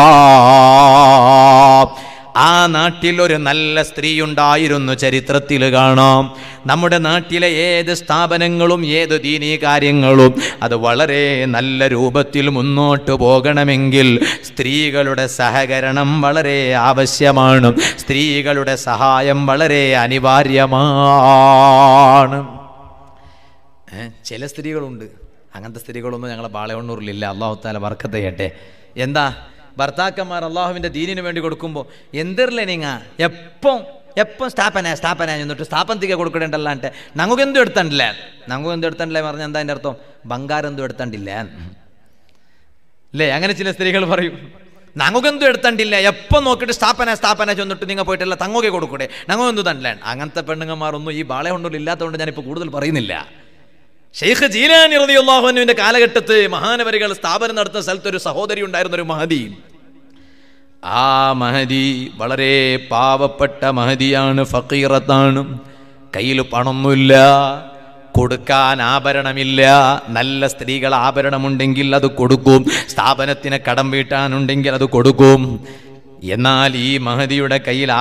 ആ നാട്ടിൽ ഒരു നല്ല സ്ത്രീ ഉണ്ടായിരുന്നു ചരിത്രത്തിൽ കാണാം നമ്മുടെ നാട്ടിലെ ഏത് സ്ഥാപനങ്ങളും ഏത് ദീനീ കാര്യങ്ങളും അത് വളരെ നല്ല രൂപത്തിൽ മുന്നോട്ട് പോകണമെങ്കിൽ സ്ത്രീകളുടെ സഹകരണം വളരെ ആവശ്യമാണ് സ്ത്രീകളുടെ സഹായം വളരെ അനിവാര്യമാണ് ഏ, ചില സ്ത്രീകളുണ്ട് അങ്ങനത്തെ സ്ത്രീകളൊന്നും ഞങ്ങളെ ബാളയണ്ണൂരിലില്ല അള്ളാഹു താല വർക്കത്ത് ചെയ്യട്ടെ എന്താ ഭർത്താക്കന്മാർ അള്ളാഹുവിൻ്റെ ദീനിന് വേണ്ടി കൊടുക്കുമ്പോൾ എന്തിരല്ലേ നിങ്ങ എപ്പം എപ്പം സ്ഥാപന സ്ഥാപന എന്നിട്ട് സ്ഥാപനത്തിക്ക് കൊടുക്കണ്ടല്ലാണ്ട് ഞങ്ങൾക്ക് എന്തും എടുത്തണ്ടില്ല ഞങ്ങൾക്ക് എന്തും എടുത്തണ്ടില്ല പറഞ്ഞാൽ എന്താ അതിൻ്റെ അർത്ഥം ബംഗാരം എന്തും എടുത്തണ്ടില്ല അല്ലേ അങ്ങനെ ചില സ്ത്രീകൾ പറയും ഞങ്ങൾക്കെന്തും എടുത്തണ്ടില്ല എപ്പം നോക്കിയിട്ട് സ്ഥാപന സ്ഥാപന ചെന്നിട്ട് നിങ്ങൾ പോയിട്ടല്ല തങ്ങോക്കെ കൊടുക്കൂടെ ഞങ്ങൾക്കെന്തും തണ്ടില്ല അങ്ങനത്തെ പെണ്ണുങ്ങന്മാരൊന്നും ഈ ബാളയുണ്ടിൽ ഇല്ലാത്തതുകൊണ്ട് ഞാനിപ്പോൾ കൂടുതൽ പറയുന്നില്ല ഷെയ്ഖ് ജീലാനി റളിയല്ലാഹുവിന്റെ കാലഘട്ടത്ത് മഹാനവരികൾ സ്ഥാപനം നടത്തുന്ന സ്ഥലത്ത് ഒരു സഹോദരി ഉണ്ടായിരുന്ന ഒരു മഹദി ആ മഹദി വളരെ പാവപ്പെട്ട മഹദിയാണ് ഫക്കീറത്താണ് കയ്യിൽ പണമൊന്നുമില്ല കൊടുക്കാൻ ആഭരണമില്ല നല്ല സ്ത്രീകൾ ആഭരണമുണ്ടെങ്കിൽ അത് കൊടുക്കും സ്ഥാപനത്തിന് കടം വീട്ടാനുണ്ടെങ്കിൽ അത് കൊടുക്കും എന്നാൽ ഈ മഹദിയുടെ കയ്യിൽ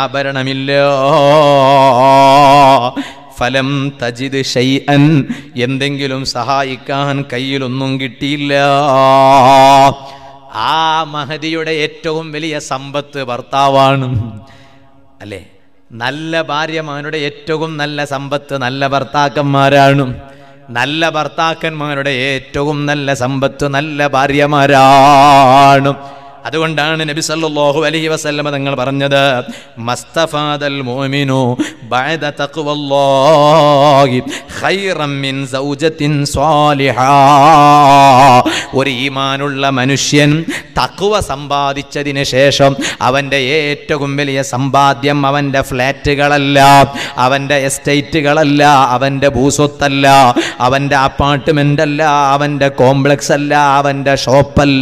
ആഭരണമില്ല ഫലം തജിദ് ഷൈഅൻ എന്തെങ്കിലും സഹായിക്കാൻ കയ്യിലൊന്നും കിട്ടിയില്ല ആ മഹദിയുടെ ഏറ്റവും വലിയ സമ്പത്ത് ഭർത്താവാണ് അല്ലേ നല്ല ഭാര്യമാരുടെ ഏറ്റവും നല്ല സമ്പത്ത് നല്ല ഭർത്താക്കന്മാരാണ് നല്ല ഭർത്താക്കന്മാരുടെ ഏറ്റവും നല്ല സമ്പത്ത് നല്ല ഭാര്യമാരാണ് അതുകൊണ്ടാണ് നബി സല്ലല്ലാഹു അലൈഹി വസല്ലമ തങ്ങൾ പറഞ്ഞത് മസ്തഫാദൽ മുഅ്മിനു ബഅദ തഖ്വല്ലാഹി ഖൈറൻ മിൻ സൗജത്തിൻ സ്വാലിഹാ ഒരു ഈമാനുള്ള മനുഷ്യൻ തഖ്വ സമ്പാദിച്ചതിന് ശേഷം അവൻ്റെ ഏറ്റവും വലിയ സമ്പാദ്യം അവൻ്റെ ഫ്ലാറ്റുകളല്ല അവൻ്റെ എസ്റ്റേറ്റുകളല്ല അവൻ്റെ ഭൂസ്വത്തല്ല അവൻ്റെ അപ്പാർട്ട്മെൻ്റ് അല്ല അവൻ്റെ കോംപ്ലക്സ് അല്ല അവൻ്റെ ഷോപ്പല്ല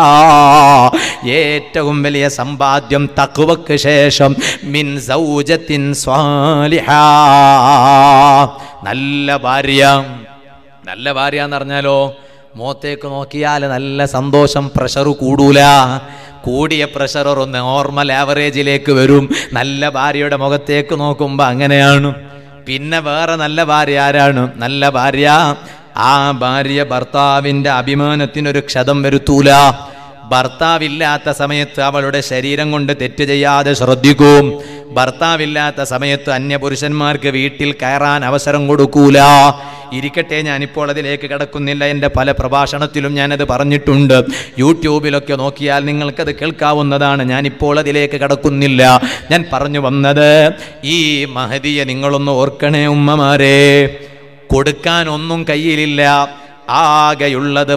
ഏറ്റവും വലിയ സമ്പാദ്യം തക്കുവക്ക് ശേഷം മിൻ സൗജത്തിൻ സ്വാലിഹ നല്ല ഭാര്യ നല്ല ഭാര്യ എന്ന് പറഞ്ഞാലോ മുഖത്തേക്ക് നോക്കിയാൽ നല്ല സന്തോഷം പ്രഷർ കൂടൂല കൂടിയ പ്രഷർ ഒരു നോർമൽ ആവറേജിലേക്ക് വരും നല്ല ഭാര്യയുടെ മുഖത്തേക്ക് നോക്കുമ്പോൾ അങ്ങനെയാണ് പിന്നെ വേറെ നല്ല ഭാര്യ ആരാണ് നല്ല ഭാര്യ ആ ഭാര്യ ഭർത്താവിൻ്റെ അഭിമാനത്തിനൊരു ക്ഷതം വരുത്തൂല ഭർത്താവില്ലാത്ത സമയത്ത് അവളുടെ ശരീരം കൊണ്ട് തെറ്റ് ചെയ്യാതെ ശ്രദ്ധിക്കും ഭർത്താവില്ലാത്ത സമയത്ത് അന്യപുരുഷന്മാർക്ക് വീട്ടിൽ കയറാൻ അവസരം കൊടുക്കൂല ഇരിക്കട്ടെ ഞാനിപ്പോൾ അതിലേക്ക് കിടക്കുന്നില്ല എൻ്റെ പല പ്രഭാഷണത്തിലും ഞാനത് പറഞ്ഞിട്ടുണ്ട് യൂട്യൂബിലൊക്കെ നോക്കിയാൽ നിങ്ങൾക്കത് കേൾക്കാവുന്നതാണ് ഞാനിപ്പോൾ അതിലേക്ക് കിടക്കുന്നില്ല ഞാൻ പറഞ്ഞു വന്നത് ഈ മഹതിയെ നിങ്ങളൊന്ന് ഓർക്കണേ ഉമ്മമാരെ കൊടുക്കാൻ ഒന്നും കയ്യിലില്ല ആകെയുള്ളത്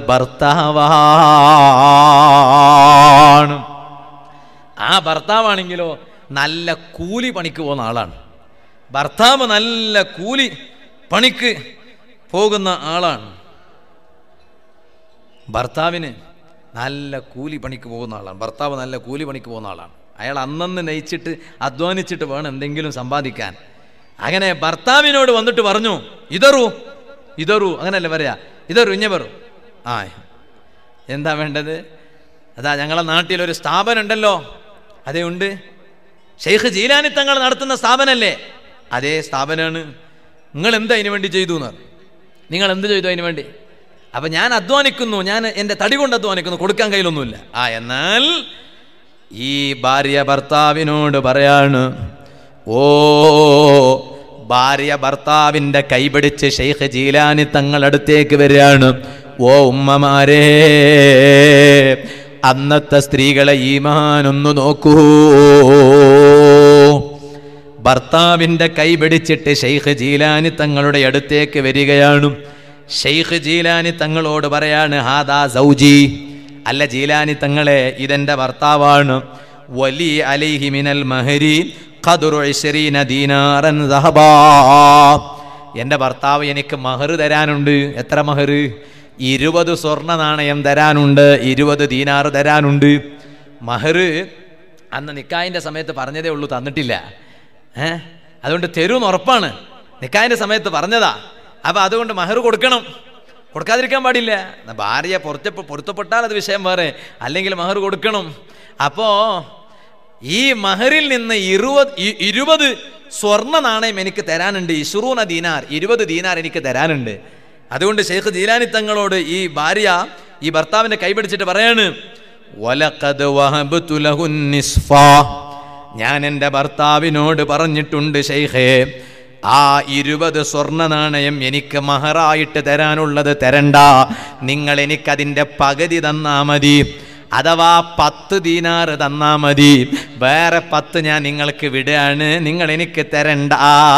ഭർത്താവാണ് ആ ഭർത്താവാണെങ്കിലോ നല്ല കൂലി പണിക്ക് പോകുന്ന ആളാണ് ഭർത്താവ് നല്ല കൂലി പണിക്ക് പോകുന്ന ആളാണ് ഭർത്താവിന് നല്ല കൂലി പണിക്ക് പോകുന്ന ആളാണ് ഭർത്താവ് നല്ല കൂലി പണിക്ക് പോകുന്ന ആളാണ് അയാൾ അന്നന്ന് നയിച്ചിട്ട് അധ്വാനിച്ചിട്ട് വേണം എന്തെങ്കിലും സമ്പാദിക്കാൻ അങ്ങനെ ഭർത്താവിനോട് വന്നിട്ട് പറഞ്ഞു ഇതറു ഇതറു അങ്ങനല്ലേ പറയാ ഇതറു ഇഞ്ഞ പറു ആ എന്താ വേണ്ടത് അതാ ഞങ്ങളെ നാട്ടിലൊരു സ്ഥാപനം ഉണ്ടല്ലോ അതേ ഉണ്ട് ഷെയ്ഖ് ജീലാനി തങ്ങൾ നടത്തുന്ന സ്ഥാപനമല്ലേ അതേ സ്ഥാപനമാണ് നിങ്ങൾ എന്താ അതിനു വേണ്ടി ചെയ്തു എന്ന് പറഞ്ഞു. നിങ്ങൾ എന്ത് ചെയ്തു അതിനു വേണ്ടി അപ്പൊ ഞാൻ അധ്വാനിക്കുന്നു ഞാൻ എൻ്റെ തടി കൊണ്ട് അധ്വാനിക്കുന്നു കൊടുക്കാൻ കയ്യിലൊന്നുമില്ല ആ എന്നാൽ ഈ ഭാര്യ ഭർത്താവിനോട് പറയാണ് ഓ ഭാര്യ ഭർത്താവിൻ്റെ കൈപിടിച്ച് ഷെയ്ഖ് ജീലാനി തങ്ങളടുത്തേക്ക് വരികയാണ് ഓ ഉമ്മമാരേ അന്നത്തെ സ്ത്രീകളെ ഈമാനൊന്നു നോക്കൂ ഭർത്താവിൻ്റെ കൈ പിടിച്ചിട്ട് ഷെയ്ഖ് ജീലാനി തങ്ങളുടെ അടുത്തേക്ക് വരികയാണ് ഷെയ്ഖ് ജീലാനി തങ്ങളോട് പറയാണ് ഹാദാ സൗജി അല്ല ജീലാനി തങ്ങളെ ഇതെന്റെ ഭർത്താവാണ് വലി അലൈഹി മിനൽ മഹരി ഖദറു ഇശ്രീന ദീനാറൻ ദഹബാ എൻ്റെ ഭർത്താവ് എനിക്ക് മഹർ തരാനുണ്ട് എത്ര മഹർ ഇരുപത് സ്വർണ്ണ നാണയം തരാനുണ്ട് ഇരുപത് ദീനാറ് തരാനുണ്ട് മഹർ അന്ന് നിക്കായിൻ്റെ സമയത്ത് പറഞ്ഞതേ ഉള്ളൂ തന്നിട്ടില്ല ഏ അതുകൊണ്ട് തരും ഉറപ്പാണ് നിക്കായിൻ്റെ സമയത്ത് പറഞ്ഞതാ അപ്പം അതുകൊണ്ട് മഹർ കൊടുക്കണം കൊടുക്കാതിരിക്കാൻ പാടില്ല എന്നാ ഭാര്യ പുറത്തെ പൊരുത്തപ്പെട്ടാൽ അത് വിഷയം വേറെ അല്ലെങ്കിൽ മഹർ കൊടുക്കണം അപ്പോൾ ഈ മഹറിൽ നിന്ന് ഇരുപത് ഇ- ഇരുപത് സ്വർണ്ണ നാണയം എനിക്ക് തരാനുണ്ട് ഇഷുറൂന ദീനാർ ഇരുപത് ദീനാർ എനിക്ക് തരാനുണ്ട് അതുകൊണ്ട് ഷെയ്ഖ് ജീലാനി തങ്ങളോട് ഈ ഭാര്യ ഈ ഭർത്താവിന്റെ കൈപിടിച്ചിട്ട് പറയാണ് "വലഖദ് വഹബ്തു ലഹുൻ നിസ്ഫാ." ഞാൻ എൻ്റെ ഭർത്താവിനോട് പറഞ്ഞിട്ടുണ്ട് ഷെയ്ഖേ ആ ഇരുപത് സ്വർണ്ണ നാണയം എനിക്ക് മഹറായിട്ട് തരാനുള്ളത് തരണ്ട നിങ്ങൾ എനിക്കതിൻ്റെ പകുതി തന്നാ മതി അഥവാ പത്ത് ദീനാറ് തന്നാ മതി വേറെ പത്ത് ഞാൻ നിങ്ങൾക്ക് വിടുകയാണ് നിങ്ങൾ എനിക്ക് തരണ്ട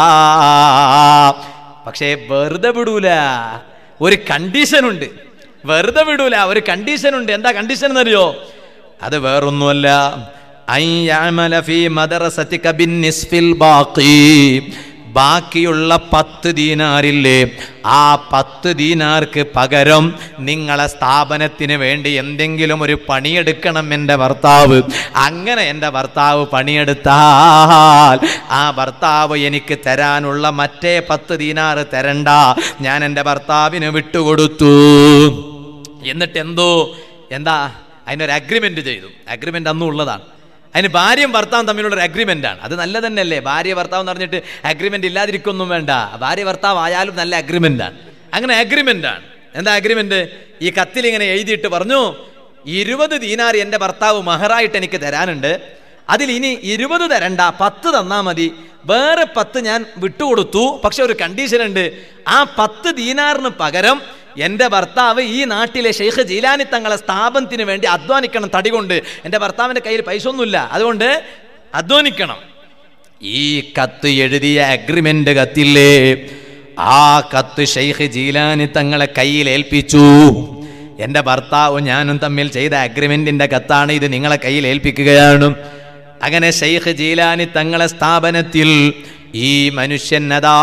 പക്ഷേ വെറുതെ വിടൂല ഒരു കണ്ടീഷൻ ഉണ്ട് വെറുതെ വിടൂല ഒരു കണ്ടീഷൻ ഉണ്ട് എന്താ കണ്ടീഷൻ എന്നറിയോ അത് വേറൊന്നുമല്ല അൻ യഅമല ഫീ മദ്റസതിക ബിന്നിസ്ഫിൽ ബാഖി ബാക്കിയുള്ള പത്ത് ദീനാറില്ലേ ആ പത്ത് ദീനാർക്ക് പകരം നിങ്ങളെ സ്ഥാപനത്തിന് വേണ്ടി എന്തെങ്കിലും ഒരു പണിയെടുക്കണം എൻ്റെ ഭർത്താവ് അങ്ങനെ എൻ്റെ ഭർത്താവ് പണിയെടുത്താൽ ആ ഭർത്താവ് എനിക്ക് തരാനുള്ള മറ്റേ പത്ത് ദീനാറ് തരണ്ട ഞാൻ എൻ്റെ ഭർത്താവിന് വിട്ടുകൊടുത്തു എന്നിട്ട് എന്തോ എന്താ അതിനൊരു അഗ്രിമെന്റ് ചെയ്തു അഗ്രിമെന്റ് അന്നും ഉള്ളതാണ് അതിന് ഭാര്യയും ഭർത്താവും തമ്മിലുള്ള ഒരു അഗ്രിമെന്റ് ആണ് അത് നല്ല തന്നെയല്ലേ ഭാര്യ ഭർത്താവ് എന്ന് പറഞ്ഞിട്ട് അഗ്രിമെന്റ് ഇല്ലാതിരിക്കൊന്നും വേണ്ട ഭാര്യ ഭർത്താവ് ആയാലും നല്ല അഗ്രിമെന്റ് ആണ് അങ്ങനെ അഗ്രിമെന്റ് ആണ് എന്താ അഗ്രിമെന്റ് ഈ കത്തിൽ ഇങ്ങനെ എഴുതിയിട്ട് പറഞ്ഞു ഇരുപത് ദീനാർ എൻ്റെ ഭർത്താവ് മഹറായിട്ട് എനിക്ക് തരാനുണ്ട് അതിൽ ഇനി ഇരുപത് തരണ്ട പത്ത് തന്നാ മതി വേറെ പത്ത് ഞാൻ വിട്ടുകൊടുത്തു പക്ഷെ ഒരു കണ്ടീഷൻ ഉണ്ട് ആ പത്ത് ദീനാറിന് പകരം എൻ്റെ ഭർത്താവ് ഈ നാട്ടിലെ ഷെയ്ഖ് ജീലാനി തങ്ങളെ സ്ഥാപനത്തിന് വേണ്ടി അധ്വാനിക്കണം തടി കൊണ്ട് എൻ്റെ ഭർത്താവിൻ്റെ കയ്യിൽ പൈസ ഒന്നുമില്ല അതുകൊണ്ട് അധ്വാനിക്കണം ഈ കത്ത് എഴുതിയ അഗ്രിമെന്റ് കത്തില്ലേ ആ കത്ത് ഷെയ്ഖ് ജീലാനി തങ്ങളെ കയ്യിൽ ഏൽപ്പിച്ചു എൻ്റെ ഭർത്താവും ഞാനും തമ്മിൽ ചെയ്ത അഗ്രിമെന്റിന്റെ കത്താണ് ഇത് നിങ്ങളെ കയ്യിൽ ഏൽപ്പിക്കുകയാണ് അങ്ങനെ ഷെയ്ഖ് ജീലാനി തങ്ങളെ സ്ഥാപനത്തിൽ ഈ മനുഷ്യൻ അതാ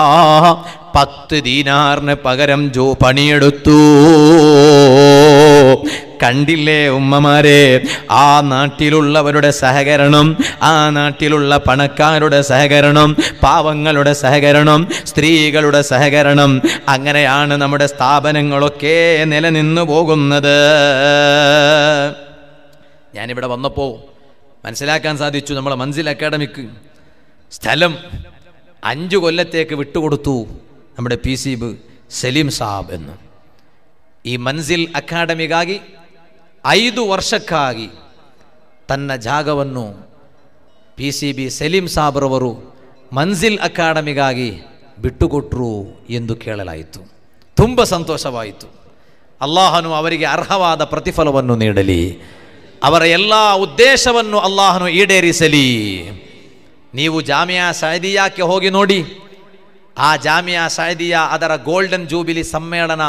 പത്ത് ദീനാറിന് പകരം ജോ പണിയെടുത്തു കണ്ടില്ലേ ഉമ്മമാരെ ആ നാട്ടിലുള്ളവരുടെ സഹകരണം ആ നാട്ടിലുള്ള പണക്കാരുടെ സഹകരണം പാവങ്ങളുടെ സഹകരണം സ്ത്രീകളുടെ സഹകരണം അങ്ങനെയാണ് നമ്മുടെ സ്ഥാപനങ്ങളൊക്കെ നിലനിന്നു പോകുന്നത് ഞാനിവിടെ വന്നപ്പോൾ മനസ്സിലാക്കാൻ സാധിച്ചു നമ്മളെ മൻസിൽ അക്കാഡമിക്ക് സ്ഥലം അഞ്ചു കൊല്ലത്തേക്ക് വിട്ടുകൊടുത്തു നമ്മുടെ P C B Saleem Saab ಎಂದು ಈ ಮನ್ಸಿಲ್ ಅಕಾಡೆಮಿಗಾಗಿ ಐದು ವರ್ಷಕ್ಕಾಗಿ ತನ್ನ ಜಾಗವನ್ನು ಪಿ ಸಿ ಬಿ ಸಲೀಂ ಸಾಬ್ರವರು ಮನ್ಸಿಲ್ ಅಕಾಡೆಮಿಗಾಗಿ ಬಿಟ್ಟುಕೊಟ್ರು ಎಂದು ಕೇಳಲಾಯಿತು ತುಂಬ ಸಂತೋಷವಾಯಿತು ಅಲ್ಲಾಹನು ಅವರಿಗೆ ಅರ್ಹವಾದ ಪ್ರತಿಫಲವನ್ನು ನೀಡಲಿ ಅವರ ಎಲ್ಲ ಉದ್ದೇಶವನ್ನು ಅಲ್ಲಾಹನು ಈಡೇರಿಸಲಿ ನೀವು ಜಾಮಿಯಾ ಸಾಯದಿಯಾಕ್ಕೆ ಹೋಗಿ ನೋಡಿ ಆ ಜಾಮಿಯಾ ಸಾಯದಿಯಾ ಅದರ ಗೋಲ್ಡನ್ ಜೂಬಿಲಿ ಸಮ್ಮೇಳನ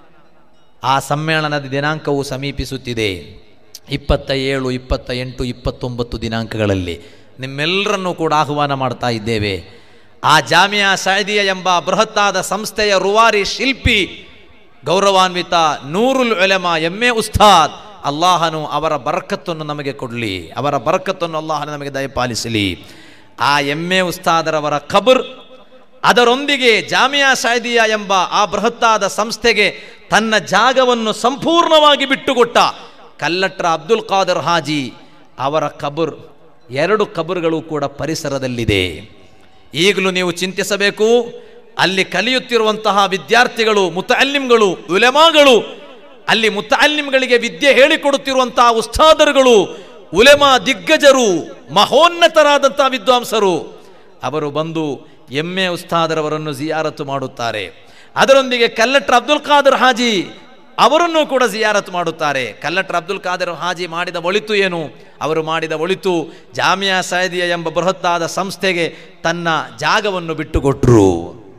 ಆ ಸಮ್ಮೇಳನದ ದಿನಾಂಕವು ಸಮೀಪಿಸುತ್ತಿದೆ ಇಪ್ಪತ್ತ ಏಳು ಇಪ್ಪತ್ತ ಎಂಟು ಇಪ್ಪತ್ತೊಂಬತ್ತು ದಿನಾಂಕಗಳಲ್ಲಿ ನಿಮ್ಮೆಲ್ಲರನ್ನೂ ಕೂಡ ಆಹ್ವಾನ ಮಾಡ್ತಾ ಇದ್ದೇವೆ ಆ ಜಾಮಿಯಾ ಸಾಯದಿಯ ಎಂಬ ಬೃಹತ್ತಾದ ಸಂಸ್ಥೆಯ ರುವಾರಿ ಶಿಲ್ಪಿ ಗೌರವಾನ್ವಿತ ನೂರುಲ್ ಎಲೆಮ ಎಮ್ಮೆ ಉಸ್ತಾದ್ ಅಲ್ಲಾಹನು ಅವರ ಬರಕತ್ತನ್ನು ನಮಗೆ ಕೊಡಲಿ ಅವರ ಬರಕತ್ತನ್ನು ಅಲ್ಲಾಹನು ನಮಗೆ ದಯಪಾಲಿಸಲಿ ಆ ಎಮ್ಮೆ ಉಸ್ತಾದರವರ ಖಬರ್ ಅದರೊಂದಿಗೆ ಜಾಮಿಯಾ ಸಾಯ್ದಿಯಾ ಎಂಬ ಆ ಬೃಹತ್ತಾದ ಸಂಸ್ಥೆಗೆ ತನ್ನ ಜಾಗವನ್ನು ಸಂಪೂರ್ಣವಾಗಿ ಬಿಟ್ಟುಕೊಟ್ಟ ಕಲ್ಲಟ್ರ ಅಬ್ದುಲ್ ಖಾದರ್ ಹಾಜಿ ಅವರ ಕಬರ್ ಎರಡು ಕಬರ್ಗಳು ಕೂಡ ಪರಿಸರದಲ್ಲಿದೆ ಈಗಲೂ ನೀವು ಚಿಂತಿಸಬೇಕು ಅಲ್ಲಿ ಕಲಿಯುತ್ತಿರುವಂತಹ ವಿದ್ಯಾರ್ಥಿಗಳು ಮುತಅಲ್ಲಿಂಗಳು ಉಲೆಮಾಗಳು ಅಲ್ಲಿ ಮುತಅಲ್ಲಿಂಗಳಿಗೆ ವಿದ್ಯೆ ಹೇಳಿಕೊಡುತ್ತಿರುವಂತಹ ಉಸ್ತಾದರುಗಳು ಉಲೆಮಾ ದಿಗ್ಗಜರು ಮಹೋನ್ನತರಾದಂತಹ ವಿದ್ವಾಂಸರು ಅವರು ಬಂದು ಎಮ್ಮೆ ಉಸ್ತಾದರವರನ್ನು ಜಿಯಾರತು ಮಾಡುತ್ತಾರೆ ಅದರೊಂದಿಗೆ ಕಲ್ಲಟ್ರ ಅಬ್ದುಲ್ ಖಾದರ್ ಹಾಜಿ ಅವರನ್ನು ಕೂಡ ಜಿಯಾರತ್ ಮಾಡುತ್ತಾರೆ ಕಲ್ಲಟ್ರ ಅಬ್ದುಲ್ ಖಾದರ್ ಹಾಜಿ ಮಾಡಿದ ಒಳಿತು ಏನು ಅವರು ಮಾಡಿದ ಒಳಿತು ಜಾಮಿಯಾ ಸೈದಿಯ ಎಂಬ ಬೃಹತ್ತಾದ ಸಂಸ್ಥೆಗೆ തന്ന ജാഗವನ್ನು വിട്ടുകൊട്ടു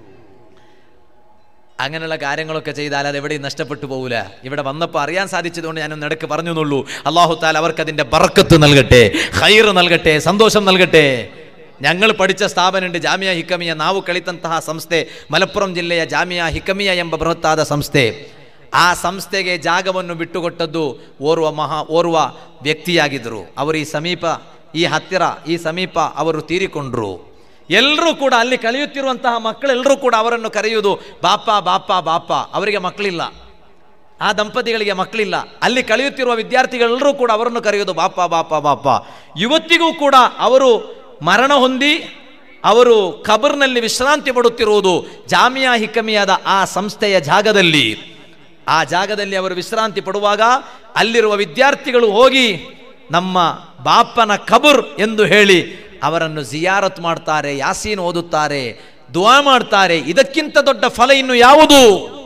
അങ്ങനെയുള്ള കാര്യങ്ങളൊക്കെ ചെയ്താൽ അത് എവിടെയും നഷ്ടപ്പെട്ടു പോകില്ല ഇവിടെ വന്നപ്പോൾ അറിയാൻ സാധിച്ചതുകൊണ്ട് ഞാനൊന്ന് ഇടയ്ക്ക് പറഞ്ഞു എന്നുള്ളൂ അള്ളാഹു താൽ അവർക്ക് അതിൻ്റെ ബർക്കത്ത് നൽകട്ടെ ഹൈർ നൽകട്ടെ സന്തോഷം നൽകട്ടെ ഞങ്ങൾ പഠിച്ച സ്ഥാപനമുണ്ട് ಜಾಮಿಯಾ ಹಿಕಮಿಯ ನಾವು ಕಲಿತಂತಹ ಸಂಸ್ಥೆ ಮಲಪ್ಪುರಂ ಜಿಲ್ಲೆಯ ಜಾಮಿಯಾ ಹಿಕಮಿಯ ಎಂಬ ಬೃಹತ್ತಾದ ಸಂಸ್ಥೆ ಆ ಸಂಸ್ಥೆಗೆ ಜಾಗವನ್ನು ಬಿಟ್ಟುಕೊಟ್ಟದ್ದು ಓರ್ವ ಮಹಾ ಓರ್ವ ವ್ಯಕ್ತಿಯಾಗಿದ್ದರು ಅವರು ಈ ಸಮೀಪ ಈ ಹತ್ತಿರ ಈ ಸಮೀಪ ಅವರು ತೀರಿಕೊಂಡ್ರು ಎಲ್ಲರೂ ಕೂಡ ಅಲ್ಲಿ ಕಲಿಯುತ್ತಿರುವಂತಹ ಮಕ್ಕಳೆಲ್ಲರೂ ಕೂಡ ಅವರನ್ನು ಕರೆಯುವುದು ಬಾಪ ಬಾಪ ಬಾಪ ಅವರಿಗೆ ಮಕ್ಕಳಿಲ್ಲ ಆ ದಂಪತಿಗಳಿಗೆ ಮಕ್ಕಳಿಲ್ಲ ಅಲ್ಲಿ ಕಲಿಯುತ್ತಿರುವ ವಿದ್ಯಾರ್ಥಿಗಳೆಲ್ಲರೂ ಕೂಡ ಅವರನ್ನು ಕರೆಯುವುದು ಬಾಪ ಬಾಪ ಬಾಪ ಇವತ್ತಿಗೂ ಕೂಡ ಅವರು ಮರಣ ಹೊಂದಿ ಅವರು ಖಬರ್ನಲ್ಲಿ ವಿಶ್ರಾಂತಿ ಪಡುತ್ತಿರುವುದು ಜಾಮಿಯಾ ಹಿಕಮಿಯಾದ ಆ ಸಂಸ್ಥೆಯ ಜಾಗದಲ್ಲಿ ಆ ಜಾಗದಲ್ಲಿ ಅವರು ವಿಶ್ರಾಂತಿ ಪಡುವಾಗ ಅಲ್ಲಿರುವ ವಿದ್ಯಾರ್ಥಿಗಳು ಹೋಗಿ ನಮ್ಮ ಬಾಪನ ಖಬರ್ ಎಂದು ಹೇಳಿ ಅವರನ್ನು ಜಿಯಾರತ್ ಮಾಡ್ತಾರೆ ಯಾಸೀನ್ ಓದುತ್ತಾರೆ ದುವಾ ಮಾಡ್ತಾರೆ ಇದಕ್ಕಿಂತ ದೊಡ್ಡ ಫಲ ಇನ್ನು ಯಾವುದು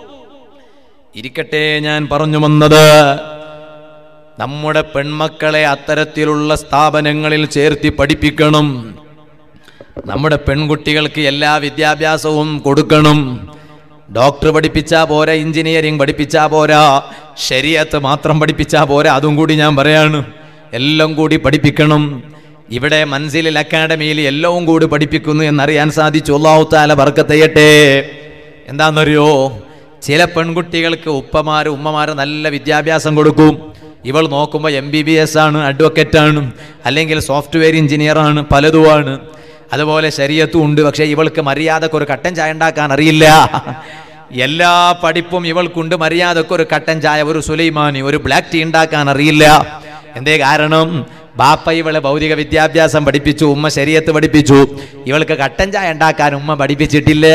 ഇരിക്കട്ടെ ഞാൻ പറഞ്ഞു വന്നത് നമ്മുടെ പെൺമക്കളെ അത്തരത്തിലുള്ള സ്ഥാപനങ്ങളിൽ ചേർത്തി പഠിപ്പിക്കണം നമ്മുടെ പെൺകുട്ടികൾക്ക് എല്ലാ വിദ്യാഭ്യാസവും കൊടുക്കണം ഡോക്ടർ പഠിപ്പിച്ചാ പോരാ എഞ്ചിനീയറിംഗ് പഠിപ്പിച്ചാ പോരാ ശരിയത്ത് മാത്രം പഠിപ്പിച്ചാ പോരാ അതും കൂടി ഞാൻ പറയാണ് എല്ലാം കൂടി പഠിപ്പിക്കണം ഇവിടെ മൻസിലിൽ അക്കാഡമിയിൽ എല്ലാം കൂടി പഠിപ്പിക്കുന്നു എന്നറിയാൻ സാധിച്ചു അള്ളാഹു താല വർക്കത്തെയ്യട്ടെ എന്താണെന്നറിയോ ചില പെൺകുട്ടികൾക്ക് ഉപ്പമാര് ഉമ്മമാര് നല്ല വിദ്യാഭ്യാസം കൊടുക്കും ഇവൾ നോക്കുമ്പോൾ എം ബി ബി എസ് ആണ് അഡ്വക്കേറ്റ് ആണ് അല്ലെങ്കിൽ സോഫ്റ്റ്വെയർ എഞ്ചിനീയർ ആണ് പലതുമാണ് അതുപോലെ ശരീരത്തും ഉണ്ട് പക്ഷേ ഇവൾക്ക് മര്യാദക്ക് ഒരു കട്ടൻ ചായ ഉണ്ടാക്കാൻ അറിയില്ല എല്ലാ പഠിപ്പും ഇവൾക്കുണ്ട് മര്യാദക്ക് ഒരു കട്ടൻ ചായ ഒരു സുലൈമാനി ഒരു ബ്ലാക്ക് ടീ ഉണ്ടാക്കാൻ അറിയില്ല എന്തേ കാരണം ബാപ്പ ഇവളെ ഭൗതിക വിദ്യാഭ്യാസം പഠിപ്പിച്ചു ഉമ്മ ശരീരത്ത് പഠിപ്പിച്ചു ഇവൾക്ക് കട്ടൻ ചായ ഉണ്ടാക്കാൻ ഉമ്മ പഠിപ്പിച്ചിട്ടില്ല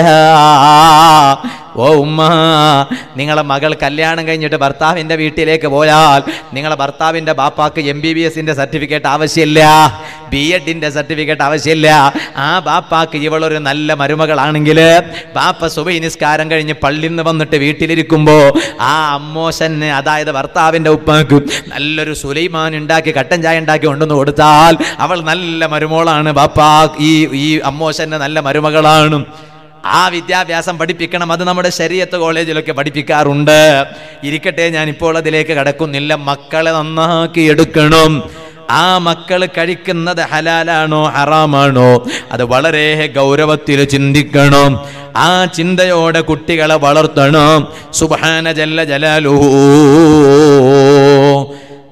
ഓ ഉമ്മ നിങ്ങളെ മകൾ കല്യാണം കഴിഞ്ഞിട്ട് ഭർത്താവിൻ്റെ വീട്ടിലേക്ക് പോയാൽ നിങ്ങളെ ഭർത്താവിൻ്റെ ബാപ്പാക്ക് എം ബി ബി എസിൻ്റെ സർട്ടിഫിക്കറ്റ് ആവശ്യമില്ല ബി എഡിൻ്റെ സർട്ടിഫിക്കറ്റ് ആവശ്യമില്ല ആ ബാപ്പാക്ക് ഇവളൊരു നല്ല മരുമകളാണെങ്കിൽ ബാപ്പ സുബൈ നിസ്കാരം കഴിഞ്ഞ് പള്ളിയിൽ നിന്ന് വന്നിട്ട് വീട്ടിലിരിക്കുമ്പോൾ ആ അമ്മോശന് അതായത് ഭർത്താവിൻ്റെ ഉപ്പാക്ക് നല്ലൊരു സുലൈമാൻ ഉണ്ടാക്കി കട്ടൻ ചായ ഉണ്ടാക്കി കൊണ്ടുവന്ന് കൊടുത്താൽ അവൾ നല്ല മരുമോളാണ് ബാപ്പ ഈ ഈ അമ്മോശന് നല്ല മരുമകളാണ് ആ വിദ്യാഭ്യാസം പഠിപ്പിക്കണം അത് നമ്മുടെ ശരീരത്ത് കോളേജിലൊക്കെ പഠിപ്പിക്കാറുണ്ട് ഇരിക്കട്ടെ ഞാൻ ഇപ്പോൾ അതിലേക്ക് കടക്കുന്നില്ല മക്കളെ നന്നാക്കി എടുക്കണം ആ മക്കൾ കഴിക്കുന്നത് ഹലാലാണോ ഹറാമാണോ അത് വളരെ ഗൗരവത്തിൽ ചിന്തിക്കണം ആ ചിന്തയോടെ കുട്ടികളെ വളർത്തണം സുബാന ജല്ല ജലാലൂ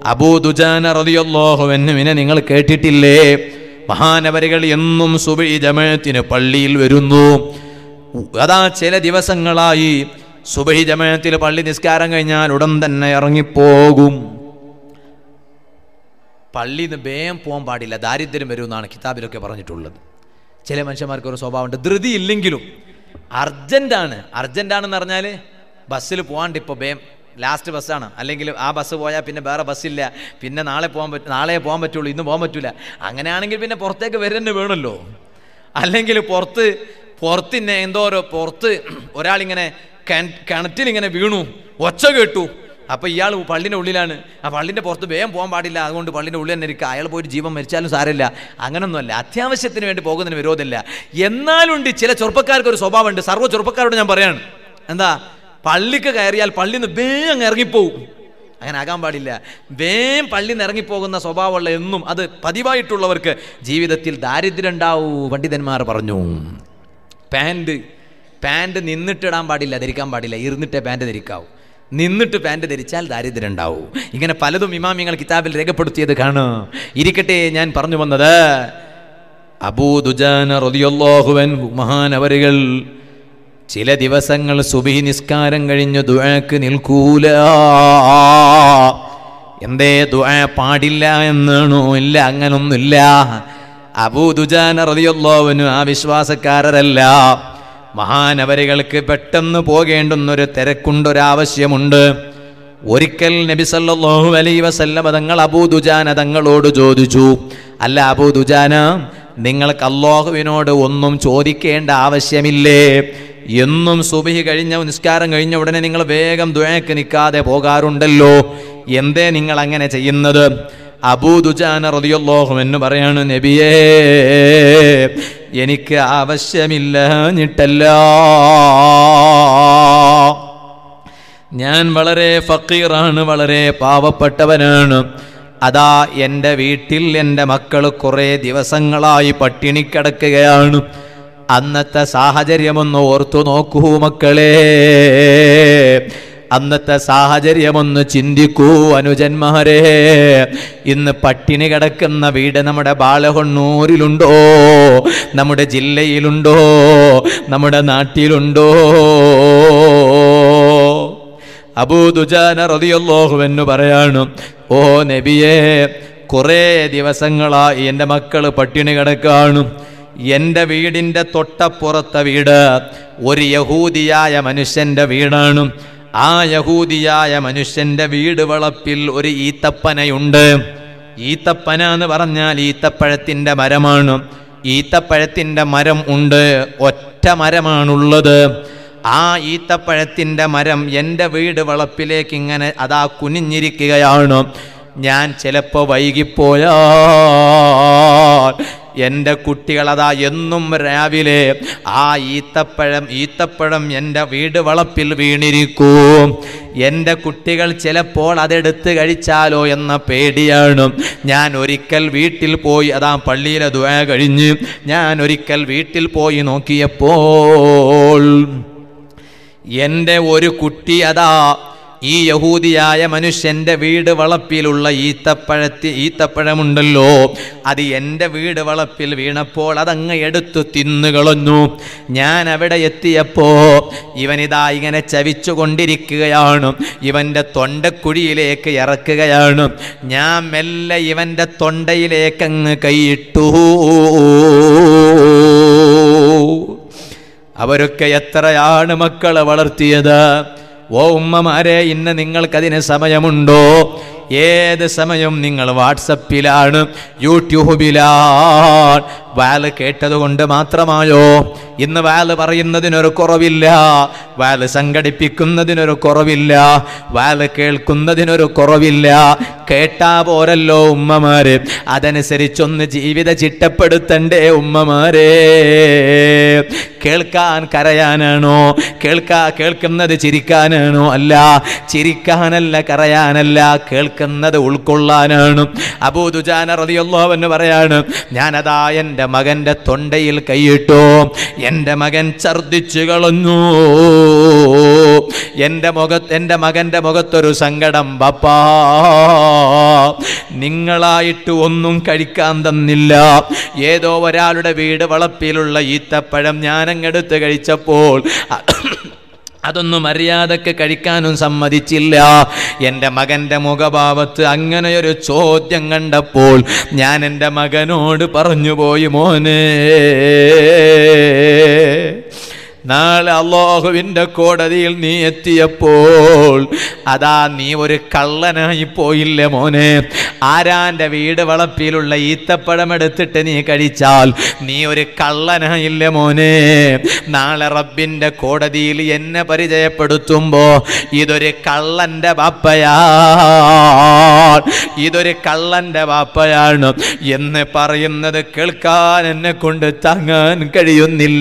അബൂദുജാന റളിയല്ലാഹുവിനെ നിങ്ങൾ കേട്ടിട്ടില്ലേ മഹാനവരികൾ എന്നും സുബൈ ജമാഅത്തിന് പള്ളിയിൽ വരുന്നു അതാ ചില ദിവസങ്ങളായി സുബഹി ജമാഅത്തിൽ പള്ളി നിസ്കാരം കഴിഞ്ഞാൽ ഉടൻ തന്നെ ഇറങ്ങിപ്പോകും പള്ളിയിൽ നിന്ന് വേഗം പോകാൻ പാടില്ല ദാരിദ്ര്യം വരുമെന്നാണ് കിതാബിലൊക്കെ പറഞ്ഞിട്ടുള്ളത് ചില മനുഷ്യന്മാർക്ക് ഒരു സ്വഭാവമുണ്ട് ധൃതി ഇല്ലെങ്കിലും അർജന്റാണ് അർജന്റാണെന്ന് പറഞ്ഞാൽ ബസ്സിൽ പോകാണ്ട് ഇപ്പോൾ വേം ലാസ്റ്റ് ബസ്സാണ് അല്ലെങ്കിൽ ആ ബസ് പോയാൽ പിന്നെ വേറെ ബസ്സില്ല പിന്നെ നാളെ പോകാൻ പറ്റും നാളെ പോകാൻ പറ്റുള്ളൂ ഇന്ന് പോകാൻ പറ്റില്ല അങ്ങനെയാണെങ്കിൽ പിന്നെ പുറത്തേക്ക് വരുന്നെ വേണമല്ലോ അല്ലെങ്കിൽ പുറത്ത് പുറത്തിന്നെ എന്തോ ഒരു പുറത്ത് ഒരാളിങ്ങനെ കിണ- കിണറ്റിലിങ്ങനെ വീണു ഒച്ച കേട്ടു അപ്പോൾ ഇയാൾ പള്ളിൻ്റെ ഉള്ളിലാണ് ആ പള്ളിൻ്റെ പുറത്ത് വേഗം പോകാൻ പാടില്ല അതുകൊണ്ട് പള്ളിൻ്റെ ഉള്ളിൽ തന്നെ ഇരിക്കുക അയാൾ പോയിട്ട് ജീവൻ മരിച്ചാലും സാരമില്ല അങ്ങനൊന്നുമല്ല അത്യാവശ്യത്തിന് വേണ്ടി പോകുന്നതിന് വിരോധമില്ല എന്നാലുണ്ട് ചില ചെറുപ്പക്കാർക്ക് ഒരു സ്വഭാവമുണ്ട് സർവ്വ ചെറുപ്പക്കാരോട് ഞാൻ പറയാണ് എന്താ പള്ളിക്ക് കയറിയാൽ പള്ളിയിൽ നിന്ന് വേഗം ഇറങ്ങിപ്പോവും അങ്ങനെ ആകാൻ പാടില്ല വേം പള്ളിയിൽ നിന്ന് ഇറങ്ങിപ്പോകുന്ന സ്വഭാവമുള്ള എന്നും അത് പതിവായിട്ടുള്ളവർക്ക് ജീവിതത്തിൽ ദാരിദ്ര്യം ഉണ്ടാവൂ പണ്ഡിതന്മാർ പറഞ്ഞു പാൻറ് പാൻറ് നിന്നിട്ടിടാൻ പാടില്ല ധരിക്കാൻ പാടില്ല ഇരുന്നിട്ടേ പാൻറ് ധരിക്കാവൂ നിന്നിട്ട് പാൻറ് ധരിച്ചാൽ ദാരിദ്ര്യം ഉണ്ടാവൂ ഇങ്ങനെ പലതും ഇമാമിങ്ങൾ കിതാബിൽ രേഖപ്പെടുത്തിയത് കാണും ഇരിക്കട്ടെ ഞാൻ പറഞ്ഞു വന്നത് അബൂദുജാന റളിയല്ലാഹുവൻ മഹാനവരുകൾ ചില ദിവസങ്ങൾ സുബഹി നിസ്കാരം കഴിഞ്ഞ് ദുആക്ക് നിൽക്കൂല എന്തേ ദുആ പാടില്ല എന്നാണോ ഇല്ല അങ്ങനൊന്നുമില്ല അബൂദുജാന റളിയല്ലാഹുവിന് ആ വിശ്വാസക്കാരരല്ല മഹാനവരുകൾക്ക് പെട്ടെന്ന് പോകേണ്ടുന്നൊരു തിരക്കുണ്ടൊരാവശ്യമുണ്ട് ഒരിക്കൽ നബി സല്ലല്ലാഹു അലൈഹി വസല്ലമ തങ്ങൾ അബൂദുജാന തങ്ങളോട് ചോദിച്ചു അല്ല അബൂദുജാന നിങ്ങൾക്ക് അള്ളാഹുവിനോട് ഒന്നും ചോദിക്കേണ്ട ആവശ്യമില്ലേ എന്നും സുബഹി കഴിഞ്ഞ നിസ്കാരം കഴിഞ്ഞ ഉടനെ നിങ്ങൾ വേഗം ദുഴക്ക് നിൽക്കാതെ പോകാറുണ്ടല്ലോ എന്തേ നിങ്ങൾ അങ്ങനെ ചെയ്യുന്നത് അബൂദുജാന റളിയല്ലാഹു എന്ന് പറയാണ് നബിയേ എനിക്ക് ആവശ്യമില്ല ഞിട്ടല്ല ഞാൻ വളരെ ഫക്കീറാണ് വളരെ പാവപ്പെട്ടവനാണ് അതാ എൻ്റെ വീട്ടിൽ എൻ്റെ മക്കൾ കുറേ ദിവസങ്ങളായി പട്ടിണി കിടക്കുകയാണ് അന്നത്തെ സാഹചര്യമൊന്ന് ഓർത്തു നോക്കൂ മക്കളെ അന്നത്തെ സാഹചര്യമൊന്ന് ചിന്തിക്കൂ അനുജന്മാരെ ഇന്ന് പട്ടിണി കിടക്കുന്ന വീട് നമ്മുടെ ബാലഹൊണ്ണൂരിലുണ്ടോ നമ്മുടെ ജില്ലയിലുണ്ടോ നമ്മുടെ നാട്ടിലുണ്ടോ അബൂദുജാന റളിയല്ലാഹു എന്ന് പറയാണ് ഓ നബിയേ കുറേ ദിവസങ്ങളായി എൻ്റെ മക്കൾ പട്ടിണി കിടക്കാണ് എൻ്റെ വീടിൻ്റെ തൊട്ടപ്പുറത്തെ വീട് ഒരു യഹൂദിയായ മനുഷ്യൻ്റെ വീടാണ് ആ യഹൂദിയായ മനുഷ്യൻ്റെ വീട് വളപ്പിൽ ഒരു ഈത്തപ്പനയുണ്ട് ഈത്തപ്പന എന്ന് പറഞ്ഞാൽ ഈത്തപ്പഴത്തിൻ്റെ മരമാണ് ഈത്തപ്പഴത്തിൻ്റെ മരം ഉണ്ട് ഒറ്റ മരമാണുള്ളത് ആ ഈത്തപ്പഴത്തിൻ്റെ മരം എൻ്റെ വീട് വളപ്പിലേക്ക് ഇങ്ങനെ അതാ കുനിഞ്ഞിരിക്കുകയാണ് ഞാൻ ചിലപ്പോൾ വൈകിപ്പോയാൽ എൻ്റെ കുട്ടികൾ അതാ എന്നും രാവിലെ ആ ഈത്തപ്പഴം ഈത്തപ്പഴം എൻ്റെ വീട് വളപ്പിൽ വീണിരിക്കും എൻ്റെ കുട്ടികൾ ചിലപ്പോൾ അതെടുത്ത് കഴിച്ചാലോ എന്ന പേടിയാണ് ഞാൻ ഒരിക്കൽ വീട്ടിൽ പോയി അതാ പള്ളിയിലെ ദുആ കഴിഞ്ഞ് ഞാൻ ഒരിക്കൽ വീട്ടിൽ പോയി നോക്കിയപ്പോൾ എൻ്റെ ഒരു കുട്ടി അതാ ഈ യഹൂദിയായ മനുഷ്യൻ്റെ വീട് വളപ്പിലുള്ള ഈത്തപ്പഴത്തി ഈത്തപ്പഴമുണ്ടല്ലോ അത് എൻ്റെ വീട് വളപ്പിൽ വീണപ്പോൾ അതങ്ങ് എടുത്തു തിന്നുകളഞ്ഞു ഞാൻ അവിടെ എത്തിയപ്പോ ഇവനിതാ ഇങ്ങനെ ചവിച്ചു കൊണ്ടിരിക്കുകയാണ് ഇവൻ്റെ തൊണ്ടക്കുഴിയിലേക്ക് ഇറക്കുകയാണ് ഞാൻ മെല്ലെ ഇവൻ്റെ തൊണ്ടയിലേക്ക് അങ്ങ് കൈയിട്ടു അവരൊക്കെ എത്രയാണ് മക്കളെ വളർത്തിയത് ഓ ഉമ്മമാരെ ഇന്ന് നിങ്ങൾക്കതിന് സമയമുണ്ടോ ഏത് സമയം നിങ്ങൾ വാട്സപ്പിലാണ് യൂട്യൂബിലാണ് വാല് കേട്ടതുകൊണ്ട് മാത്രമായോ ഇന്ന് വാല് പറയുന്നതിനൊരു കുറവില്ല വാല് സംഘടിപ്പിക്കുന്നതിനൊരു കുറവില്ല വാല് കേൾക്കുന്നതിനൊരു കുറവില്ല കേട്ടാ പോരല്ലോ ഉമ്മമാര് അതനുസരിച്ചൊന്ന് ജീവിത ചിട്ടപ്പെടുത്തണ്ടേ ഉമ്മമാരെ കേൾക്കാൻ കരയാനാണോ കേൾക്കാ കേൾക്കുന്നത് ചിരിക്കാനാണോ അല്ല ചിരിക്കാനല്ല കരയാനല്ല കേൾക്കുന്നത് ഉൾക്കൊള്ളാനാണ് അബൂദുജാന റളിയല്ലാഹു എന്ന് പറയാണ് ഞാനതാ എൻ്റെ മകൻ്റെ തൊണ്ടയിൽ കൈയിട്ടു എൻ്റെ മകൻ ഛർദിച്ചു കളഞ്ഞു എൻ്റെ മുഖത്ത് എൻ്റെ മകൻ്റെ മുഖത്തൊരു സങ്കടം ബപ്പാ നിങ്ങളായിട്ട് ഒന്നും കഴിക്കാൻ തന്നില്ല ഏതോ ഒരാളുടെ വീട് വളപ്പിലുള്ള ഈത്തപ്പഴം ഞാനങ്ങെടുത്ത് കഴിച്ചപ്പോൾ അതൊന്നും മര്യാദക്ക് കഴിക്കാനും സമ്മതിച്ചില്ല എൻ്റെ മകൻ്റെ മുഖഭാവത്ത് അങ്ങനെയൊരു ചോദ്യം കണ്ടപ്പോൾ ഞാൻ എൻ്റെ മകനോട് പറഞ്ഞുപോയി മോനെ നാളെ അള്ളാഹുവിൻ്റെ കോടതിയിൽ നീ എത്തിയപ്പോൾ അതാ നീ ഒരു കള്ളനായി പോയില്ലേ മോനെ ആരാൻ്റെ വീട് വളപ്പിലുള്ള ഈത്തപ്പഴം എടുത്തിട്ട് നീ കഴിച്ചാൽ നീ ഒരു കള്ളനായില്ലേ മോനെ നാളെ റബ്ബിൻ്റെ കോടതിയിൽ എന്നെ പരിചയപ്പെടുത്തുമ്പോ ഇതൊരു കള്ളൻ്റെ ബാപ്പയാ ഇതൊരു കള്ളൻ്റെ ബാപ്പയാണ് എന്ന് പറയുന്നത് കേൾക്കാൻ എന്നെ കൊണ്ട് താങ്ങാൻ കഴിയുന്നില്ല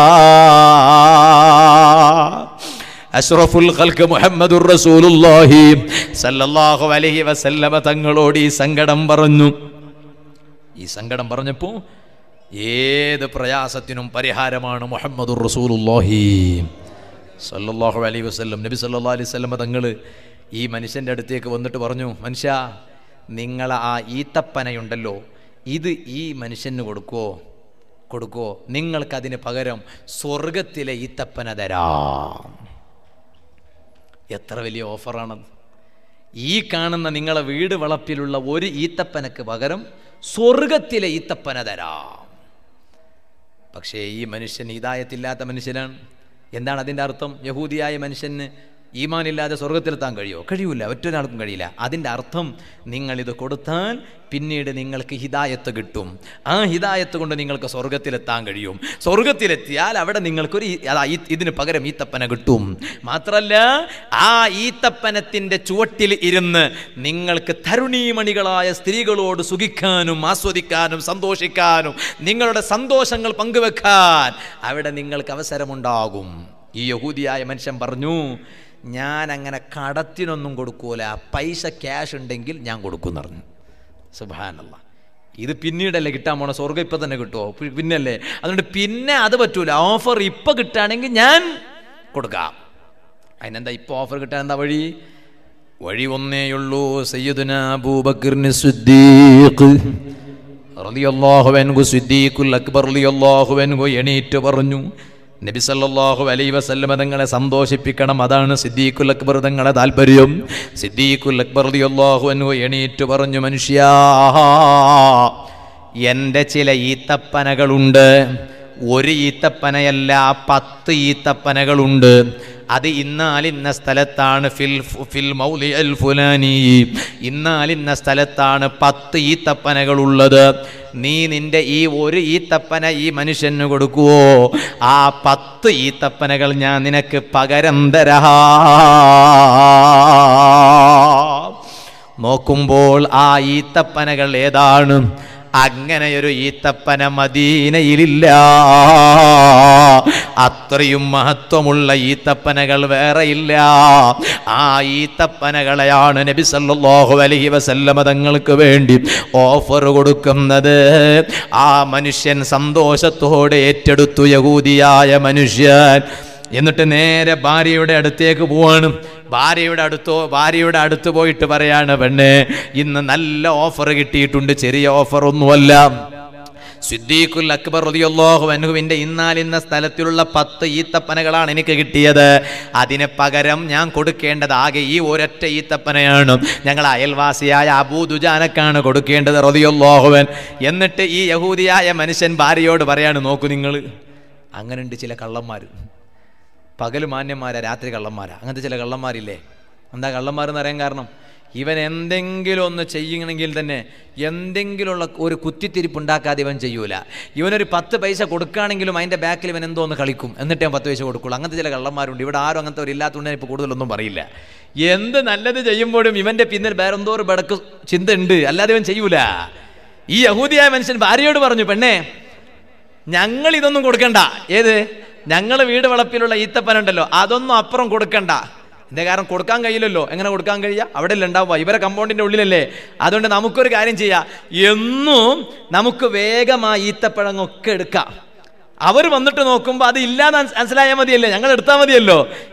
അഷ്റഫുൽ ഖൽക്ക് മുഹമ്മദുർ റസൂലുള്ളാഹി സല്ലല്ലാഹു അലൈഹി വസല്ലമ തങ്ങളോട് ഈ സങ്കടം പറഞ്ഞു ഈ സങ്കടം പറഞ്ഞപ്പോൾ ഏത് പ്രയാസത്തിനും പരിഹാരമാണ് മുഹമ്മദുർ റസൂലുള്ളാഹി സല്ലല്ലാഹു അലൈഹി വസല്ലം നബി സല്ലല്ലാഹു അലൈഹി വസല്ലമ തങ്ങൾ ഈ മനുഷ്യൻ്റെ അടുത്തേക്ക് വന്നിട്ട് പറഞ്ഞു മനുഷ്യ നിങ്ങൾ ആ ഈത്തപ്പനയുണ്ടല്ലോ ഇത് ഈ മനുഷ്യന് കൊടുക്കുവോ കൊടുക്കുവോ നിങ്ങൾക്കതിന് പകരം സ്വർഗത്തിലെ ഈത്തപ്പന തരാം എത്ര വലിയ ഓഫറാണത് ഈ കാണുന്ന നിങ്ങളെ വീട് വളപ്പിലുള്ള ഒരു ഈത്തപ്പനക്ക് പകരം സ്വർഗത്തിലെ ഈത്തപ്പന തരാം പക്ഷേ ഈ മനുഷ്യൻ ഹിതായത്തില്ലാത്ത മനുഷ്യനാണ് എന്താണ് അതിൻ്റെ അർത്ഥം യഹൂദിയായ മനുഷ്യന് ഈമാനില്ലാതെ സ്വർഗത്തിലെത്താൻ കഴിയുമോ കഴിയൂല ഒറ്റൊരാൾക്കും കഴിയില്ല അതിൻ്റെ അർത്ഥം നിങ്ങളിത് കൊടുത്താൽ പിന്നീട് നിങ്ങൾക്ക് ഹിതായത്ത് കിട്ടും ആ ഹിതായത്ത് കൊണ്ട് നിങ്ങൾക്ക് സ്വർഗത്തിലെത്താൻ കഴിയും സ്വർഗത്തിലെത്തിയാൽ അവിടെ നിങ്ങൾക്കൊരു ഈ- അതാ ഈ- ഇതിന് പകരം ഈത്തപ്പന കിട്ടും മാത്രല്ല ആ ഈത്തപ്പനത്തിൻ്റെ ചുവട്ടിൽ ഇരുന്ന് നിങ്ങൾക്ക് തരുണീമണികളായ സ്ത്രീകളോട് സുഖിക്കാനും ആസ്വദിക്കാനും സന്തോഷിക്കാനും നിങ്ങളുടെ സന്തോഷങ്ങൾ പങ്കുവെക്കാൻ അവിടെ നിങ്ങൾക്ക് അവസരമുണ്ടാകും ഈ യഹൂദിയായ മനുഷ്യൻ പറഞ്ഞു ഞാൻ അങ്ങനെ കടത്തിനൊന്നും കൊടുക്കൂല പൈസ ക്യാഷ് ഉണ്ടെങ്കിൽ ഞാൻ കൊടുക്കും എന്ന് പറഞ്ഞു സുബാനല്ല ഇത് പിന്നീടല്ലേ കിട്ടാൻ പോണ സ്വർഗം ഇപ്പം തന്നെ കിട്ടുമോ പി- പിന്നല്ലേ അതുകൊണ്ട് പിന്നെ അത് പറ്റൂല ഓഫർ ഇപ്പം കിട്ടുകയാണെങ്കിൽ ഞാൻ കൊടുക്കാം അതിനെന്താ ഇപ്പോൾ ഓഫർ കിട്ടാൻ എന്താ വഴി വഴി ഒന്നേയുള്ളൂ സയ്യിദുന അബൂബക്കറിന് സിദ്ദീഖ് റളിയല്ലാഹു അൻഹു സിദ്ദീഖുൽ അക്ബർ റളിയല്ലാഹു അൻഹു എണീറ്റ് പറഞ്ഞു നബി സല്ലല്ലാഹു അലൈഹി വസല്ലമ തങ്ങളെ സന്തോഷിപ്പിക്കണം അതാണ് സിദ്ദീഖുൽ അക്ബർ തങ്ങളെ താല്പര്യം സിദ്ദീഖുൽ അക്ബർ റളിയല്ലാഹു അൻഹു എണീറ്റ് പറഞ്ഞു മനുഷ്യാ എൻ്റെ ചില ഈത്തപ്പനകളുണ്ട് ഒരു ഈത്തപ്പനയല്ല പത്ത് ഈത്തപ്പനകളുണ്ട് അത് ഇന്നാലിന്ന സ്ഥലത്താണ് ഫിൽ ഫിൽ മൗലി അൽ ഫുലാനി ഇന്നാലിന്ന സ്ഥലത്താണ് പത്ത് ഈത്തപ്പനകളുള്ളത് നീ നിന്റെ ഈ ഒരു ഈത്തപ്പന ഈ മനുഷ്യന് കൊടുക്കുവോ ആ പത്ത് ഈത്തപ്പനകൾ ഞാൻ നിനക്ക് പകരം തരാ നോക്കുമ്പോൾ ആ ഈത്തപ്പനകൾ ഏതാണ് അങ്ങനെയൊരു ഈത്തപ്പന മദീനയിലില്ല അത്രയും മഹത്വമുള്ള ഈത്തപ്പനകൾ വേറെയില്ല ആ ഈത്തപ്പനകളെയാണ് നബി സല്ലല്ലാഹു അലൈഹി വസല്ലമ തങ്ങൾക്ക് വേണ്ടി ഓഫർ കൊടുക്കുന്നത് ആ മനുഷ്യൻ സന്തോഷത്തോടെ ഏറ്റെടുത്തു യഹൂദിയായ മനുഷ്യൻ എന്നിട്ട് നേരെ ഭാര്യയുടെ അടുത്തേക്ക് പോവാണ് ഭാര്യയുടെ അടുത്തോ ഭാര്യയുടെ അടുത്ത് പോയിട്ട് പറയാണ് പെണ്ണെ ഇന്ന് നല്ല ഓഫർ കിട്ടിയിട്ടുണ്ട് ചെറിയ ഓഫർ ഒന്നുമല്ല സിദ്ദീഖുൽ അക്ബർ റളിയല്ലാഹു അൻഹുവിന്റെ ഇന്നാലിന്ന സ്ഥലത്തിലുള്ള പത്ത് ഈത്തപ്പനകളാണ് എനിക്ക് കിട്ടിയത് അതിന് പകരം ഞാൻ കൊടുക്കേണ്ടത് ആകെ ഈ ഒരൊറ്റ ഈത്തപ്പനയാണ് ഞങ്ങൾ അയൽവാസിയായ അബൂദുജാനക്കാണ് കൊടുക്കേണ്ടത് റളിയല്ലാഹുവൻ എന്നിട്ട് ഈ യഹൂദിയായ മനുഷ്യൻ ഭാര്യയോട് പറയാണ് നോക്കൂ നിങ്ങൾ അങ്ങനെയുണ്ട് ചില കള്ളന്മാർ പകൽ മാന്യന്മാരാ രാത്രി കള്ളന്മാരാ അങ്ങനത്തെ ചില കള്ളന്മാരില്ലേ എന്താ കള്ളന്മാരെന്ന് അറിയാൻ കാരണം ഇവൻ എന്തെങ്കിലും ഒന്ന് ചെയ്യണമെങ്കിൽ തന്നെ എന്തെങ്കിലുമുള്ള ഒരു കുത്തിത്തിരിപ്പ് ഉണ്ടാക്കാതെ ഇവൻ ചെയ്യൂല ഇവനൊരു പത്ത് പൈസ കൊടുക്കുകയാണെങ്കിലും അതിൻ്റെ ബാക്കിൽ ഇവൻ എന്തോ ഒന്ന് കളിക്കും എന്നിട്ട് ഞാൻ പത്ത് പൈസ കൊടുക്കുള്ളൂ അങ്ങനത്തെ ചില കള്ളന്മാരുണ്ട് ഇവിടെ ആരും അങ്ങനത്തെ ഒരു ഇല്ലാത്തതുകൊണ്ട് ഞാൻ ഇപ്പോൾ കൂടുതലൊന്നും പറയില്ല എന്ത് നല്ലത് ചെയ്യുമ്പോഴും ഇവൻ്റെ പിന്നിൽ വേറെന്തോ ഒരു ബടക്ക് ചിന്ത ഉണ്ട് അല്ലാതെ ഇവൻ ചെയ്യൂല ഈ യഹൂദിയായ മനുഷ്യൻ ഭാര്യയോട് പറഞ്ഞു പെണ്ണേ ഞങ്ങൾ ഇതൊന്നും കൊടുക്കണ്ട ഏത് ഞങ്ങൾ വീട് വളപ്പിലുള്ള ഈത്തപ്പന ഉണ്ടല്ലോ അതൊന്നും അപ്പുറം കൊടുക്കണ്ട ഇതിന്റെ കാരണം കൊടുക്കാൻ കഴിയില്ലല്ലോ എങ്ങനെ കൊടുക്കാൻ കഴിയുക അവിടെ അല്ലേ ഉണ്ടാവുക ഇവരെ കമ്പൗണ്ടിന്റെ ഉള്ളിലല്ലേ അതുകൊണ്ട് നമുക്കൊരു കാര്യം ചെയ്യാം എന്നും നമുക്ക് വേഗം ആ ഈത്തപ്പഴങ്ങൊക്കെ എടുക്കാം അവർ വന്നിട്ട് നോക്കുമ്പോൾ അത് ഇല്ലാന്ന് മനസ്സിലായാൽ മതിയല്ലേ ഞങ്ങൾ എടുത്താൽ മതിയല്ലോ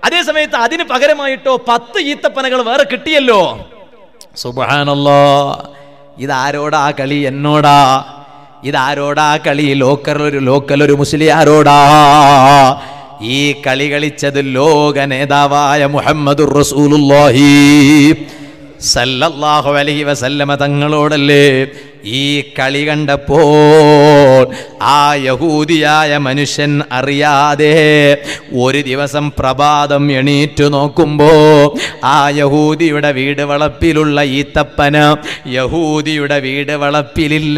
അതേ സമയത്ത് അതിന് പകരമായിട്ടോ പത്ത് ഈത്തപ്പനകൾ വേറെ കിട്ടിയല്ലോ സുബാനല്ലോ ഇതാരോടാ കളി എന്നോടാ ഇതാരോടാ കളി ലോക്കൽ ഒരു ലോക്കൽ ഒരു മുസ്ലിയാരോടാ ഈ കളി കളിച്ചത് ലോക നേതാവായ മുഹമ്മദുർ റസൂലുള്ളാഹി സല്ലല്ലാഹു അലൈഹി വസല്ലമ തങ്ങളോടല്ലേ ഈ കളി കണ്ടപ്പോൾ ആ യഹൂദിയായ മനുഷ്യൻ അറിയാതെ ഒരു ദിവസം പ്രഭാതം എണീറ്റു നോക്കുമ്പോ ആ യഹൂദിയുടെ വീട് വളപ്പിലുള്ള ഈത്തപ്പന യഹൂദിയുടെ വീട് വളപ്പിലില്ല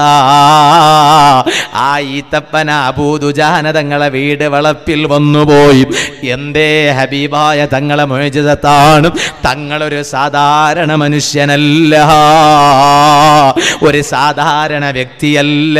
ആ ഈത്തപ്പന അബൂദുജാന തങ്ങളെ വീട് വളപ്പിൽ വന്നുപോയി എന്തേ ഹബീബായ തങ്ങളെ മോചിതത്താണ് തങ്ങളൊരു സാധാരണ മനുഷ്യനല്ല ഒരു സാധാരണ വ്യക്തിയല്ല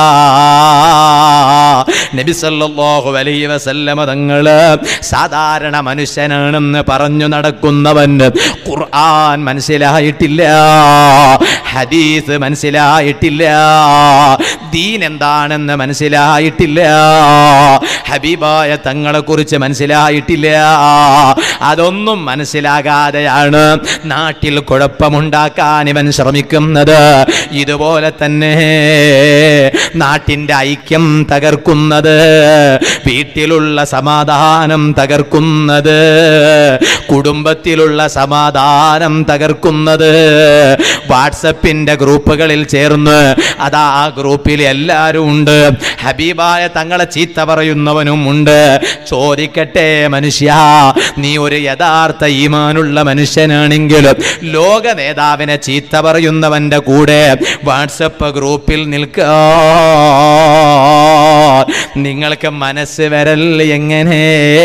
നബി സല്ലല്ലാഹു അലൈഹി വസല്ലമ തങ്ങള് സാധാരണ മനുഷ്യനാണെന്ന് പറഞ്ഞു നടക്കുന്നവന് ഖുർആൻ മനസ്സിലായിട്ടില്ല ഹദീസ് മനസ്സിലായിട്ടില്ല ദീൻ എന്താണെന്ന് മനസ്സിലായിട്ടില്ല ഹബീബായ തങ്ങളെ കുറിച്ച് മനസ്സിലായിട്ടില്ല അതൊന്നും മനസ്സിലാകാതെയാണ് നാട്ടിൽ കുഴപ്പമുണ്ടാക്കാൻ ഇവൻ ശ്രമിക്കുന്നത് ഇതുപോലെ തന്നെ നാട്ടിന്റെ ഐക്യം തകർക്കുന്നത് വീട്ടിലുള്ള സമാധാനം തകർക്കുന്നത് കുടുംബത്തിലുള്ള സമാധാനം തകർക്കുന്നത് വാട്സപ്പിന്റെ ഗ്രൂപ്പുകളിൽ ചേർന്ന് അതാ ആ ഗ്രൂപ്പിൽ എല്ലാവരും ഉണ്ട് ഹബീബായ തങ്ങളെ ചീത്ത പറയുന്നവനും ഉണ്ട് ചോദിക്കട്ടെ മനുഷ്യ നീ ഒരു യഥാർത്ഥ ഈമാനുള്ള മനുഷ്യനാണെങ്കിൽ ലോക നേതാവിനെ ചീത്ത പറയുന്നവന്റെ കൂടെ വാട്സപ്പ് ഗ്രൂപ്പിൽ നിൽക്കുക നിങ്ങൾക്ക് മനസ്സ് വരൽ എങ്ങനെ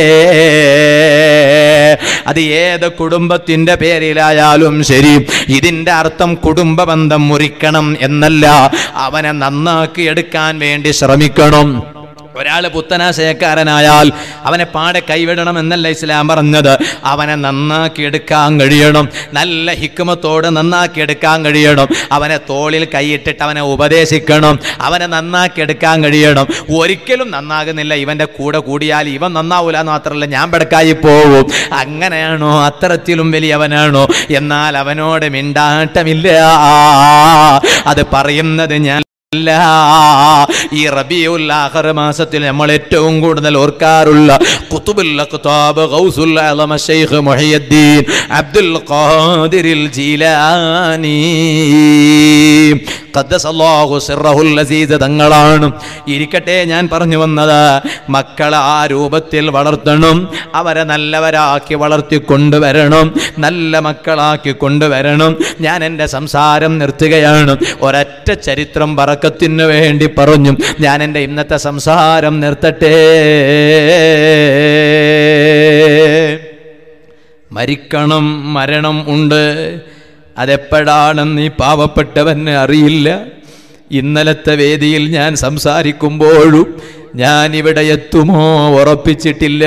അത് ഏത് കുടുംബത്തിന്റെ പേരിലായാലും ശരി ഇതിന്റെ അർത്ഥം കുടുംബ ബന്ധം മുറിക്കണം എന്നല്ല അവനെ നന്നാക്കി എടുക്കാൻ വേണ്ടി ശ്രമിക്കണം ഒരാൾ പുത്തനാശയക്കാരനായാൽ അവനെ പാടെ കൈവിടണം എന്നല്ല ഇസ്ലാം പറഞ്ഞത് അവനെ നന്നാക്കി എടുക്കാൻ കഴിയണം നല്ല ഹിക്കുമത്തോട് നന്നാക്കി എടുക്കാൻ കഴിയണം അവനെ തോളിൽ കൈയിട്ടിട്ട് അവനെ ഉപദേശിക്കണം അവനെ നന്നാക്കി എടുക്കാൻ കഴിയണം ഒരിക്കലും നന്നാകുന്നില്ല ഇവന്റെ കൂടെ കൂടിയാൽ ഇവൻ നന്നാവൂല എന്ന് മാത്രമല്ല ഞാൻ പെടക്കായി പോവും അങ്ങനെയാണോ അത്തരത്തിലും വലിയവനാണോ എന്നാൽ അവനോട് മിണ്ടാട്ടമില്ല അത് പറയുന്നത് ഞാൻ അല്ല ഈ റബിയുൽ ആഖിർ മാസത്തിൽ നമ്മൾ ഏറ്റവും കൂടുതൽ ഓർക്കാറുള്ള ഖുതുബുൽ അഖ്താബ് ഗൗസുൽ അലമ ശൈഖ് മുഹിയുദ്ദീൻ അബ്ദുൽ ഖാദിറിൽ ജീലാനി ഖദ്ദസല്ലാഹു സിർറഹുൽ അസീസ് തങ്ങളാണ് ഇരിക്കട്ടെ ഞാൻ പറഞ്ഞു വന്നത് മക്കളെ ആ രൂപത്തിൽ വളർത്തണം അവരെ നല്ലവരാക്കി വളർത്തി കൊണ്ടുവരണം നല്ല മക്കളാക്കി കൊണ്ടുവരണം ഞാൻ എൻ്റെ സംസാരം നിർത്തുകയാണ് ഒരൊറ്റ ചരിത്രം പറക്കത്തിന് വേണ്ടി പറഞ്ഞു ഞാൻ എൻ്റെ ഇന്നത്തെ സംസാരം നിർത്തട്ടെ മരിക്കണം മരണം ഉണ്ട് അതെപ്പോഴാണെന്ന് ഈ പാവപ്പെട്ടവന് അറിയില്ല ഇന്നലത്തെ വേദിയിൽ ഞാൻ സംസാരിക്കുമ്പോഴും ഞാൻ ഇവിടെ എത്തുമോ ഉറപ്പിച്ചിട്ടില്ല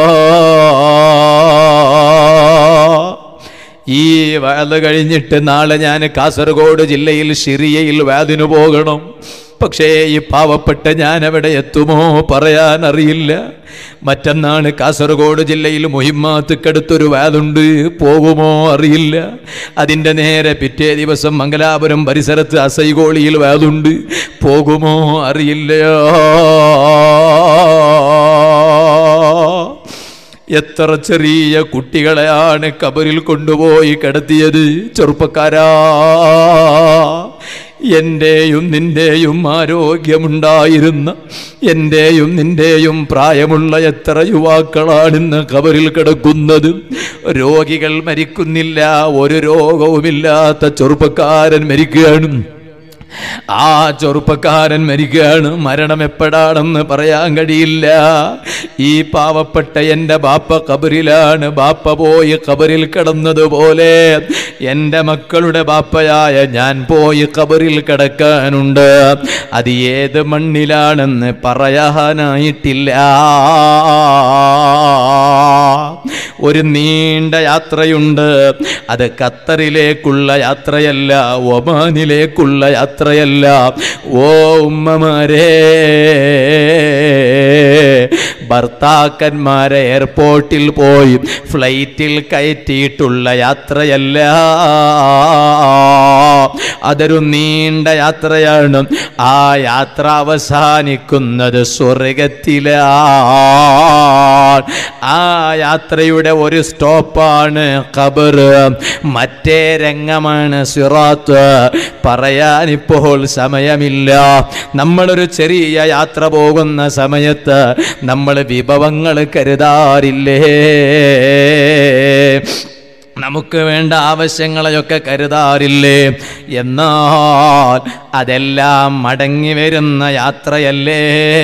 ഈ വാത് കഴിഞ്ഞിട്ട് നാളെ ഞാൻ കാസർഗോഡ് ജില്ലയിൽ ഷിറിയയിൽ വാതിനു പോകണം പക്ഷേ ഈ പാവപ്പെട്ട ഞാൻ എവിടെ എത്തുമോ പറയാൻ അറിയില്ല മറ്റന്നാണ് കാസർഗോഡ് ജില്ലയിൽ മുഹിമാത്തുക്കടുത്തൊരു വാതുണ്ട് പോകുമോ അറിയില്ല അതിൻ്റെ നേരെ പിറ്റേ ദിവസം മംഗലാപുരം പരിസരത്ത് അസൈഗോളിയിൽ വാതുണ്ട് പോകുമോ അറിയില്ല എത്ര ചെറിയ കുട്ടികളെയാണ് കബറിൽ കൊണ്ടുപോയി കിടത്തിയത് ചെറുപ്പക്കാരാ എൻ്റെയും നിൻ്റെയും ആരോഗ്യമുണ്ടായിരുന്ന എൻ്റെയും നിൻ്റെയും പ്രായമുള്ള എത്ര യുവാക്കളാണിന്ന് കബറിൽ കിടക്കുന്നത് രോഗികൾ മരിക്കുന്നില്ല ഒരു രോഗവുമില്ലാത്ത ചെറുപ്പക്കാരൻ മരിക്കുകയാണ് ആ ചെറുപ്പക്കാരൻ മരിക്കുകയാണ് മരണം എപ്പോഴാണെന്ന് പറയാൻ കഴിയില്ല ഈ പാവപ്പെട്ട എൻ്റെ ബാപ്പ കബറിലാണ് ബാപ്പ പോയി കബറിൽ കിടന്നതുപോലെ എൻ്റെ മക്കളുടെ ബാപ്പയായ ഞാൻ പോയി കബറിൽ കിടക്കാനുണ്ട് അത് ഏത് മണ്ണിലാണെന്ന് പറയാനായിട്ടില്ല ഒരു നീണ്ട യാത്രയുണ്ട് അത് ഖത്തറിലേക്കുള്ള യാത്രയല്ല ഒമാനിലേക്കുള്ള യാത്രയല്ല ഓ ഉമ്മമാരേ ഭർത്താക്കന്മാരെ എയർപോർട്ടിൽ പോയി ഫ്ലൈറ്റിൽ കയറ്റിയിട്ടുള്ള യാത്രയല്ല അതൊരു നീണ്ട യാത്രയാണ് ആ യാത്ര അവസാനിക്കുന്നത് സ്വർഗത്തിലാണ് ആ യാത്രയുടെ ഒരു സ്റ്റോപ്പാണ് ഖബർ മറ്റേ രംഗമാണ് സിറാത്ത് പറയാനിപ്പോൾ സമയമില്ല നമ്മളൊരു ചെറിയ യാത്ര പോകുന്ന സമയത്ത് നമ്മൾ വിഭവങ്ങൾ കരുതാറില്ലേ നമുക്ക് വേണ്ട ആവശ്യങ്ങളെയൊക്കെ കരുതാറില്ലേ എന്നാൽ അതെല്ലാം മടങ്ങി വരുന്ന യാത്രയല്ലേ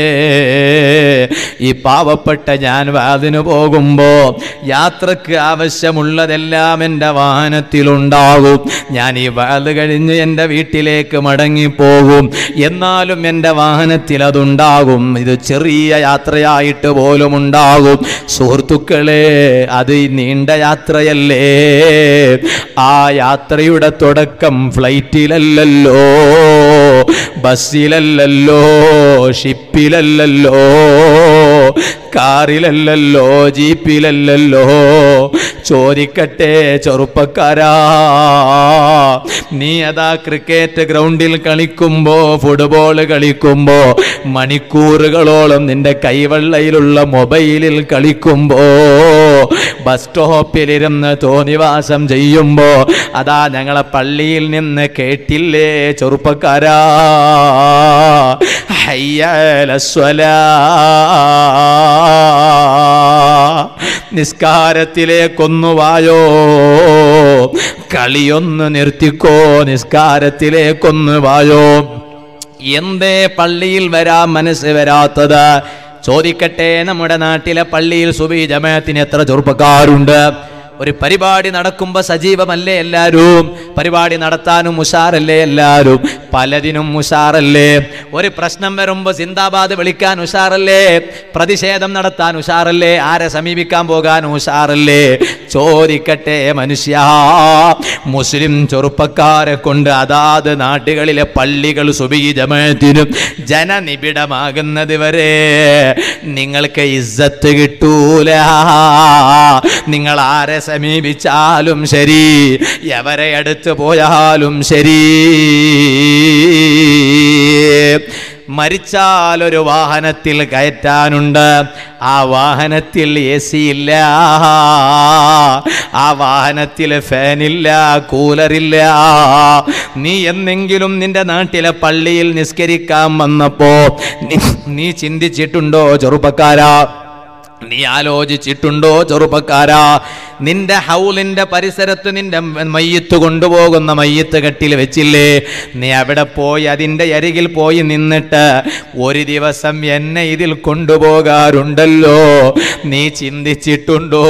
ഈ പാവപ്പെട്ട ഞാൻ വാതിന് പോകുമ്പോൾ യാത്രക്ക് ആവശ്യമുള്ളതെല്ലാം എൻ്റെ വാഹനത്തിലുണ്ടാകും ഞാൻ ഈ വാത് കഴിഞ്ഞ് എൻ്റെ വീട്ടിലേക്ക് മടങ്ങിപ്പോകും എന്നാലും എൻ്റെ വാഹനത്തിൽ അതുണ്ടാകും ഇത് ചെറിയ യാത്രയായിട്ട് പോലും ഉണ്ടാകും സുഹൃത്തുക്കളെ അത് ഈ നീണ്ട യാത്രയല്ലേ ആ യാത്രയുടെ തുടക്കം ഫ്ലൈറ്റിലല്ലല്ലോ ബസ്സിലല്ലല്ലോ ഷിപ്പിലല്ലല്ലോ കാറിലല്ലല്ലോ ജീപ്പിലല്ലല്ലോ ചോദിക്കട്ടെ ചെറുപ്പക്കാരാ നീ അതാ ക്രിക്കറ്റ് ഗ്രൗണ്ടിൽ കളിക്കുമ്പോ ഫുട്ബോൾ കളിക്കുമ്പോ മണിക്കൂറുകളോളം നിന്റെ കൈവെള്ളയിലുള്ള മൊബൈലിൽ കളിക്കുമ്പോ ബസ് സ്റ്റോപ്പിലിരുന്ന് തോന്നിവാസം ചെയ്യുമ്പോ അതാ ഞങ്ങളെ പള്ളിയിൽ നിന്ന് കേട്ടില്ലേ ചെറുപ്പക്കാരാ ഹയ്യലസ്വലാ നിസ്കാരത്തിലേക്കൊന്നു വായോ കളിയൊന്ന് നിർത്തിക്കോ നിസ്കാരത്തിലേക്കൊന്ന് വായോ എന്തേ പള്ളിയിൽ വരാൻ മനസ്സ് വരാത്തത് ചോദിക്കട്ടെ നമ്മുടെ നാട്ടിലെ പള്ളിയിൽ സുബി ജമാഅത്തിന് എത്ര ചെറുപ്പക്കാരുണ്ട് ഒരു പരിപാടി നടക്കുമ്പോൾ സജീവമല്ലേ എല്ലാവരും പരിപാടി നടത്താനും ഉഷാറല്ലേ എല്ലാവരും പലതിനും ഉഷാറല്ലേ ഒരു പ്രശ്നം വരുമ്പോൾ സിന്ദാബാദ് വിളിക്കാൻ ഉഷാറല്ലേ പ്രതിഷേധം നടത്താൻ ഉഷാറല്ലേ ആരെ സമീപിക്കാൻ പോകാൻ ഉഷാറല്ലേ ചോദിക്കട്ടെ മനുഷ്യ മുസ്ലിം ചെറുപ്പക്കാരെ കൊണ്ട് അതാത് നാട്ടുകളിലെ പള്ളികൾ സുബി ജമാഅത്തിനും ജനനിബിഡമാകുന്നത് വരെ നിങ്ങൾക്ക് ഇസ്സത്ത് കിട്ടൂല നിങ്ങൾ ആരെ സമീപിച്ചാലും ശരി എവരെ അടുത്ത് പോയാലും ശരി മരിച്ചാൽ ഒരു വാഹനത്തിൽ കയറ്റാനുണ്ട് ആ വാഹനത്തിൽ എ സി ഇല്ല ആ വാഹനത്തിൽ ഫാനില്ല കൂലറില്ല നീ എന്നെങ്കിലും നിന്റെ നാട്ടിലെ പള്ളിയിൽ നിസ്കരിക്കാൻ വന്നപ്പോ നീ- നീ ചിന്തിച്ചിട്ടുണ്ടോ ചെറുപ്പക്കാരാ നീ ആലോചിച്ചിട്ടുണ്ടോ ചെറുപ്പക്കാരാ നിന്റെ ഹൗലിന്റെ പരിസരത്ത് നിന്റെ മയ്യത്ത് കൊണ്ടുപോകുന്ന മയ്യത്ത് കെട്ടിൽ വെച്ചില്ലേ നീ അവിടെ പോയി അതിൻ്റെ അരികിൽ പോയി നിന്നിട്ട് ഒരു ദിവസം എന്നെ ഇതിൽ കൊണ്ടുപോകാറുണ്ടല്ലോ നീ ചിന്തിച്ചിട്ടുണ്ടോ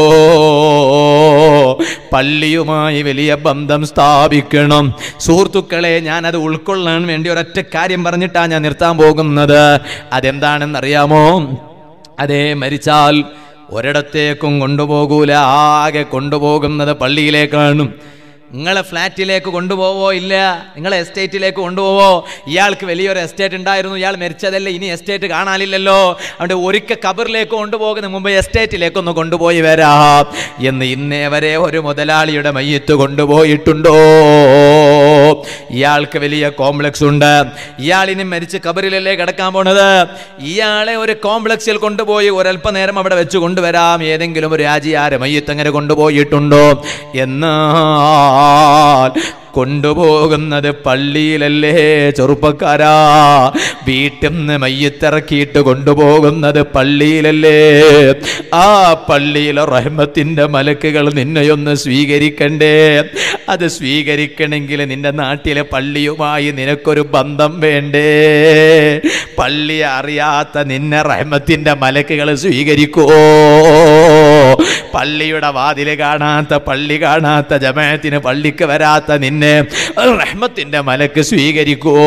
പള്ളിയുമായി വലിയ ബന്ധം സ്ഥാപിക്കണം സുഹൃത്തുക്കളെ ഞാനത് ഉൾക്കൊള്ളാൻ വേണ്ടി ഒരൊറ്റ കാര്യം പറഞ്ഞിട്ടാണ് ഞാൻ നിർത്താൻ പോകുന്നത് അതെന്താണെന്നറിയാമോ അതേ മരിച്ചാൽ ഒരിടത്തേക്കും കൊണ്ടുപോകൂല ആകെ കൊണ്ടുപോകുന്നത് പള്ളിയിലേക്കാണ് നിങ്ങളെ ഫ്ലാറ്റിലേക്ക് കൊണ്ടുപോവോ ഇല്ല നിങ്ങളെ എസ്റ്റേറ്റിലേക്ക് കൊണ്ടുപോവോ ഇയാൾക്ക് വലിയൊരു എസ്റ്റേറ്റ് ഉണ്ടായിരുന്നു ഇയാൾ മരിച്ചതല്ലേ ഇനി എസ്റ്റേറ്റ് കാണാനില്ലല്ലോ അതുകൊണ്ട് ഒരിക്കൽ കബറിലേക്ക് കൊണ്ടുപോകുന്ന മുമ്പ് എസ്റ്റേറ്റിലേക്കൊന്ന് കൊണ്ടുപോയി വരാം എന്ന് ഇന്നേ വരെ ഒരു മുതലാളിയുടെ മയ്യത്ത് കൊണ്ടുപോയിട്ടുണ്ടോ ഇയാൾക്ക് വലിയ കോംപ്ലക്സ് ഉണ്ട് ഇയാളിനി മരിച്ച് കബറിലല്ലേ കിടക്കാൻ പോണത് ഇയാളെ ഒരു കോംപ്ലക്സിൽ കൊണ്ടുപോയി ഒരല്പനേരം അവിടെ വെച്ച് കൊണ്ടുവരാം ഏതെങ്കിലും ഒരു രാജിയാരെ മയ്യത്ത് അങ്ങനെ കൊണ്ടുപോയിട്ടുണ്ടോ എന്നാൽ കൊണ്ടുപോകുന്നത് പള്ളിയിലല്ലേ ചെറുപ്പക്കാരാ വീട്ടിൽ നിന്ന് മയ്യത്തിറക്കിയിട്ട് കൊണ്ടുപോകുന്നത് പള്ളിയിലല്ലേ ആ പള്ളിയിലെ റഹ്മത്തിന്റെ മലക്കുകൾ നിന്നെയൊന്ന് സ്വീകരിക്കണ്ടേ അത് സ്വീകരിക്കണമെങ്കിൽ നിന്റെ നാട്ടിലെ പള്ളിയുമായി നിനക്കൊരു ബന്ധം വേണ്ടേ പള്ളി അറിയാത്ത നിന്നെ റഹ്മത്തിന്റെ മലക്കുകൾ സ്വീകരിക്കുവോ പള്ളിയുടെ വാതില് കാണാത്ത പള്ളി കാണാത്ത ജമാഅത്തിന് പള്ളിക്ക് വരാത്ത നിന്നെ റഹ്മത്തിന്റെ മലക്ക് സ്വീകരിക്കുവോ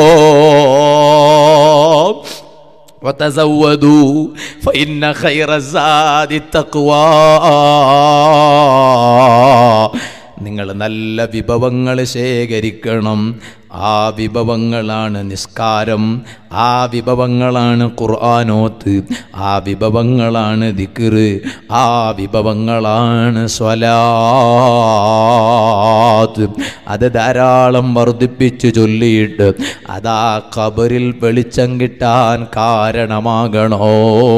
وتزودوا فإن خير الزاد التقوى നിങ്ങൾ നല്ല വിഭവങ്ങൾ ശേഖരിക്കണം ആ വിഭവങ്ങളാണ് നിസ്കാരം ആ വിഭവങ്ങളാണ് ഖുർആാനോത്ത് ആ വിഭവങ്ങളാണ് ദിക്റ് ആ വിഭവങ്ങളാണ് സ്വലാത്ത് അത് ധാരാളം വർദ്ധിപ്പിച്ചു ചൊല്ലിയിട്ട് അതാ ഖബറിൽ വെളിച്ചം കിട്ടാൻ കാരണമാകണോ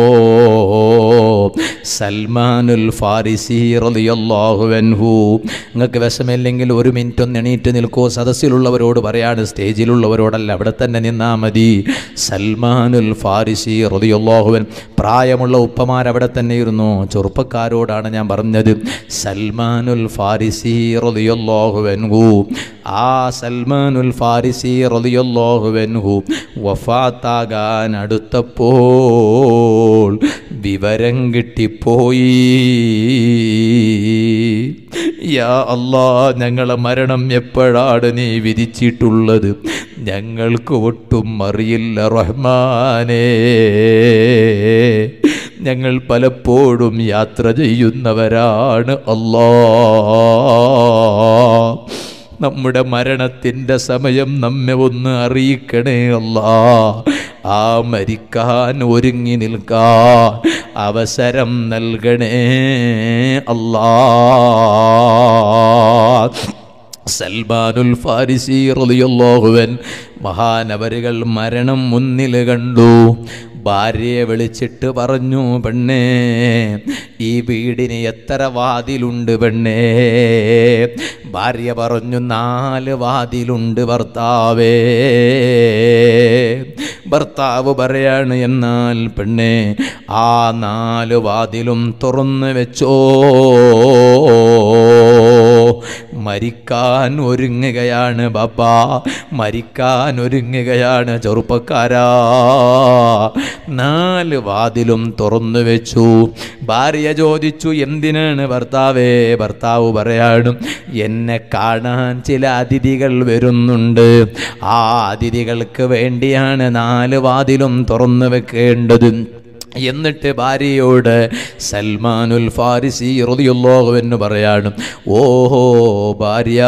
സൽമാനുൽ ഫാരിസി റളിയല്ലാഹു അൻഹു നിങ്ങൾക്ക് വിഷമില്ലെങ്കിൽ ഒരു മിനിറ്റ് ഒന്ന് എണീറ്റ് നിൽക്കോ സദസ്സിലുള്ളവരോട് പറയാണ് സ്റ്റേജിലുള്ളവരോടല്ല അവിടെ തന്നെ നിന്നാ മതി സൽമാനുൽ ഫാരിസി റളിയല്ലാഹുവൻ പ്രായമുള്ള ഉപ്പമാർ അവിടെ തന്നെ ഇരുന്നു ചെറുപ്പക്കാരോടാണ് ഞാൻ പറഞ്ഞത് സൽമാനുൽ ഫാരിസി റളിയല്ലാഹു അൻഹു ആ സൽമാനുൽ ഫാരിസി റളിയല്ലാഹു അൻഹു വഫാത്താകാൻ അടുത്തപ്പോൾ വിവരം കിട്ടിപ്പോയി യാ അല്ലാ ഞങ്ങളെ മരണം എപ്പോഴാണ് നീ വിധിച്ചിട്ടുള്ളത് ഞങ്ങൾക്ക് ഒട്ടും അറിയില്ല റഹ്മാനേ ഞങ്ങൾ പലപ്പോഴും യാത്ര ചെയ്യുന്നവരാണ് അല്ലാ നമ്മുടെ മരണത്തിൻ്റെ സമയം നമ്മെ ഒന്ന് അറിയിക്കണേ അല്ലാ ആ മരിക്കാൻ ഒരുങ്ങി നിൽക്കാൻ അവസരം നൽകണേ അല്ലാ സൽമാനുൽ ഫാരിസി റളിയല്ലാഹുവൻ മഹാനവരുകൾ മരണം മുന്നിൽ കണ്ടു ഭാര്യയെ വിളിച്ചിട്ട് പറഞ്ഞു പെണ്ണേ ഈ വീടിന് എത്ര വാതിലുണ്ട് പെണ്ണേ ഭാര്യ പറഞ്ഞു നാല് വാതിലുണ്ട് ഭർത്താവേ ഭർത്താവ് പറയാണ് എന്നാൽ പെണ്ണേ ആ നാല് വാതിലും തുറന്നു വെച്ചോ മരിക്കാൻ ഒരുങ്ങുകയാണ് ബാപ്പ മരിക്കാൻ ഒരുങ്ങുകയാണ് ചെറുപ്പക്കാരാ നാല് വാതിലും തുറന്നു വെച്ചു ഭാര്യ ചോദിച്ചു എന്തിനാണ് ഭർത്താവേ ഭർത്താവ് പറയാണ് എന്നെ കാണാൻ ചില അതിഥികൾ വരുന്നുണ്ട് ആ അതിഥികൾക്ക് വേണ്ടിയാണ് നാല് വാതിലും തുറന്നു വെക്കേണ്ടത് എന്നിട്ട് ഭാര്യയോട് സൽമാനുൽ ഫാരിസി റളിയല്ലാഹു എന്ന് പറയാണ് ഓഹോ ഭാര്യ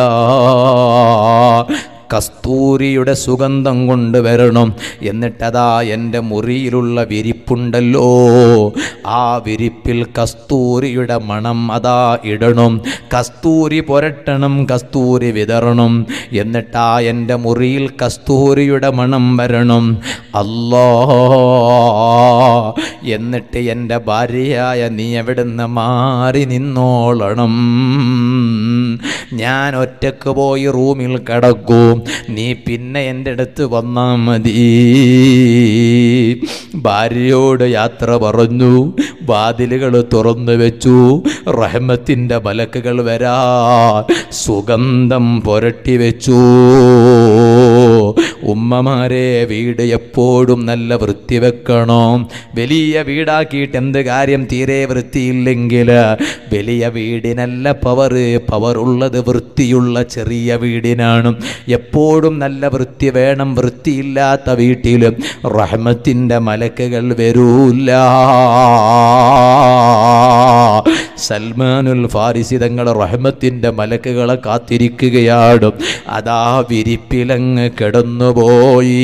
കസ്തൂരിയുടെ സുഗന്ധം കൊണ്ടുവരണം എന്നിട്ടതാ എൻ്റെ മുറിയിലുള്ള വിരിപ്പുണ്ടല്ലോ ആ വിരിപ്പിൽ കസ്തൂരിയുടെ മണം അതാ ഇടണം കസ്തൂരി പുരട്ടണം കസ്തൂരി വിതറണം എന്നിട്ടാ എൻ്റെ മുറിയിൽ കസ്തൂരിയുടെ മണം വരണം അല്ലാ എന്നിട്ട് എൻ്റെ ഭാര്യയായ നീ എവിടുന്ന് മാറി നിന്നോളണം ഞാൻ ഒറ്റക്ക് പോയി റൂമിൽ കിടക്കും നീ പിന്നെ എൻ്റെ അടുത്ത് വന്നാൽ മതി ഭാര്യയോട് യാത്ര പറഞ്ഞു വാതിലുകൾ തുറന്നു വെച്ചു റഹ്മത്തിൻ്റെ മലക്കുകൾ വരാ സുഗന്ധം പുരട്ടി വെച്ചു ഉമ്മമാരെ വീട് എപ്പോഴും നല്ല വൃത്തി വെക്കണം വലിയ വീടാക്കിയിട്ട് എന്ത് കാര്യം തീരെ വൃത്തിയില്ലെങ്കിൽ വലിയ വീടിനല്ല പവർ പവർ ഉള്ളത് വൃത്തിയുള്ള ചെറിയ വീടിനാണ് എപ്പോഴും നല്ല വൃത്തി വേണം വൃത്തിയില്ലാത്ത വീട്ടിൽ റഹ്മത്തിൻ്റെ മലക്കുകൾ വരൂല്ല സൽമാനുൽ ഫാരിസി തങ്ങൾ റഹ്മത്തിൻ്റെ മലക്കുകളെ കാത്തിരിക്കുകയാണ് അതാ വിരിപ്പിലങ്ങ് കിടന്നുപോയി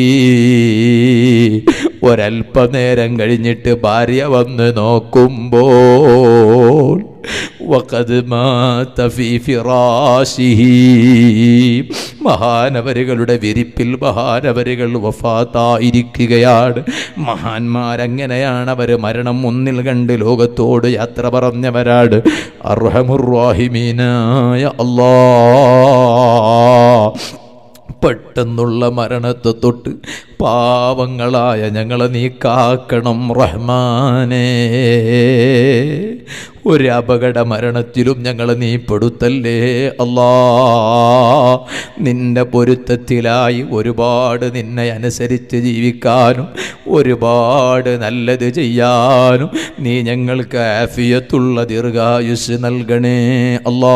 ഒരല്പനേരം കഴിഞ്ഞിട്ട് ഭാര്യ വന്ന് നോക്കുമ്പോൾ وقد مات في فراشه മഹാനവരുകളുടെ വിരിപ്പിൽ മഹാനവരുകൾ വഫാത്തായിരിക്കുകയാണ് മഹാന്മാരങ്ങനെയാണ് അവർ മരണം മുന്നിൽ കണ്ട് ലോകത്തോട് യാത്ര പറഞ്ഞവരാണ് അർഹമുറാഹിമീനായ അല്ലാ പെട്ടെന്നുള്ള മരണത്തെ തൊട്ട് പാവങ്ങളായ ഞങ്ങളെ നീ കാക്കണം റഹ്മാനേ ഒരു അപകട മരണത്തിലും ഞങ്ങളെ നീ പെടുത്തല്ലേ അല്ലാ നിന്റെ പൊരുത്തത്തിലായി ഒരുപാട് നിന്നെ അനുസരിച്ച് ജീവിക്കാനും ഒരുപാട് നല്ലത് ചെയ്യാനും നീ ഞങ്ങൾക്ക് ആഫിയത്തുള്ള ദീർഘായുസ് നൽകണേ അല്ലാ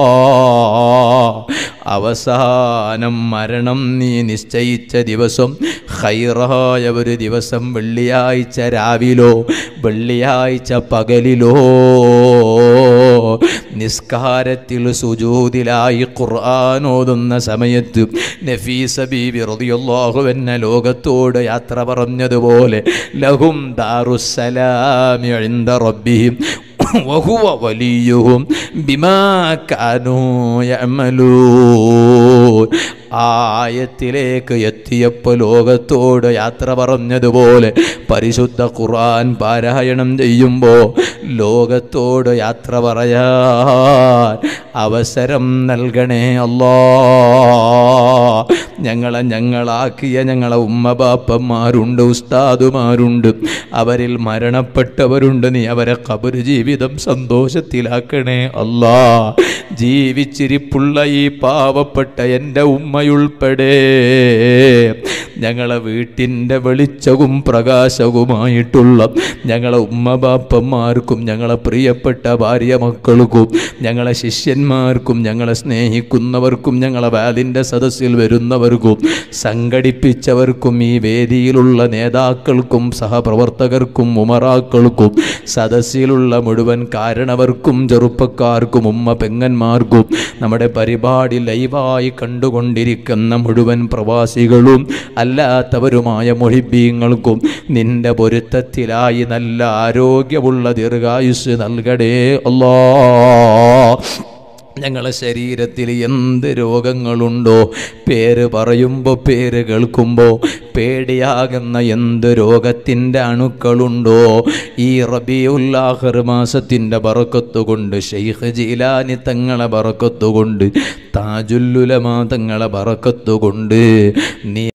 അവസാനം മരണം നീ നിശ്ചയിച്ച ദിവസം ഹൈറായ ഒരു ദിവസം വെള്ളിയാഴ്ച രാവിലോ വെള്ളിയാഴ്ച പകലിലോ നിസ്കാരത്തിൽ സുജൂതിലായി ഖുർആൻ ഓതുന്ന സമയത്ത് നഫീസ ബീബി റളിയല്ലാഹു അൻഹ ലോകത്തോട് യാത്ര പറഞ്ഞതുപോലെ ലഹും ദാറുസ്സലാമി ഇൻദ റബ്ബിഹിം വഹുവ വലിയുഹും ബിമാ കാനൂ യഅമലൂൻ ആയത്തിലേക്ക് എത്തിയപ്പോൾ ലോകത്തോട് യാത്ര പറഞ്ഞതുപോലെ പരിശുദ്ധ ഖുർആൻ പാരായണം ചെയ്യുമ്പോൾ ലോകത്തോട് യാത്ര പറയാൻ അവസരം നൽകണേ അല്ലാ ഞങ്ങളെ ഞങ്ങളാക്കിയ ഞങ്ങളെ ഉമ്മ ബാപ്പന്മാരുണ്ട് ഉസ്താദുമാരുണ്ട് അവരിൽ മരണപ്പെട്ടവരുണ്ട് നീ അവരെ കബർ ജീവിതം സന്തോഷത്തിലാക്കണേ അല്ലാ ജീവിച്ചിരിപ്പുള്ള ഈ പാവപ്പെട്ട എൻ്റെ ഉമ്മയുൾപ്പെടെ ഞങ്ങളെ വീട്ടിൻ്റെ വെളിച്ചവും പ്രകാശവുമായിട്ടുള്ള ഞങ്ങളെ ഉമ്മ ബാപ്പന്മാർക്കും ഞങ്ങളെ പ്രിയപ്പെട്ട ഭാര്യ മക്കൾക്കും ഞങ്ങളെ ശിഷ്യന്മാർക്കും ഞങ്ങളെ സ്നേഹിക്കുന്നവർക്കും ഞങ്ങളെ വാലിൻ്റെ സദസ്സിൽ വരുന്നവർക്കും സംഘടിപ്പിച്ചവർക്കും ഈ വേദിയിലുള്ള നേതാക്കൾക്കും സഹപ്രവർത്തകർക്കും ഉമറാക്കൾക്കും സദസ്സിലുള്ള മുഴുവൻ കാരണവർക്കും ചെറുപ്പക്കാർക്കും ഉമ്മ പെങ്ങന്മാർക്കും നമ്മുടെ പരിപാടി ലൈവായി കണ്ടുകൊണ്ടിരിക്കുന്ന മുഴുവൻ പ്രവാസികളും അല്ലാത്തവരുമായ മൊഹിബീങ്ങൾക്കും നിന്റെ പൊരുത്തത്തിലായി നല്ല ആരോഗ്യമുള്ള ദീർഘായുസ് നൽകടേ അല്ലാ ഞങ്ങളെ ശരീരത്തിൽ എന്ത് രോഗങ്ങളുണ്ടോ പേര് പറയുമ്പോൾ പേര് കേൾക്കുമ്പോൾ പേടിയാകുന്ന എന്ത് രോഗത്തിൻ്റെ അണുക്കളുണ്ടോ ഈ റബിയുല്ലാഹർ മാസത്തിൻ്റെ ബറക്കത്തുകൊണ്ട് ഷെയ്ഖ് ജീലാനി തങ്ങളെ ബറക്കത്തുകൊണ്ട് താജുല്ലുലമാ തങ്ങളെ ബറക്കത്തുകൊണ്ട് നീ